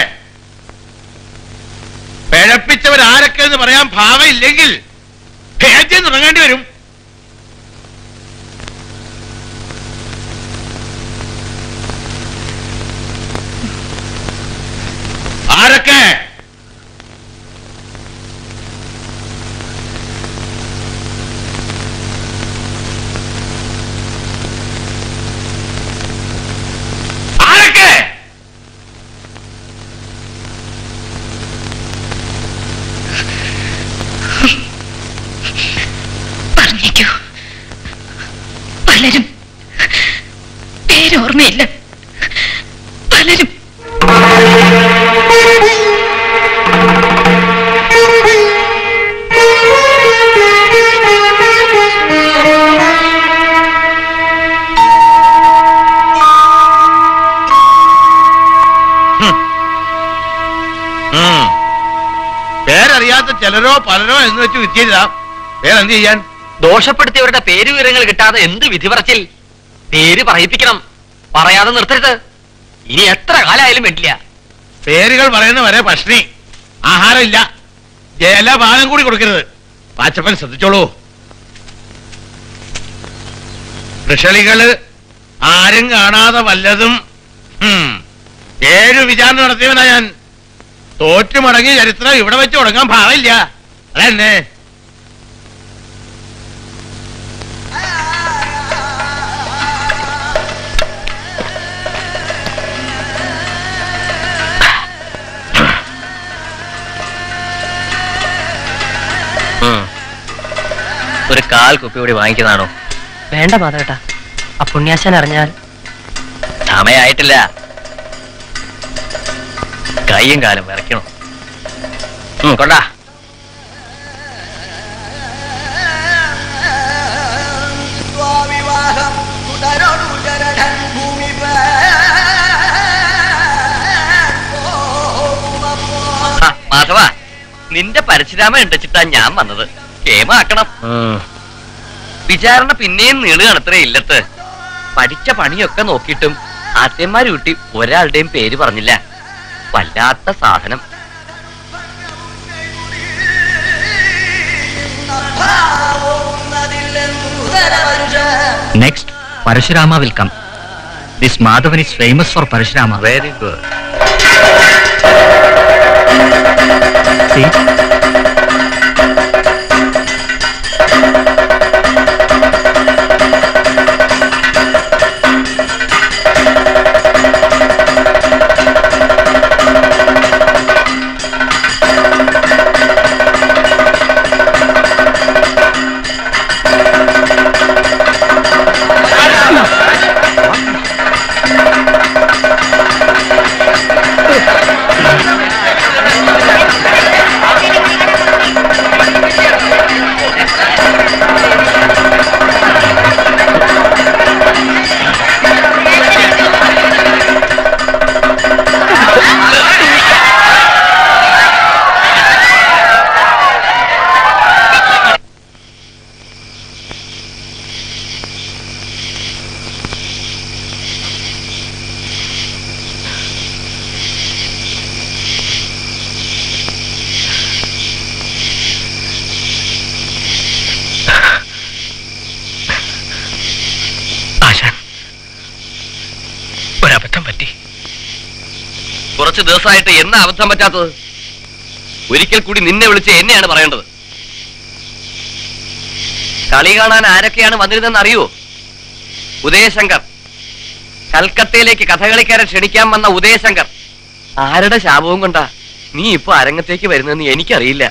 പിഴപ്പിച്ചവരാരൊക്കെ എന്ന് പറയാൻ ഭാവമില്ലെങ്കിൽ ഭേദ്യം തുടങ്ങേണ്ടി വരും ആരൊക്കെ ആരൊക്കെ പറഞ്ഞേക്കൂ പലരും പേരോർമ്മയില്ല പലരും ഉം. പേരറിയാത്ത ചിലരോ പലരോ എന്ന് വെച്ച് വിറ്റിയതാ വേറെന്ത് ചെയ്യാൻ ദോഷപ്പെടുത്തിയവരുടെ പേര് വിവരങ്ങൾ കിട്ടാതെ എന്ത് വിധി പറച്ചിൽ പേര് പറയിപ്പിക്കണം പറയാതെ നിർത്തരുത് ഇനി എത്ര കാലായാലും വേണ്ടില്ല പേരുകൾ പറയുന്ന വരെ ഭക്ഷണി ആഹാരമില്ല ജലപാനം കൂടി കൊടുക്കരുത് പാച്ചപ്പൻ ശ്രദ്ധിച്ചോളൂ വൃഷളികള് ആരും കാണാതെ വല്ലതും ഉം, ഏഴു വിചാരണ നടത്തിയവനാ ഞാൻ തോറ്റു മടങ്ങിയ ചരിത്രം ഇവിടെ വെച്ച് തുടങ്ങാൻ ഭാവില്ല അതെന്നെ ഉം. ഒരു കാൽ കുപ്പി കൂടി വാങ്ങിക്കുന്നതാണോ വേണ്ട മാധവേട്ടാ ആ പുണ്യാശൻ അറിഞ്ഞാൽ സമയായിട്ടില്ല കൈയും കാലും വിറയ്ക്കണം ഉം, കൊണ്ടാ വിവാഹം തുടരൊടു ചരടൻ ഭൂമി ആ, മാധവ നിന്റെ പരശുരാമ ഉണ്ടച്ചിട്ടാ ഞാൻ വന്നത് കേമാക്കണം വിചാരണ പിന്നെയും നീളുകയാണ് അത്രേ ഇല്ലത്ത് പഠിച്ച പണിയൊക്കെ നോക്കിയിട്ടും ആദ്യന്മാര് കൂട്ടി ഒരാളുടെയും പേര് പറഞ്ഞില്ല വല്ലാത്ത സാധനം Next, Parashurama will come. This Madhavan is famous for Parashurama. Very good. See? ആശാൻ ഒരബദ്ധം പറ്റി കുറച്ച് ദിവസമായിട്ട് എന്നാ അബദ്ധം പറ്റാത്തത് ഒരിക്കൽ കൂടി നിന്നെ വിളിച്ച് എന്നെയാണ് പറയേണ്ടത് കളി കാണാൻ ആരൊക്കെയാണ് വന്നിരുന്നെന്ന് അറിയോ ഉദയശങ്കർ കൽക്കത്തയിലേക്ക് കഥകളിക്കാരെ ക്ഷണിക്കാൻ വന്ന ഉദയശങ്കർ ആരുടെ ശാപവും കൊണ്ടാ നീ ഇപ്പൊ അരങ്ങത്തേക്ക് വരുന്നെന്ന് എനിക്കറിയില്ല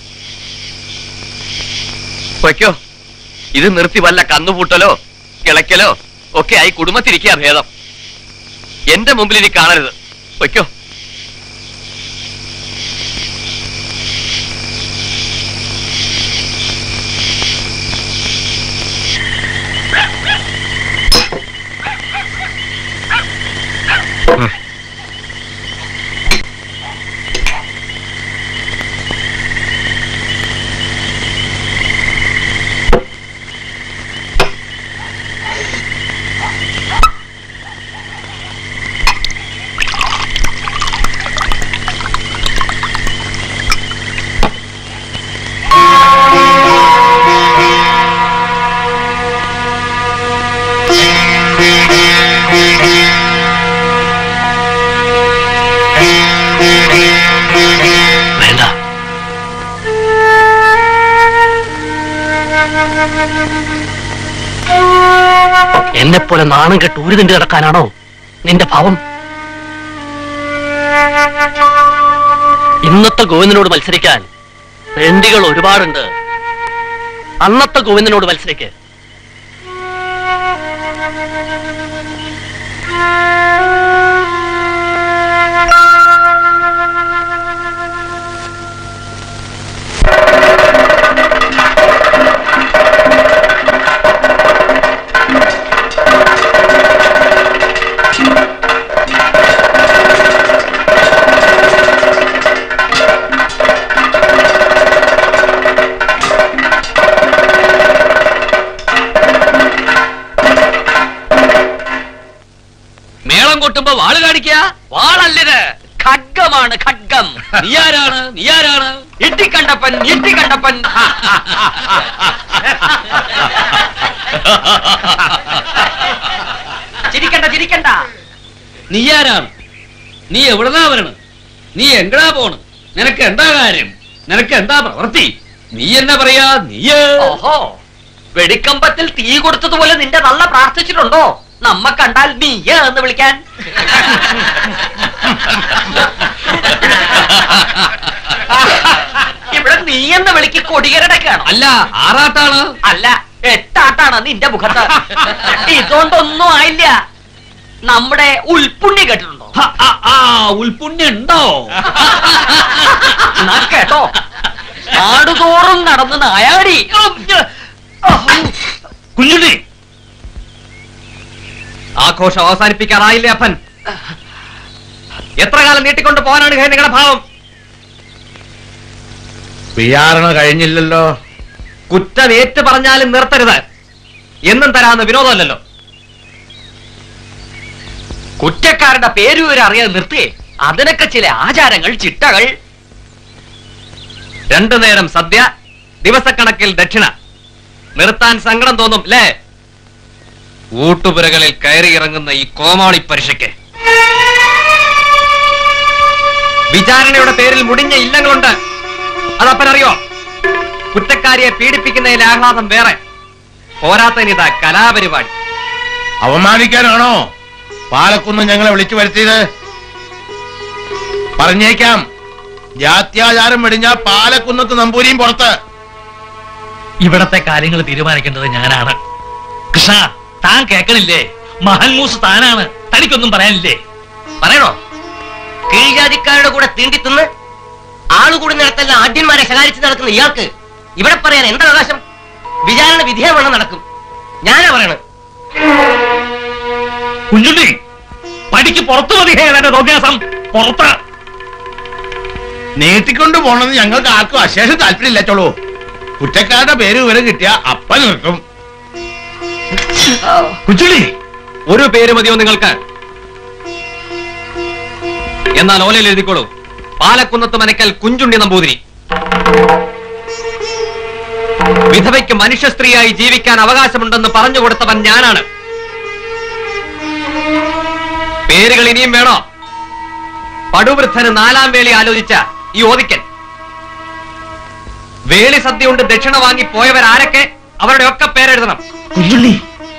വയ്ക്കോ ഇത് നിർത്തി വല്ല കന്നുപൂട്ടലോ കിളയ്ക്കലോ ഒക്കെ ആയി കുടുംബത്തിരിക്കുക ഭേദം എന്റെ മുമ്പിൽ ഇനി കാണരുത് വയ്ക്കോ വേണ്ട എന്നെ പോലെ നാണം കെട്ട് ഊരുതിണ്ട് കിടക്കാനാണോ നിന്റെ ഭാവം ഇന്നത്തെ ഗോവിന്ദനോട് മത്സരിക്കാൻ പെണ്ടികൾ ഒരുപാടുണ്ട് അന്നത്തെ ഗോവിന്ദനോട് മത്സരിക്ക് പൊട്ടുമ്പോ വാള് കാണിക്ക വാളല്ലിത് ഖഡ്ഗമാണ് ഖഡ്ഗം നീയാരാണ് നീയാരാണ് ഇട്ടിക്കണ്ടപ്പൻ ഇട്ടിക്കണ്ടപ്പൻ ചിരിക്കണ്ട ചിരിക്കണ്ട നീയാരാണ് നീ എവിടുന്നാ വരണം നീ എങ്ങടാ പോണ് നിനക്ക് എന്താ കാര്യം നിനക്ക് എന്താ പ്രവൃത്തി നീ എന്നാ പറയാ നീ ഓഹോ വെടിക്കമ്പത്തിൽ തീ കൊടുത്തതുപോലെ നിന്റെ നല്ല പ്രാർത്ഥിച്ചിട്ടുണ്ടോ നമ്മ കണ്ടാൽ നീയ എന്ന് വിളിക്കാൻ ഇവിടെ നീ എന്ന വിളിക്ക് കൊടികരടക്കാണ് അല്ല ആറാട്ടാണ് അല്ല എട്ടാട്ടാണ് നിന്റെ മുഖത്ത് ഇതുകൊണ്ടൊന്നും ആയില്ല നമ്മുടെ ഉൽപുണ്യ കേട്ടിട്ടുണ്ടോ ഉൽപുണ്യ ഉണ്ടോ എന്നാ കേട്ടോ നാടുതോറും നടന്ന് നായാടി കുഞ്ഞുണ്ണി ആഘോഷം അവസാനിപ്പിക്കാറായില്ലേ അപ്പൻ എത്ര കാലം നീട്ടിക്കൊണ്ട് പോകാനാണ് ഹേ നിങ്ങളുടെ ഭാവം വിചാരണ കഴിഞ്ഞില്ലല്ലോ കുറ്റം ഏറ്റു പറഞ്ഞാലും നിർത്തരുത് എന്നും തരാന്ന് വിനോദമല്ലല്ലോ കുറ്റക്കാരുടെ പേര് വരെ അറിയാതെ നിർത്തിയേ അതിനൊക്കെ ചില ആചാരങ്ങൾ ചിട്ടകൾ രണ്ടു നേരം സദ്യ ദിവസക്കണക്കിൽ ദക്ഷിണ നിർത്താൻ സങ്കടം തോന്നും അല്ലേ ഊട്ടുപുരകളിൽ കയറി ഇറങ്ങുന്ന ഈ കോമാളി പരീക്ഷയ്ക്ക് വിചാരണയുടെ പേരിൽ മുടിഞ്ഞ ഇല്ലങ്ങളുണ്ട് അതപ്പനറിയോ കുറ്റക്കാരിയെ പീഡിപ്പിക്കുന്നതിൽ ആഹ്ലാദം വേറെ പോരാത്തനിതാ കലാപരിപാടി അവമാനിക്കാനാണോ പാലക്കുന്ന് ഞങ്ങളെ വിളിച്ചു വരുത്തിയത് പറഞ്ഞേക്കാം ജാത്യാചാരം വെടിഞ്ഞ പാലക്കുന്നത്ത് നമ്പൂരിയും പുറത്ത് ഇവിടത്തെ കാര്യങ്ങൾ തീരുമാനിക്കേണ്ടത് ഞാനാണ് കൃഷ്ണ താൻ കേൾക്കണില്ലേ മഹൽമൂസ് താനാണ് തനിക്കൊന്നും പറയാനില്ലേ പറയണോ കീഴ്ജാതിക്കാരുടെ കൂടെ തീണ്ടി തിന്ന് ആളുകൂടി നടത്തല്ല ആദ്യന്മാരെ ശകാരിച്ച് നടക്കുന്ന ഇയാൾക്ക് ഇവിടെ പറയാൻ എന്താ അവകാശം വിചാരണ വിധേയമാണ് നടക്കും ഞാനാ പറയണത് കുഞ്ഞുണ്ണി പടിക്ക് പുറത്തു മതി ഹേ എന്റെ തോന്നിയാസം പുറത്ത് നീട്ടിക്കൊണ്ടു പോണെന്ന് ഞങ്ങൾക്ക് ആർക്കും അശേഷം താല്പര്യമില്ല ചോളൂ കുറ്റക്കാരുടെ പേര് വിവരം കിട്ടിയ അപ്പ നിൽക്കും കുച്ചുള്ളി ഒരു പേര് മതിയോ നിങ്ങൾക്ക് എന്നാൽ ഓലയിൽ എഴുതിക്കോളൂ പാലക്കുന്നത്ത് മനക്കൽ കുഞ്ചുണ്ണി നമ്പൂതിരി വിധവയ്ക്ക് മനുഷ്യ സ്ത്രീയായി ജീവിക്കാൻ അവകാശമുണ്ടെന്ന് പറഞ്ഞു കൊടുത്തവൻ ഞാനാണ് പേരുകൾ ഇനിയും വേണോ പടുവൃദ്ധന് നാലാം വേളി ആലോചിച്ച ഈ ഓദിക്കൻ വേളി സദ്യ കൊണ്ട് ദക്ഷിണ വാങ്ങി പോയവരാരൊക്കെ അവരുടെ ഒക്കെ പേരെഴുതണം കുഞ്ഞുണ്ണി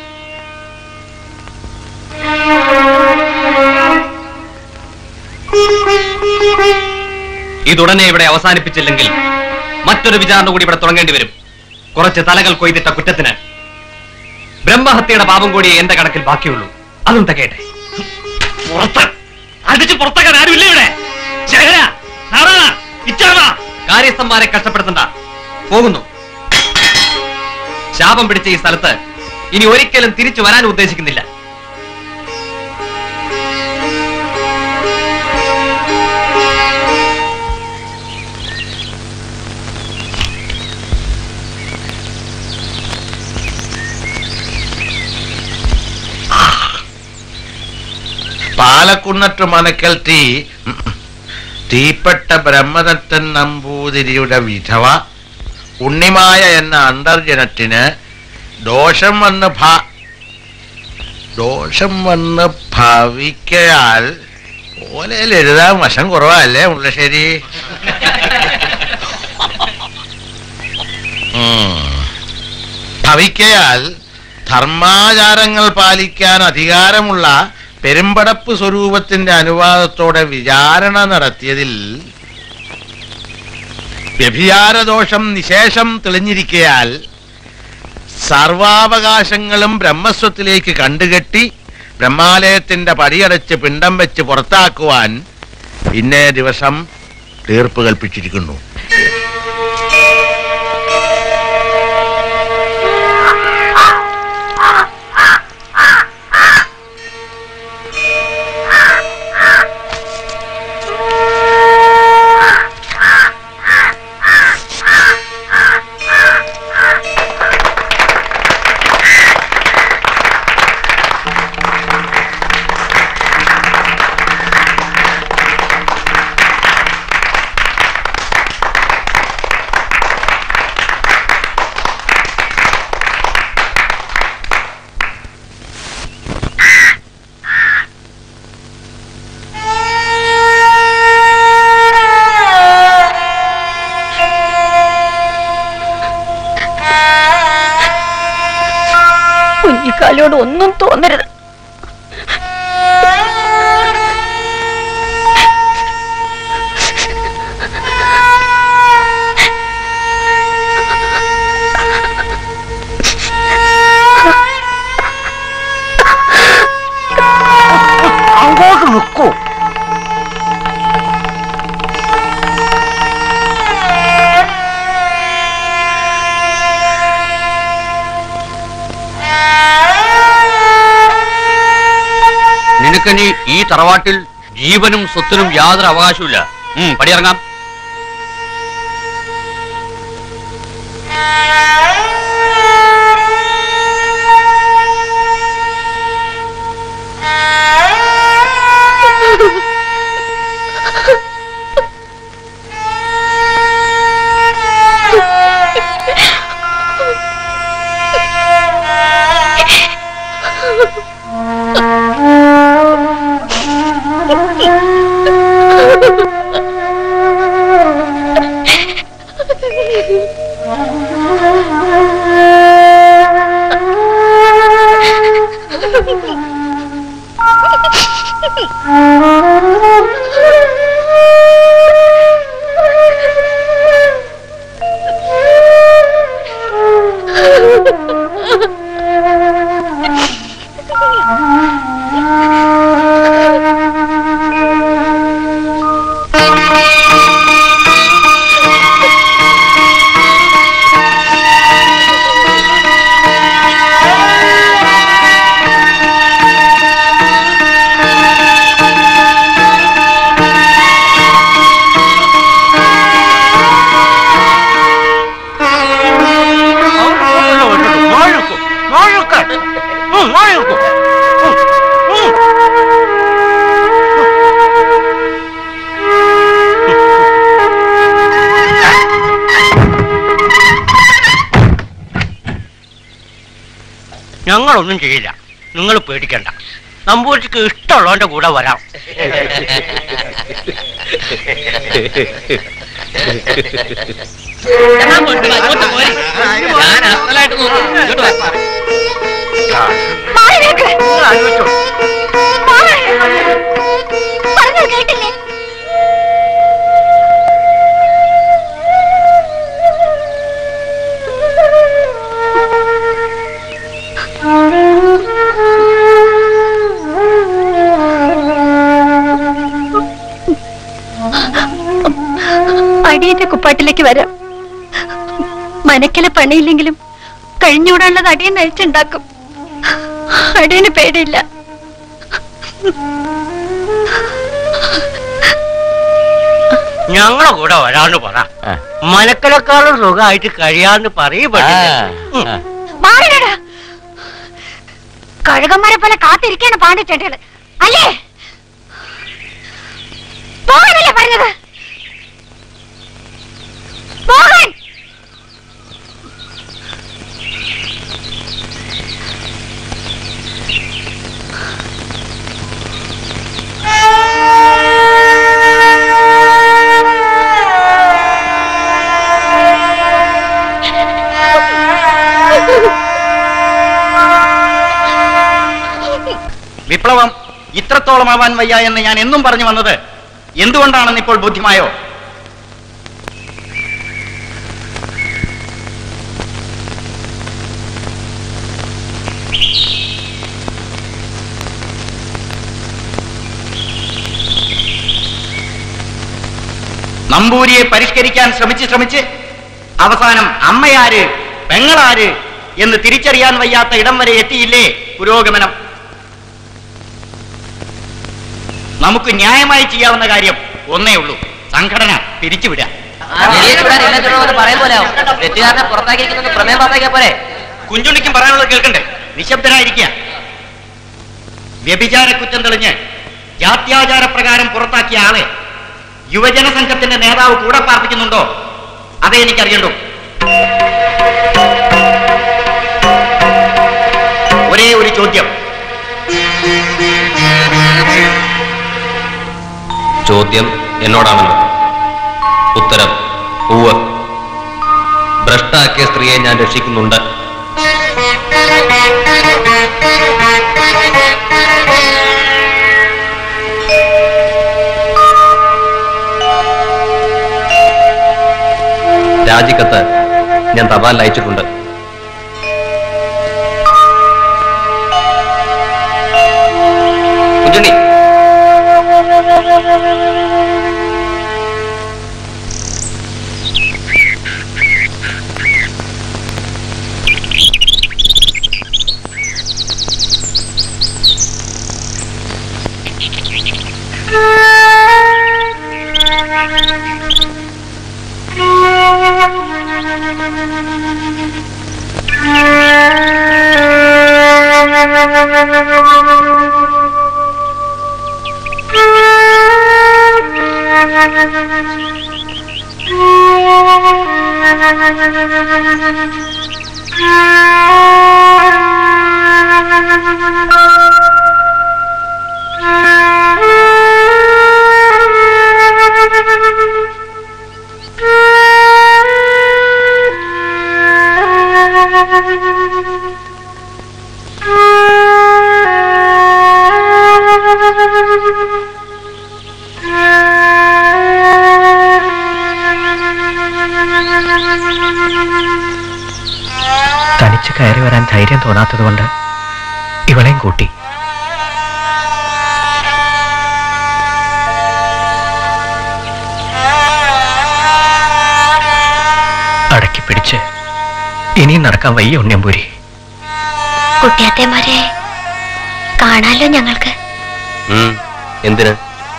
ഇതുടനെ ഇവിടെ അവസാനിപ്പിച്ചില്ലെങ്കിൽ മറ്റൊരു വിചാരണ കൂടി ഇവിടെ തുടങ്ങേണ്ടി വരും കുറച്ച് തലകൾ കൊയ്തിട്ട കുറ്റത്തിന് ബ്രഹ്മഹത്യയുടെ പാപം കൂടി എന്റെ കണക്കിൽ ബാക്കിയുള്ളൂ അതും തകയട്ടെ പുറത്ത് അടിച്ച് പുറത്തേക്കാൻ ആരുമില്ല ഇവിടെ ശേഖര നാരായണ ഇച്ചാമ കാര്യസ്ഥന്മാരെ കഷ്ടപ്പെടുത്തണ്ട പോകുന്നു ശാപം പിടിച്ച ഈ സ്ഥലത്ത് ഇനി ഒരിക്കലും തിരിച്ചു വരാൻ ഉദ്ദേശിക്കുന്നില്ല പാലക്കുന്നത്ത് മനക്കൽ തീ തീപ്പെട്ട ബ്രഹ്മദത്തൻ നമ്പൂതിരിയുടെ വിധവ ഉണ്ണിമായ എന്ന അന്തർജനത്തിന് ദോഷം വന്ന് ഭ ദോഷം വന്ന് ഭവിക്കയാൽ ഓലയിൽ എഴുതാൻ വശം കുറവല്ലേ മുള്ളശ്ശേരി ഉം. ഭവിക്കയാൽ ധർമാചാരങ്ങൾ പാലിക്കാൻ അധികാരമുള്ള പെരുമ്പടപ്പ് സ്വരൂപത്തിന്റെ അനുവാദത്തോടെ വിചാരണ നടത്തിയതിൽ വ്യഭിചാരദോഷം നിശേഷം തെളിഞ്ഞിരിക്കയാൽ സർവാവകാശങ്ങളും ബ്രഹ്മസ്വത്തിലേക്ക് കണ്ടുകെട്ടി ബ്രഹ്മാലയത്തിന്റെ പടിയടച്ച് പിണ്ടം വെച്ച് പുറത്താക്കുവാൻ ഇന്നേ ദിവസം തീർപ്പ് കൽപ്പിച്ചിരിക്കുന്നു നാൽക്കാലിയോട് ഒന്നും തോന്നരുത് അങ്ങോട്ട് നിൽക്കൂ നിനക്കിനി ഈ തറവാട്ടിൽ ജീവനും സ്വത്തിനും യാതൊരു അവകാശമില്ല ഉം, പടിയിറങ്ങാം ഞങ്ങളൊന്നും ചെയ്യില്ല നിങ്ങൾ പേടിക്കണ്ട നമ്പൂരിക്ക് ഇഷ്ടമുള്ളവന്റെ കൂടെ വരാം ഞാൻ അസലായിട്ട് നോക്കും ഇങ്ങോട്ട് വാ. പറഞ്ഞത് കേട്ടില്ലേ അടിയന്റെ കുപ്പാട്ടിലേക്ക് വരാം മനക്കിലെ പണിയില്ലെങ്കിലും കഴിഞ്ഞുകൂടാനുള്ളത് അടിയൻ നയിച്ചുണ്ടാക്കും അടിയന് പേടിയില്ല ഞങ്ങളെ കൂടെ വരാന്ന് പറ മനക്കലക്കാളും സുഖമായിട്ട് കഴിയാന്ന് പറയപ്പെട്ടില്ല മാറിടടാ കഴുകന്മാരെ പോലെ കാത്തിരിക്കാണ് പാണ്ടിച്ചേട്ടകള് അല്ലേ പോകാനല്ലേ പറഞ്ഞത് പോകാൻ വിപ്ലവം ഇത്രത്തോളമാവാൻ വയ്യ എന്ന് ഞാൻ എന്നും പറഞ്ഞു വന്നത് എന്തുകൊണ്ടാണെന്ന് ഇപ്പോൾ ബോധ്യമായോ നമ്പൂരിയെ പരിഷ്കരിക്കാൻ ശ്രമിച്ച് ശ്രമിച്ച് അവസാനം അമ്മയാര് പെങ്ങളാര് എന്ന് തിരിച്ചറിയാൻ വയ്യാത്ത ഇടം വരെ എത്തിയില്ലേ പുരോഗമനം നമുക്ക് ന്യായമായി ചെയ്യാവുന്ന കാര്യം ഒന്നേ ഉള്ളൂ സംഘടന പിരിച്ചുവിടുക പറയും പോലെ തെറ്റുകാരനെ പുറത്താക്കിയിരിക്കുന്നത് പ്രമേയം പാസ്സാക്കിയ പോരെ കുഞ്ചുണ്ണിക്കും പറയാനുള്ളത് കേൾക്കണ്ടേ നിശബ്ദരായിരിക്കുക വ്യഭിചാര കുറ്റം തെളിഞ്ഞ് ജാത്യാചാര പ്രകാരം പുറത്താക്കിയ ആളെ യുവജന സംഘത്തിന്റെ നേതാവ് കൂടെ പാർപ്പിക്കുന്നുണ്ടോ അതേ എനിക്കറിയണ്ടു ഒരേ ഒരു ചോദ്യം ചോദ്യം എന്നോടാണല്ലോ ഉത്തരം ഉവ് ഭ്രഷ്ടാക്കിയ സ്ത്രീയെ ഞാൻ രക്ഷിക്കുന്നുണ്ട് രാജിക്കത്ത് ഞാൻ തപാലിൽ അയച്ചിട്ടുണ്ട് കുഞ്ഞുണ്ണി തനിച്ച് കയറി വരാൻ ധൈര്യം തോന്നാത്തതുകൊണ്ട് ഇവളെയും കൂട്ടി അടക്കി പിടിച്ച് ഇനിയും നടക്കാൻ വയ്യ ഉണ്ണിയമ്പൂരി കുട്ടിയാത്തേമാരെ കാണാലോ ഞങ്ങൾക്ക് ഉം, എന്തിന്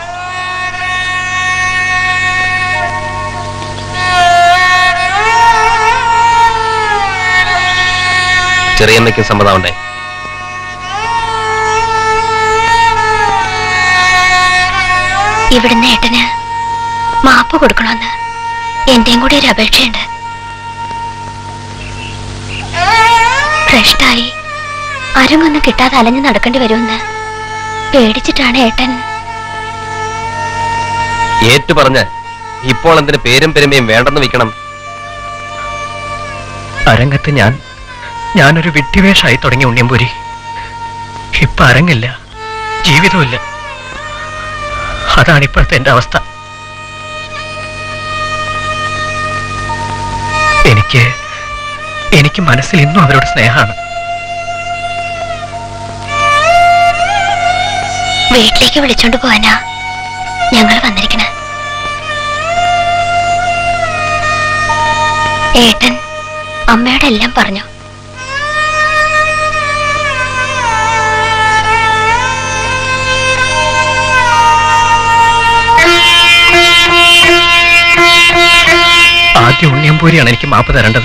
ചെറിയമ്മയ്ക്കും സമ്മതമുണ്ടേ ഇവിടുന്ന് ഏട്ടന് മാപ്പ് കൊടുക്കണമെന്ന് എന്റെയും കൂടി ഒരു അപേക്ഷയുണ്ട് ഭ്രഷ്ടായി അരങ്ങൊന്നും കിട്ടാതെ അലഞ്ഞു നടക്കേണ്ടി വരുമെന്ന് പേടിച്ചിട്ടാണ് ഏട്ടൻ ഏറ്റു പറഞ്ഞ് ഇപ്പോൾ എന്തിന് പേരും പെരുമയും വേണ്ടെന്ന് വെക്കണം അരങ്ങത്ത് ഞാൻ ഞാനൊരു വിട്ടിവേഷമായി തുടങ്ങി ഉണ്ണിയമ്പൂരി ഇപ്പൊ അരങ്ങില്ല ജീവിതമില്ല അതാണ് ഇപ്പോഴത്തെ എന്റെ അവസ്ഥ എനിക്ക് എനിക്ക് മനസ്സിൽ ഇന്നും അവരോട് സ്നേഹമാണ് വീട്ടിലേക്ക് വിളിച്ചോണ്ട് പോവാനാ ഞങ്ങൾ വന്നിരിക്കണ ഏട്ടൻ അമ്മയോട് എല്ലാം പറഞ്ഞു ആദ്യം ഉണ്ണിയമ്പൂരിയാണ് എനിക്ക് മാപ്പ് തരേണ്ടത്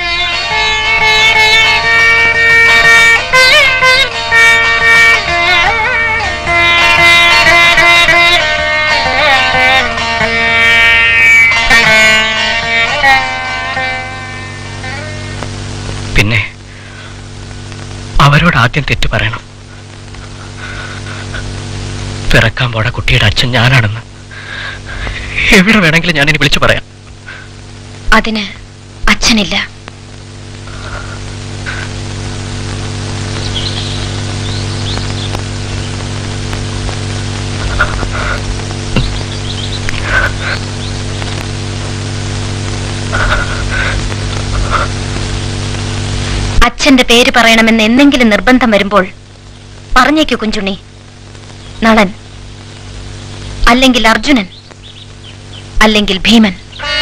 പിന്നെ അവരോട് ആദ്യം തെറ്റ് പറയണം പിറക്കാൻ പോട കുട്ടിയുടെ അച്ഛൻ ഞാനാണെന്ന് എവിടെ വേണമെങ്കിലും ഞാൻ ഇനി വിളിച്ചു പറയാം അതിന് അച്ഛനില്ല അച്ഛന്റെ പേര് പറയണമെന്ന് എന്തെങ്കിലും നിർബന്ധം വരുമ്പോൾ പറഞ്ഞേക്കൂ കുഞ്ചുണ്ണി നളൻ അല്ലെങ്കിൽ അർജുനൻ അല്ലെങ്കിൽ ഭീമൻ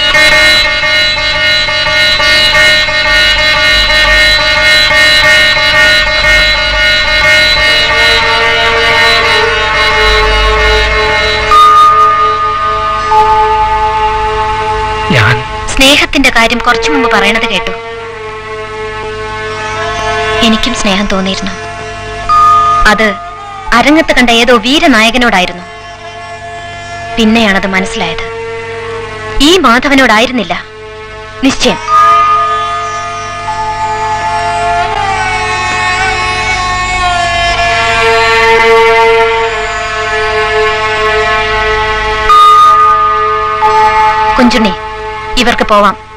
ഞാൻ സ്നേഹത്തിന്റെ കാര്യം കുറച്ചു മുമ്പ് പറയണത് കേട്ടു എനിക്കും സ്നേഹം തോന്നിയിരുന്നു അത് അരങ്ങത്ത് കണ്ട ഏതോ വീരനായകനോടായിരുന്നു പിന്നെയാണത് മനസ്സിലായത് ഈ മാധവനോടായിരുന്നില്ല നിശ്ചയം കുഞ്ചുണ്ണി ഇവർക്ക് പോവാം